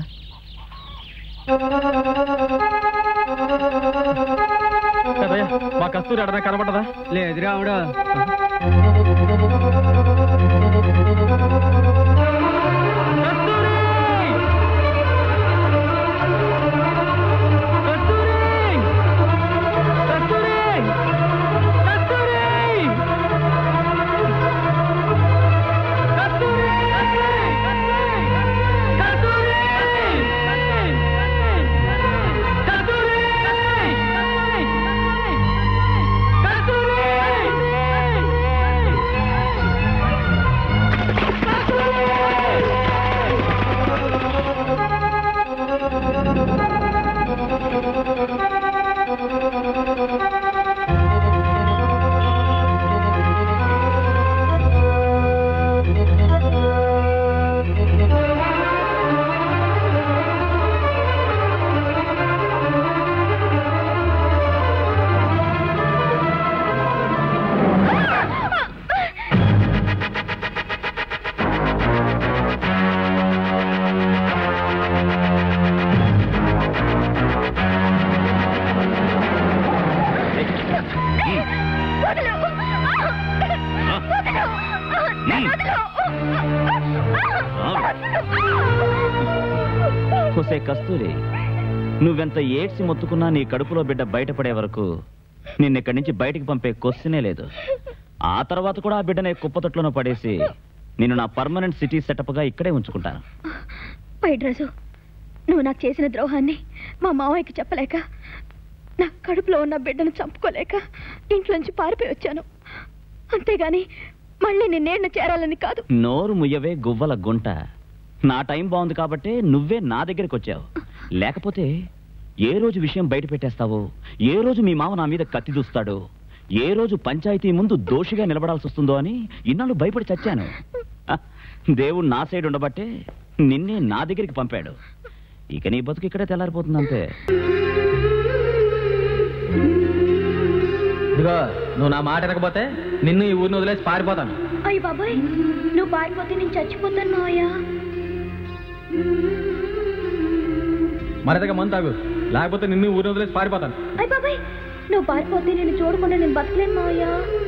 కదయ్య మా కస్తూరి అడన కనబడదా లేదు రావుడా హుసే కస్తూరి నువ్వెంత ఏడ్చి మొత్తుకున్నా నీ కడుపులో బిడ్డ బయటపడే వరకు నిన్నెక్కడి నుంచి బయటికి పంపే క్వశ్చనే లేదు ఆ తర్వాత కూడా ఆ బిడ్డని కుప్పతొట్లోనూ పడేసి నిన్ను నా పర్మనెంట్ సిటీ సెటప్గా ఇక్కడే ఉంచుకుంటాను పైడ్రాజు నువ్వు నాకు చేసిన ద్రోహాన్ని మా మావయ్యకి చెప్పలేక నా కడుపులో ఉన్న బిడ్డను చంపుకోలేక ఇంట్లోంచి పారిపోయి వచ్చాను అంతేగాని మళ్ళీ నిన్నేళ్ళ చేరాలని కాదు నోరు ముయ్యవే గువ్వల గుంట నా టైం బాగుంది కాబట్టి నువ్వే నా దగ్గరికి వచ్చావు లేకపోతే ఏ రోజు విషయం బయట పెట్టేస్తావో ఏ రోజు మీ మామ నా మీద కత్తి దూస్తాడో ఏ రోజు పంచాయతీ ముందు దోషిగా నిలబడాల్సి వస్తుందో అని ఇన్నాళ్ళు భయపడి చచ్చాను హ, దేవుడు నా సైడ్ ఉండబట్టే నిన్నే నా దగ్గరికి పంపాడు ఇక నీ బతుకు ఇక్కడే తెల్లారిపోతుంది అంతే ఇదిగో నువ్వు నా మాట వినకపోతే నిన్ను ఈ ఊరిని వదిలేసి పారిపోతాను అయ్య బాబాయ్ నువ్వు పారిపోతే నేను చచ్చిపోతాను మావయ్య మరదగా మందు తాగు లేకపోతే నిన్ను ఈ ఊరిని వదిలేసి పారిపోతాను అయ్య బాబాయ్ నువ్వు పారిపోతే నేను చూడకుండా నేను బతకలేను మావయ్య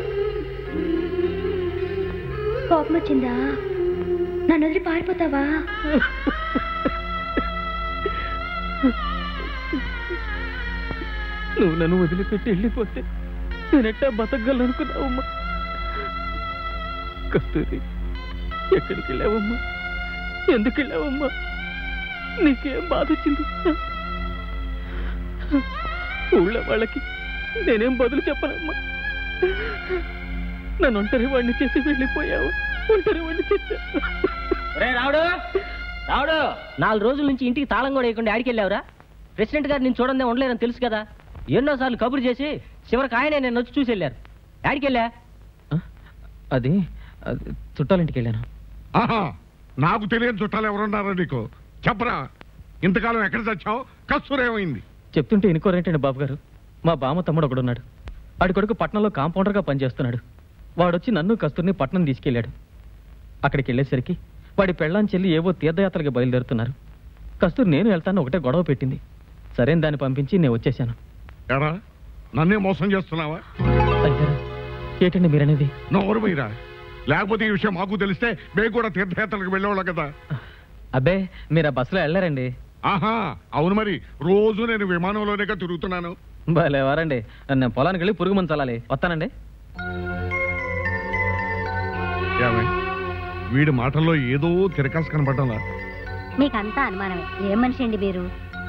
కోపం వచ్చిందా నన్ను వదిలి పారిపోతావా నువ్వు నన్ను వదిలిపెట్టి వెళ్ళిపోతే నేనెట్టా బతకగలను అనుకున్నావమ్మా కస్తూరి ఎక్కడికి వెళ్ళావమ్మా ఎందుకు వెళ్ళావమ్మా నీకేం బాధ వచ్చింది ఊళ్ళో వాళ్ళకి నేనేం బదులు చెప్పనమ్మా నన్ను ఒంటరి వాడిని చేసి వెళ్ళిపోయావు ఒంటరి వాడిని చేసి రే రావుడు రావుడు నాలుగు రోజుల నుంచి ఇంటికి తాళం కూడా వేయకుండా ఆడికి వెళ్ళావురా ప్రెసిడెంట్ గారు నేను చూడండి ఉండలేదని తెలుసు కదా ఎన్నోసార్లు కబురు చేసి చివరికి ఆయనే నేను వచ్చి చూసి వెళ్ళారు ఆడికి వెళ్ళా అది అది చుట్టాలింటికి వెళ్ళాను ఆహా నాకు తెలియని చుట్టాలు ఎవరున్నారో నీకు చెప్పరా ఇంతకాలం ఎక్కడ చచ్చావు కస్తూరేమైంది చెప్తుంటే ఇనుకోరేంటండి బాబు గారు మా బామ్మ తమ్ముడు ఒకడున్నాడు ఆడి కొడుకు పట్నంలో కాంపౌండర్గా పనిచేస్తున్నాడు వాడొచ్చి నన్ను కస్తూరిని పట్నం తీసుకెళ్ళాడు అక్కడికి వెళ్ళేసరికి వాడి పెళ్ళాం చెల్లి ఏవో తీర్థయాత్రకి బయలుదేరుతున్నారు కస్తూరి నేను వెళ్తాను ఒకటే గొడవ పెట్టింది సరైన దాన్ని పంపించి నేను వచ్చేసాను ఎరా నన్నే మోసం చేస్తున్నావా అయ్యారా ఏంటండి మీరనేది నోరు మీరా లేకపోతే ఈ విషయం మాకు తెలిస్తే మేము కూడా తీర్థయాత్రలకు వెళ్ళేవాళ్ళం కదా అబ్బే మీరు ఆ బస్సులో వెళ్ళారండి ఆహా అవును మరి రోజు నేను విమానంలోనేగా తిరుగుతున్నాను భలే వారండి నేను పొలానికి వెళ్ళి పురుగు మందు చల్లాలి వస్తానండి ఏమై వీడి మాటల్లో ఏదో తిరకాసు కనపడ్డంలా మీకంతా అనుమానమే ఏం మనిషి అండి మీరు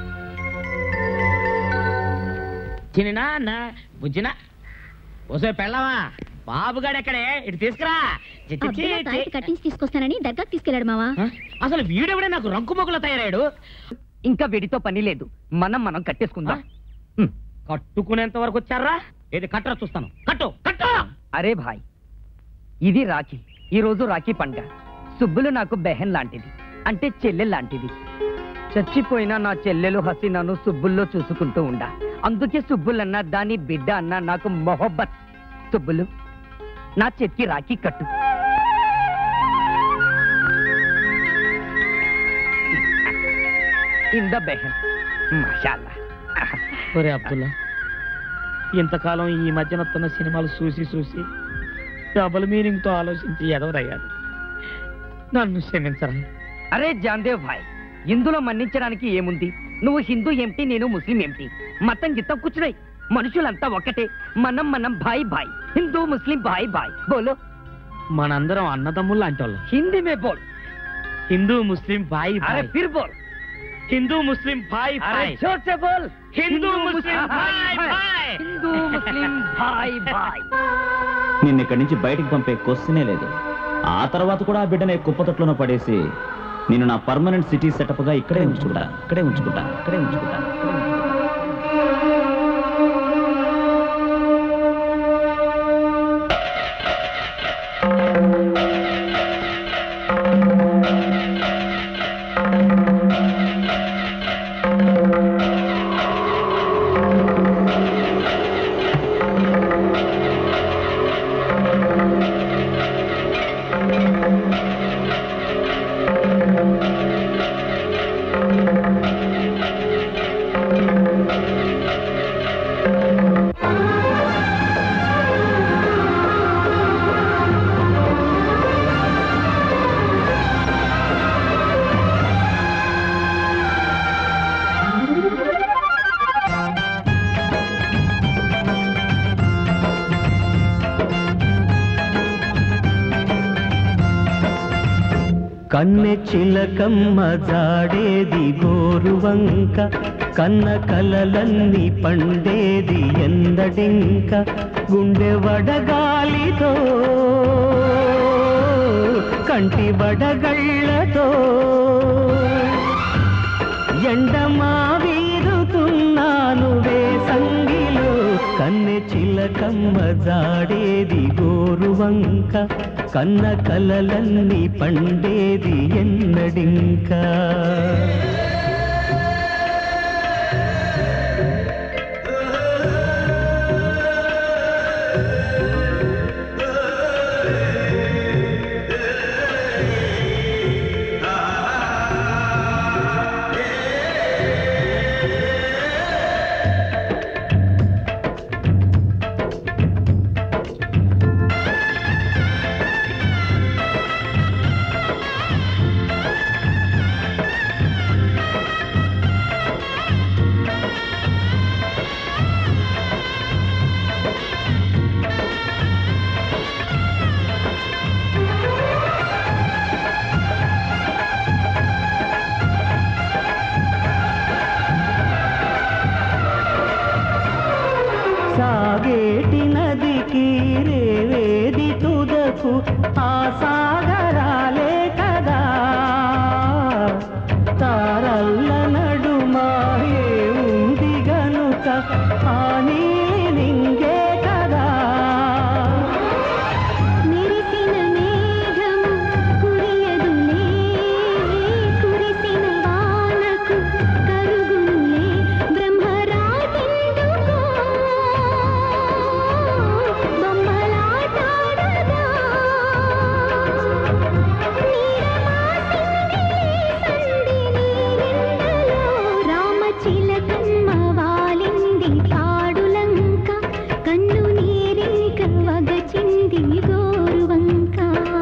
చిన్న అన్న బుజ్జిన ఓసే పెళ్ళవా బాబుగాడు ఎక్కడే ఇటు తీసుకురా చి, చి, చి, చి. కట్టించి తీసుకొస్తానని దర్గాకి తీసుకెళ్ళాడు మావా అసలు వీడెవడే నాకు రంకు మొగుల తయారాడు ఇంకా వీడితో పని లేదు మనం మనం కట్టేసుకుందాం కట్టుకునేంత వరకు వచ్చారా ఏది కట్టరా చూస్తాను కట్టు కట్టు అరే భాయ్ ఇది రాఖీ ఈ రోజు రాఖీ పండుగ సుబ్బులు నాకు బెహన్ లాంటిది అంటే చెల్లె లాంటిది చచ్చిపోయిన నా చెల్లెలు హసీనాను సుబ్బుల్లో చూసుకుంటూ ఉండా అందుకే సుబ్బులన్న దాని బిడ్డ అన్న నాకు మొహబ్బత్ సుబ్బులు నా చేతికి రాఖీ కట్టు ఇంద బెహన్ మాషాల్లా ఒరే అబ్దుల్లా ఇంతకాలం ఈ మధ్యన వస్తున్న సినిమాలు చూసి చూసి డబుల్ మీనింగ్ తో ఆలోచించి ఎదవరయ్యాడు నన్ను క్షమించరా అరే జాన్దేవ్ భాయ్ ఇందులో మన్నించడానికి ఏముంది నువ్వు హిందూ ఏమిటి నేను ముస్లిం ఏమిటి మతం గిత్తం కూర్చున్నాయి మనుషులంతా ఒక్కటే మనం మనం భాయ్ భాయ్ హిందూ ముస్లిం భాయ్ భాయ్ బోలో మనందరం అన్నదమ్ములు లాంటి వాళ్ళం హిందీ మే బోల్ హిందూ ముస్లిం భాయ్ అరే భాయ్ ఫిర్ బోల్ హిందూ ముస్లిం భాయ్ అరే భాయ్ జోర్ సే బోల్ హిందూ ముస్లిం భాయ్ భాయ్ హిందూ ముస్లిం భాయ్ భాయ్ నిన్ను ఇక్కడి నుంచి బయటికి పంపే క్వశ్చనే లేదు ఆ తర్వాత కూడా ఆ బిడ్డని కుప్పతొట్లోనూ పడేసి నేను నా పర్మనెంట్ సిటీ సెటప్ గా ఇక్కడే ఉంచుకుంటా ఇక్కడే ఉంచుకుంటా ఇక్కడే ఉంచుకుంటా ఇక్కడే ఉంచుకుంటా. కన్నె చిలకమ్మ జాడేది గోరువంక కన్న కలలన్నీ పండేది ఎందడింక గుండె వడగాలితో కంటి వడగళ్ళతో ఎండమా వీరుతున్నాను సంగిలో కన్నె చిలకమ్మ జాడేది గోరువంక కన్న కలలన్నీ పండేది ఎన్నడింకా సాగేటి నదికి రేవేది తుదకు ఆ సాగరాలే కదా తారల్ల నడుమా ఉంది గనుక ఆ నీలింగే కదా మెరిసిన మేఘము కురియదులే కురిసిన వానకు కరుగునులే బ్రహ్మరాటెందుకో బొమ్మలాటాడదా రామచిలకమ్మ వాలింది పాడులంక కన్ను నీరింక వగచింది గోరువంక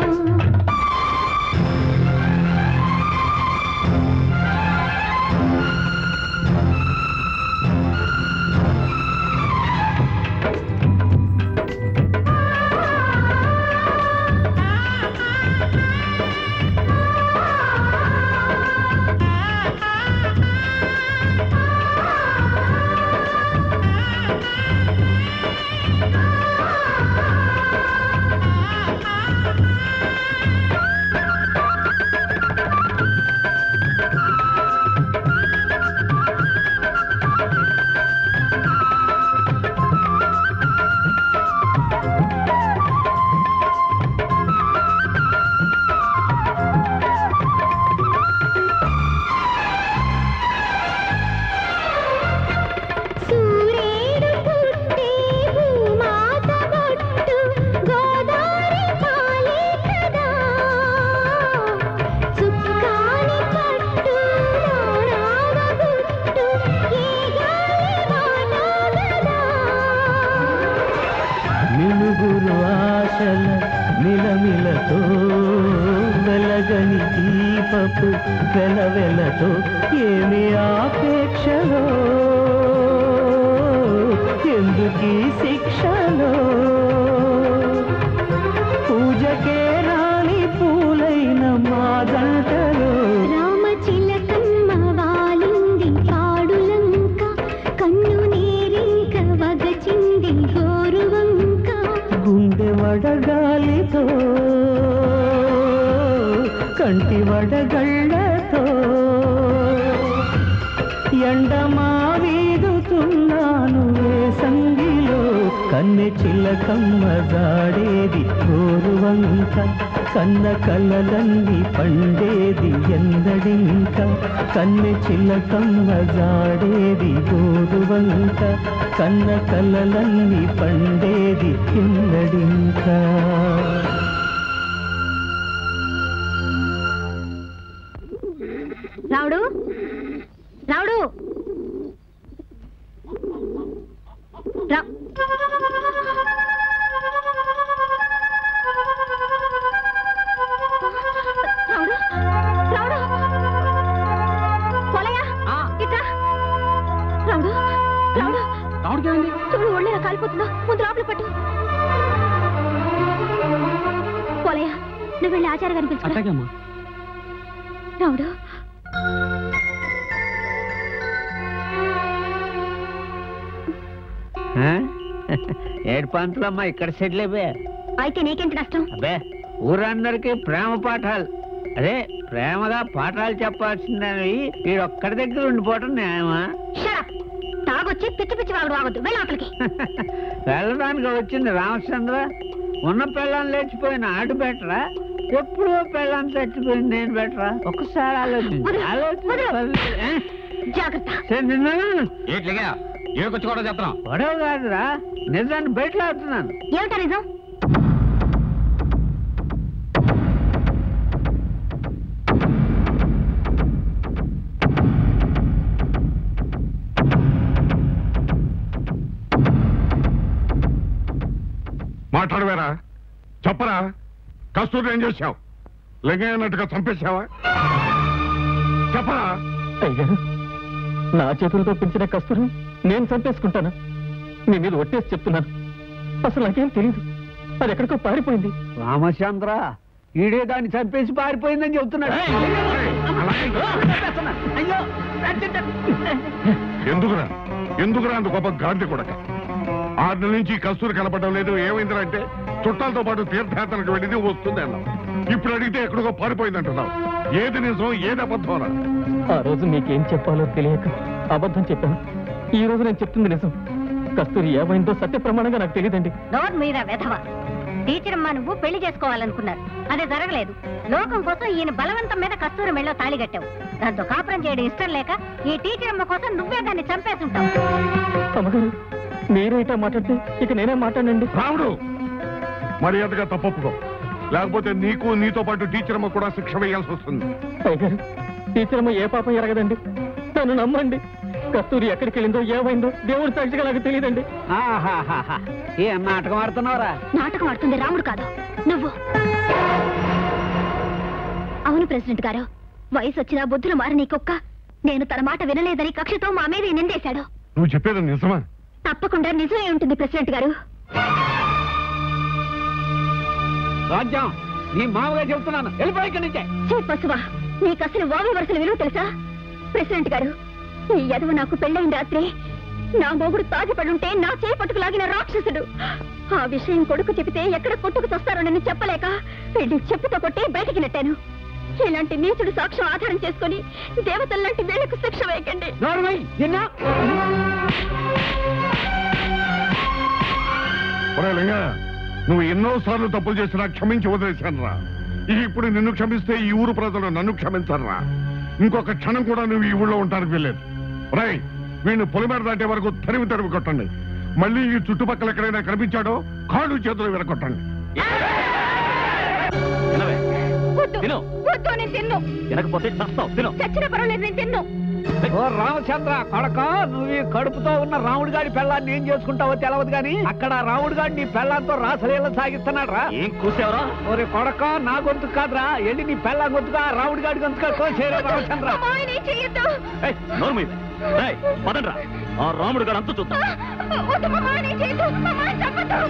సూర్యుడు పుట్టి భూమాత బొట్టు గోదావరి పాలే కదా చుక్కాని పట్టు రారావ గుట్టు ఏ గాలి వాటాగదా మినుగురు ఆశల మిలమిలతో వెలగని దీపపు వెలవెలతో ఏమి ఆపేక్షలో ఎందుకీ శిక్షలో పూజకే రాని పూలైన మా జంటలో రామచిలకమ్మ వాలింది పాడులంక కన్ను నీరింక వగచింది గోరువంక గుండె వడగాలితో కంటి వడగళ్ళతో ఎండమా వీదుతున్నాను సంగిలో కన్నె చిలకమ్మ జాడేది గోరువంక కన్న కలలన్నీ పండేది ఎందడింక కన్నె చిలకమ్మ జాడేది గోరువంక కన్న కలలన్నీ పండేది ఎందడింకా రావుడు రావుడు రా రావుడు రావుడు పోలయ్య ఇట్రా రావుడు రావుడు రావుడికేమైంది చూడు ఒళ్ళేలా కాలిపోతుందో ముందు లోపల పట్టు పోలయ్య నువ్వు వెళ్ళి ఆచార గారిని పిలుచుకురా అట్లాగే అమ్మా రాముడు ఏడు పంతులమ్మా ఇక్కడ సెటిల్ అయిపోయా అయితే నీకేంటి నష్టం అబ్బే ఊరందరికీ ప్రేమ పాఠాలు అదే ప్రేమగా పాఠాలు చెప్పాల్సిందని వీడు ఒక్కడి దగ్గర ఉండిపోవటం న్యాయమా షడప్ తాగొచ్చి పిచ్చి పిచ్చి వాళ్ళు రావద్దు వెళ్ళి అవతలికి వెళ్ళడానికి వచ్చింది రామచంద్ర ఉన్న పిల్లని లేచిపోయిన ఆడు బెటరా ఎప్పుడో పిల్లని చచ్చిపోయింది నేను బెటరా ఒక్కసారి ఆలోచించు ఆలోచించు ఏ? జాగ్రత్త సరే, నిన్ను ఏట్లుగా ఏకొచ్చి కూడా చెప్తున్నాం గొడవ కాదురా నిజాన్ని బయటలాడుతున్నాను ఏమిటా నిజం మాట్లాడవేరా చెప్పరా కస్తూరి ఏం చేశావు లెంగైనట్టుగా చంపేశావా చెప్పరా అయ్యారు నా చేతులతో పెంచిన కస్తూరి నేను చంపేసుకుంటాను మీ మీద ఒట్టేసి చెప్తున్నాను అసలు నాకేం తెలియదు అది ఎక్కడికో పారిపోయింది రామచంద్ర ఈడే దాన్ని చంపేసి పారిపోయిందని చెబుతున్నాడు అయ్యో ఎందుకురా ఎందుకురా అంత గొప్ప గాంధీ కూడా ఆరు నెలల నుంచి ఈ కస్తూరి కనపడడం లేదు ఏమైందిరా అంటే చుట్టాలతో పాటు తీర్థయాత్రకు వెళ్ళింది వస్తుంది అన్నావు ఇప్పుడు అడిగితే ఎక్కడికో పారిపోయింది అంటున్నావు ఏది నిజం ఏది అబద్ధం రా ఆ రోజు మీకేం చెప్పాలో తెలియక అబద్ధం చెప్పాను ఈ రోజు నేను చెప్తుంది నిజం కస్తూరి ఏమైందో సత్య ప్రమాణంగా నాకు తెలియదండి నోరు మీద వెధవ టీచర్ అమ్మా నువ్వు పెళ్లి చేసుకోవాలనుకున్నారు అది జరగలేదు లోకం కోసం ఈయన బలవంతం మీద కస్తూరి మెళ్ళో తాళి కట్టావు దాంతో కాపురం చేయడం ఇష్టం లేక ఈ టీచర్ అమ్మ కోసం నువ్వే దాన్ని చంపేసుంటావు అమ్మగారు మీరే ఇటా మాట్లాడితే ఇక నేనే మాట్లాడండి రాముడు మర్యాదగా తప్పొప్పుకో లేకపోతే నీకు నీతో పాటు టీచర్ అమ్మ కూడా శిక్ష వేయాల్సి వస్తుంది అయ్యగారు టీచర్ అమ్మ ఏ పాపం ఎరగదండి నన్ను నమ్మండి కస్తూరి ఎక్కడికి వెళ్ళిందో ఏమైందో దేవుడి సాక్షిగా నాకు తెలియదండి ఆహాహాహా. ఏం నాటకం ఆడుతున్నావురా నాటకం ఆడుతుంది రాముడు కాదు నువ్వు అవును ప్రెసిడెంట్ గారు వయసు వచ్చినా బుద్ధులు మారని కుక్క నేను తన మాట వినలేదని కక్షతో మా మీద నిందేశాడు నువ్వు చెప్పేది నిజమా తప్పకుండా నిజమే ఉంటుంది ప్రెసిడెంట్ గారు రాజ్యం నీ మామగా చెబుతున్నాను వెళ్ళిపోయి ఇక్కడి నుంచే చీ పశువా నీకు అసలు వావి వరుసలు విలువ తెలుసా ప్రెసిడెంట్ గారు ఈ యదువు నాకు పెళ్ళైన రాత్రి నా మొగుడు తాగిపడుంటే నా చేయి పట్టుకు లాగిన రాక్షసుడు ఆ విషయం కొడుకు చెబితే ఎక్కడ కొట్టుకు చస్తారోనని చెప్పలేక వెళ్ళి చెప్పుతో కొట్టి బయటికి నెట్టాను ఇలాంటి నీచుడు సాక్ష్యం ఆధారం చేసుకొని దేవతల్లాంటి వేళ్లకు శిక్ష వేయకండి ఒరే లింగ నువ్వు ఎన్నో సార్లు తప్పులు చేసినా క్షమించి వదిలేశాను రా ఇప్పుడు నిన్ను క్షమిస్తే ఈ ఊరు ప్రజలు నన్ను క్షమించరు రా ఇంకొక క్షణం కూడా నువ్వు ఈ ఊళ్ళో ఉంటానికి వెళ్ళలేదు రై వీడిని పొలిమేర దాటే వరకు తరిమి తరిమి కొట్టండి మళ్ళీ ఈ చుట్టుపక్కల ఎక్కడైనా కనిపించాడో కాళ్ళు చేతులు విరగొట్టండి తిను వద్దు నేను తిన్ను తినకపోతే చస్తావు తిను చచ్చిన పర్వాలేదు నేను తిన్ను ఓ రామచంద్ర కొడక నువ్వు ఈ కడుపుతో ఉన్న రాముడి గాడి పెళ్ళాన్ని ఏం చేసుకుంటావో తెలవదు గాని అక్కడ రాముడి గాడి నీ పెళ్ళాంతో రాసలీల సాగిస్తున్నాడు రా ఏం కూసావరా ఒరే కొడక నా గొంతు కాదురా వెళ్ళి నీ పెళ్ళాం గొంతుగా రాముడి గాడి గొంతుగా కోసేరా రామచంద్ర చెయ్యొద్దు ఏయ్, నోరు మీద ఏయ్, పదండ్రా ఆ రాముడు గారు అంత చూద్దాం వద్దు మామా నీ చేయొద్దు మామా చెప్పొద్దు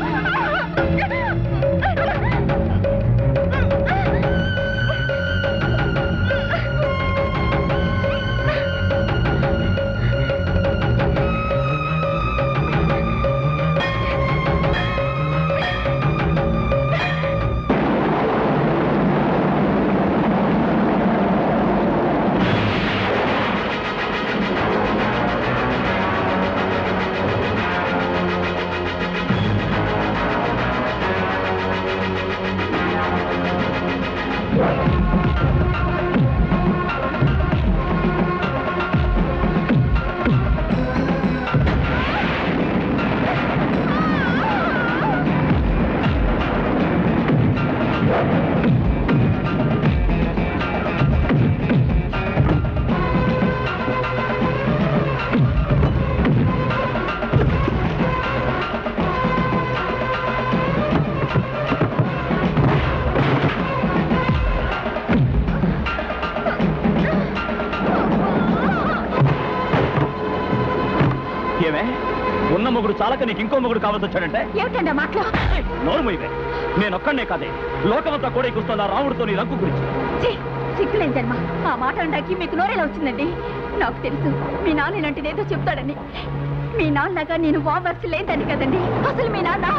ఏమే ఉన్న మొగుడు చాలక నీకు ఇంకో మొగుడు కావాల్సి వచ్చాడంటే ఏమిటండి ఆ మాటలు నోరు మొయ్యవే నేను ఒక్కడనే కాదే లోకమంతా కూడా కూర్చున్న రాముడితో నీ రంకు గురించి ఛీ, సిగ్గులేని జన్మ ఆ మాట అంటాకి మీకు నోరేలా వచ్చిందండి నాకు తెలుసు మీ నాన్న ఇలాంటిది ఏదో చెప్తాడని మీ నాన్నగా నేను వావర్స్ లేదని కదండి అసలు మీ నాన్న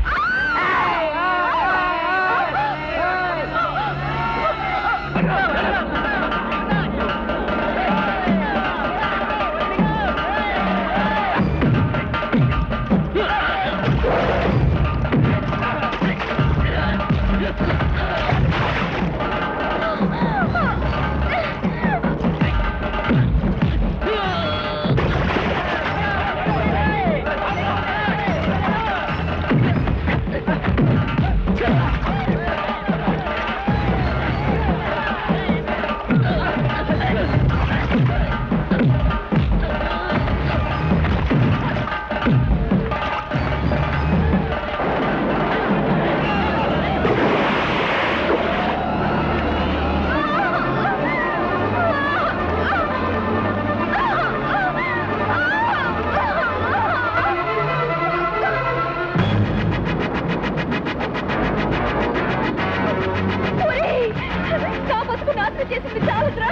ఒరేయ్! నా బతుకు నాశనం చేసింది చాలదురా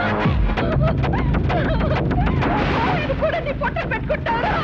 ఆయన కూడా నీ పొట్టలు పెట్టుకుంటారా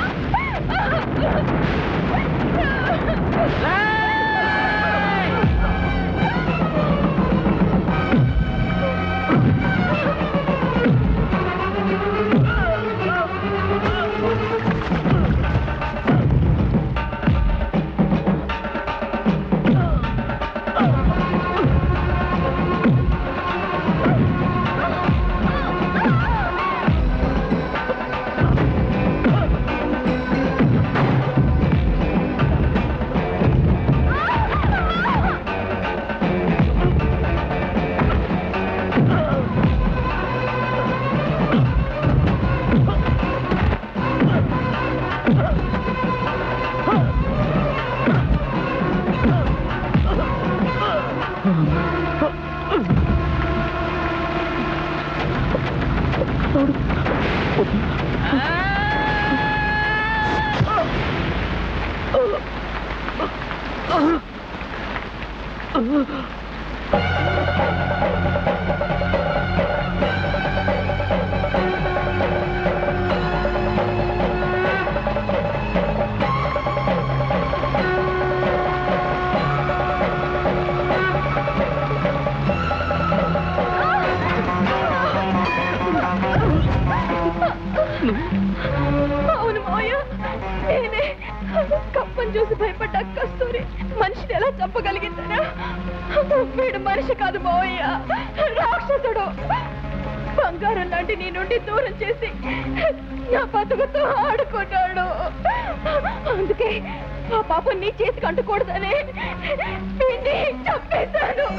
అవును మాయ నేనే కప్పని చూసి భయపడ్డా కస్తూరి మనిషిని ఎలా చంపగలిగిందరా వీడు మనిషి కాదు మావయ్య రాక్షసుడు బంగారం లాంటి నీ నుండి దూరం చేసి నా బతుకుతో ఆడుకున్నాడు అందుకే ఆ పాపం నీ చేతికి అంటుకూడదని వీడిని చంపేశాను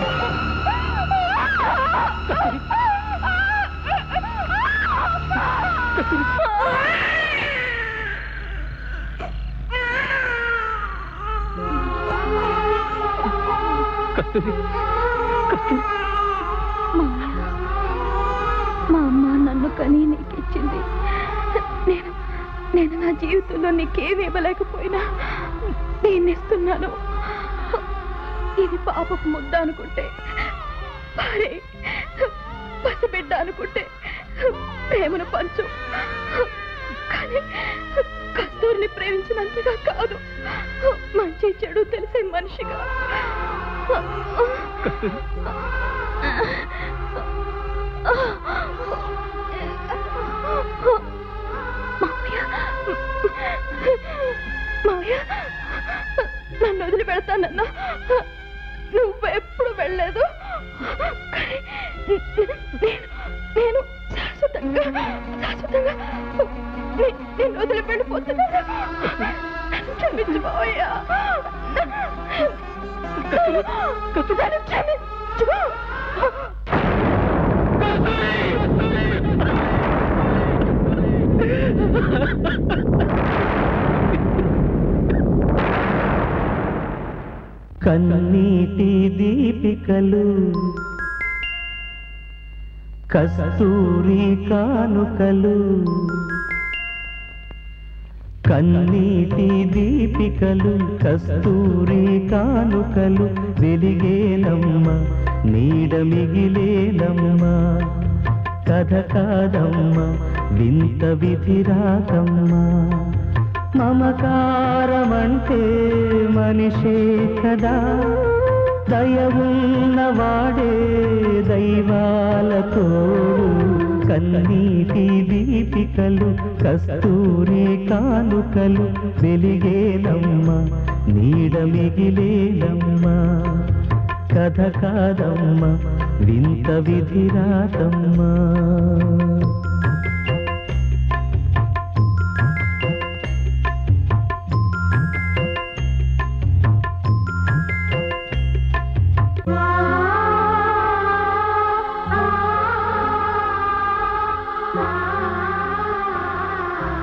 కస్తూరి మా అమ్మ నన్ను కని నీకు ఇచ్చింది నేను నేను నా జీవితంలో నీకేమి ఇవ్వలేకపోయినా దీన్ని ఇస్తున్నాను ఇది పాపపు ముద్ద అనుకుంటే భారీ పసిబిడ్డ అనుకుంటే ప్రేమను పంచు కానీ కస్తూరిని ప్రేమించినంతగా కాదు మంచి చెడు తెలిసే మనిషిగా మావయ్య మావయ్య నన్ను వదిలి పెడతానన్నా నువ్వెప్పుడు వెళ్ళలేదు కానీ నేను నేను శాశ్వతంగా శాశ్వతంగా ని- నిన్ను వదిలి వెళ్ళిపోతున్నాను నన్ను క్షమించు మావయ్య నన్ను క్షమించు కన్నీటి దీపికలు కస్తూరి కానుకలు కన్నీటి దీపికలు కస్తూరి కానుకలు వెలిగేనమ్మ నీడ మిగిలేనమ్మా కథ కాదమ్మా వింత విధిరాకమ్మా మమకారమంటే మనిషే కదా దయవున్నవాడే దైవాలతో కన్నీటి దీపికలు కస్తూరి కానుకలు వెలిగేనమ్మా నీడ మిగిలేనమ్మా కథ కాదమ్మా వింత విధిరాతమ్మా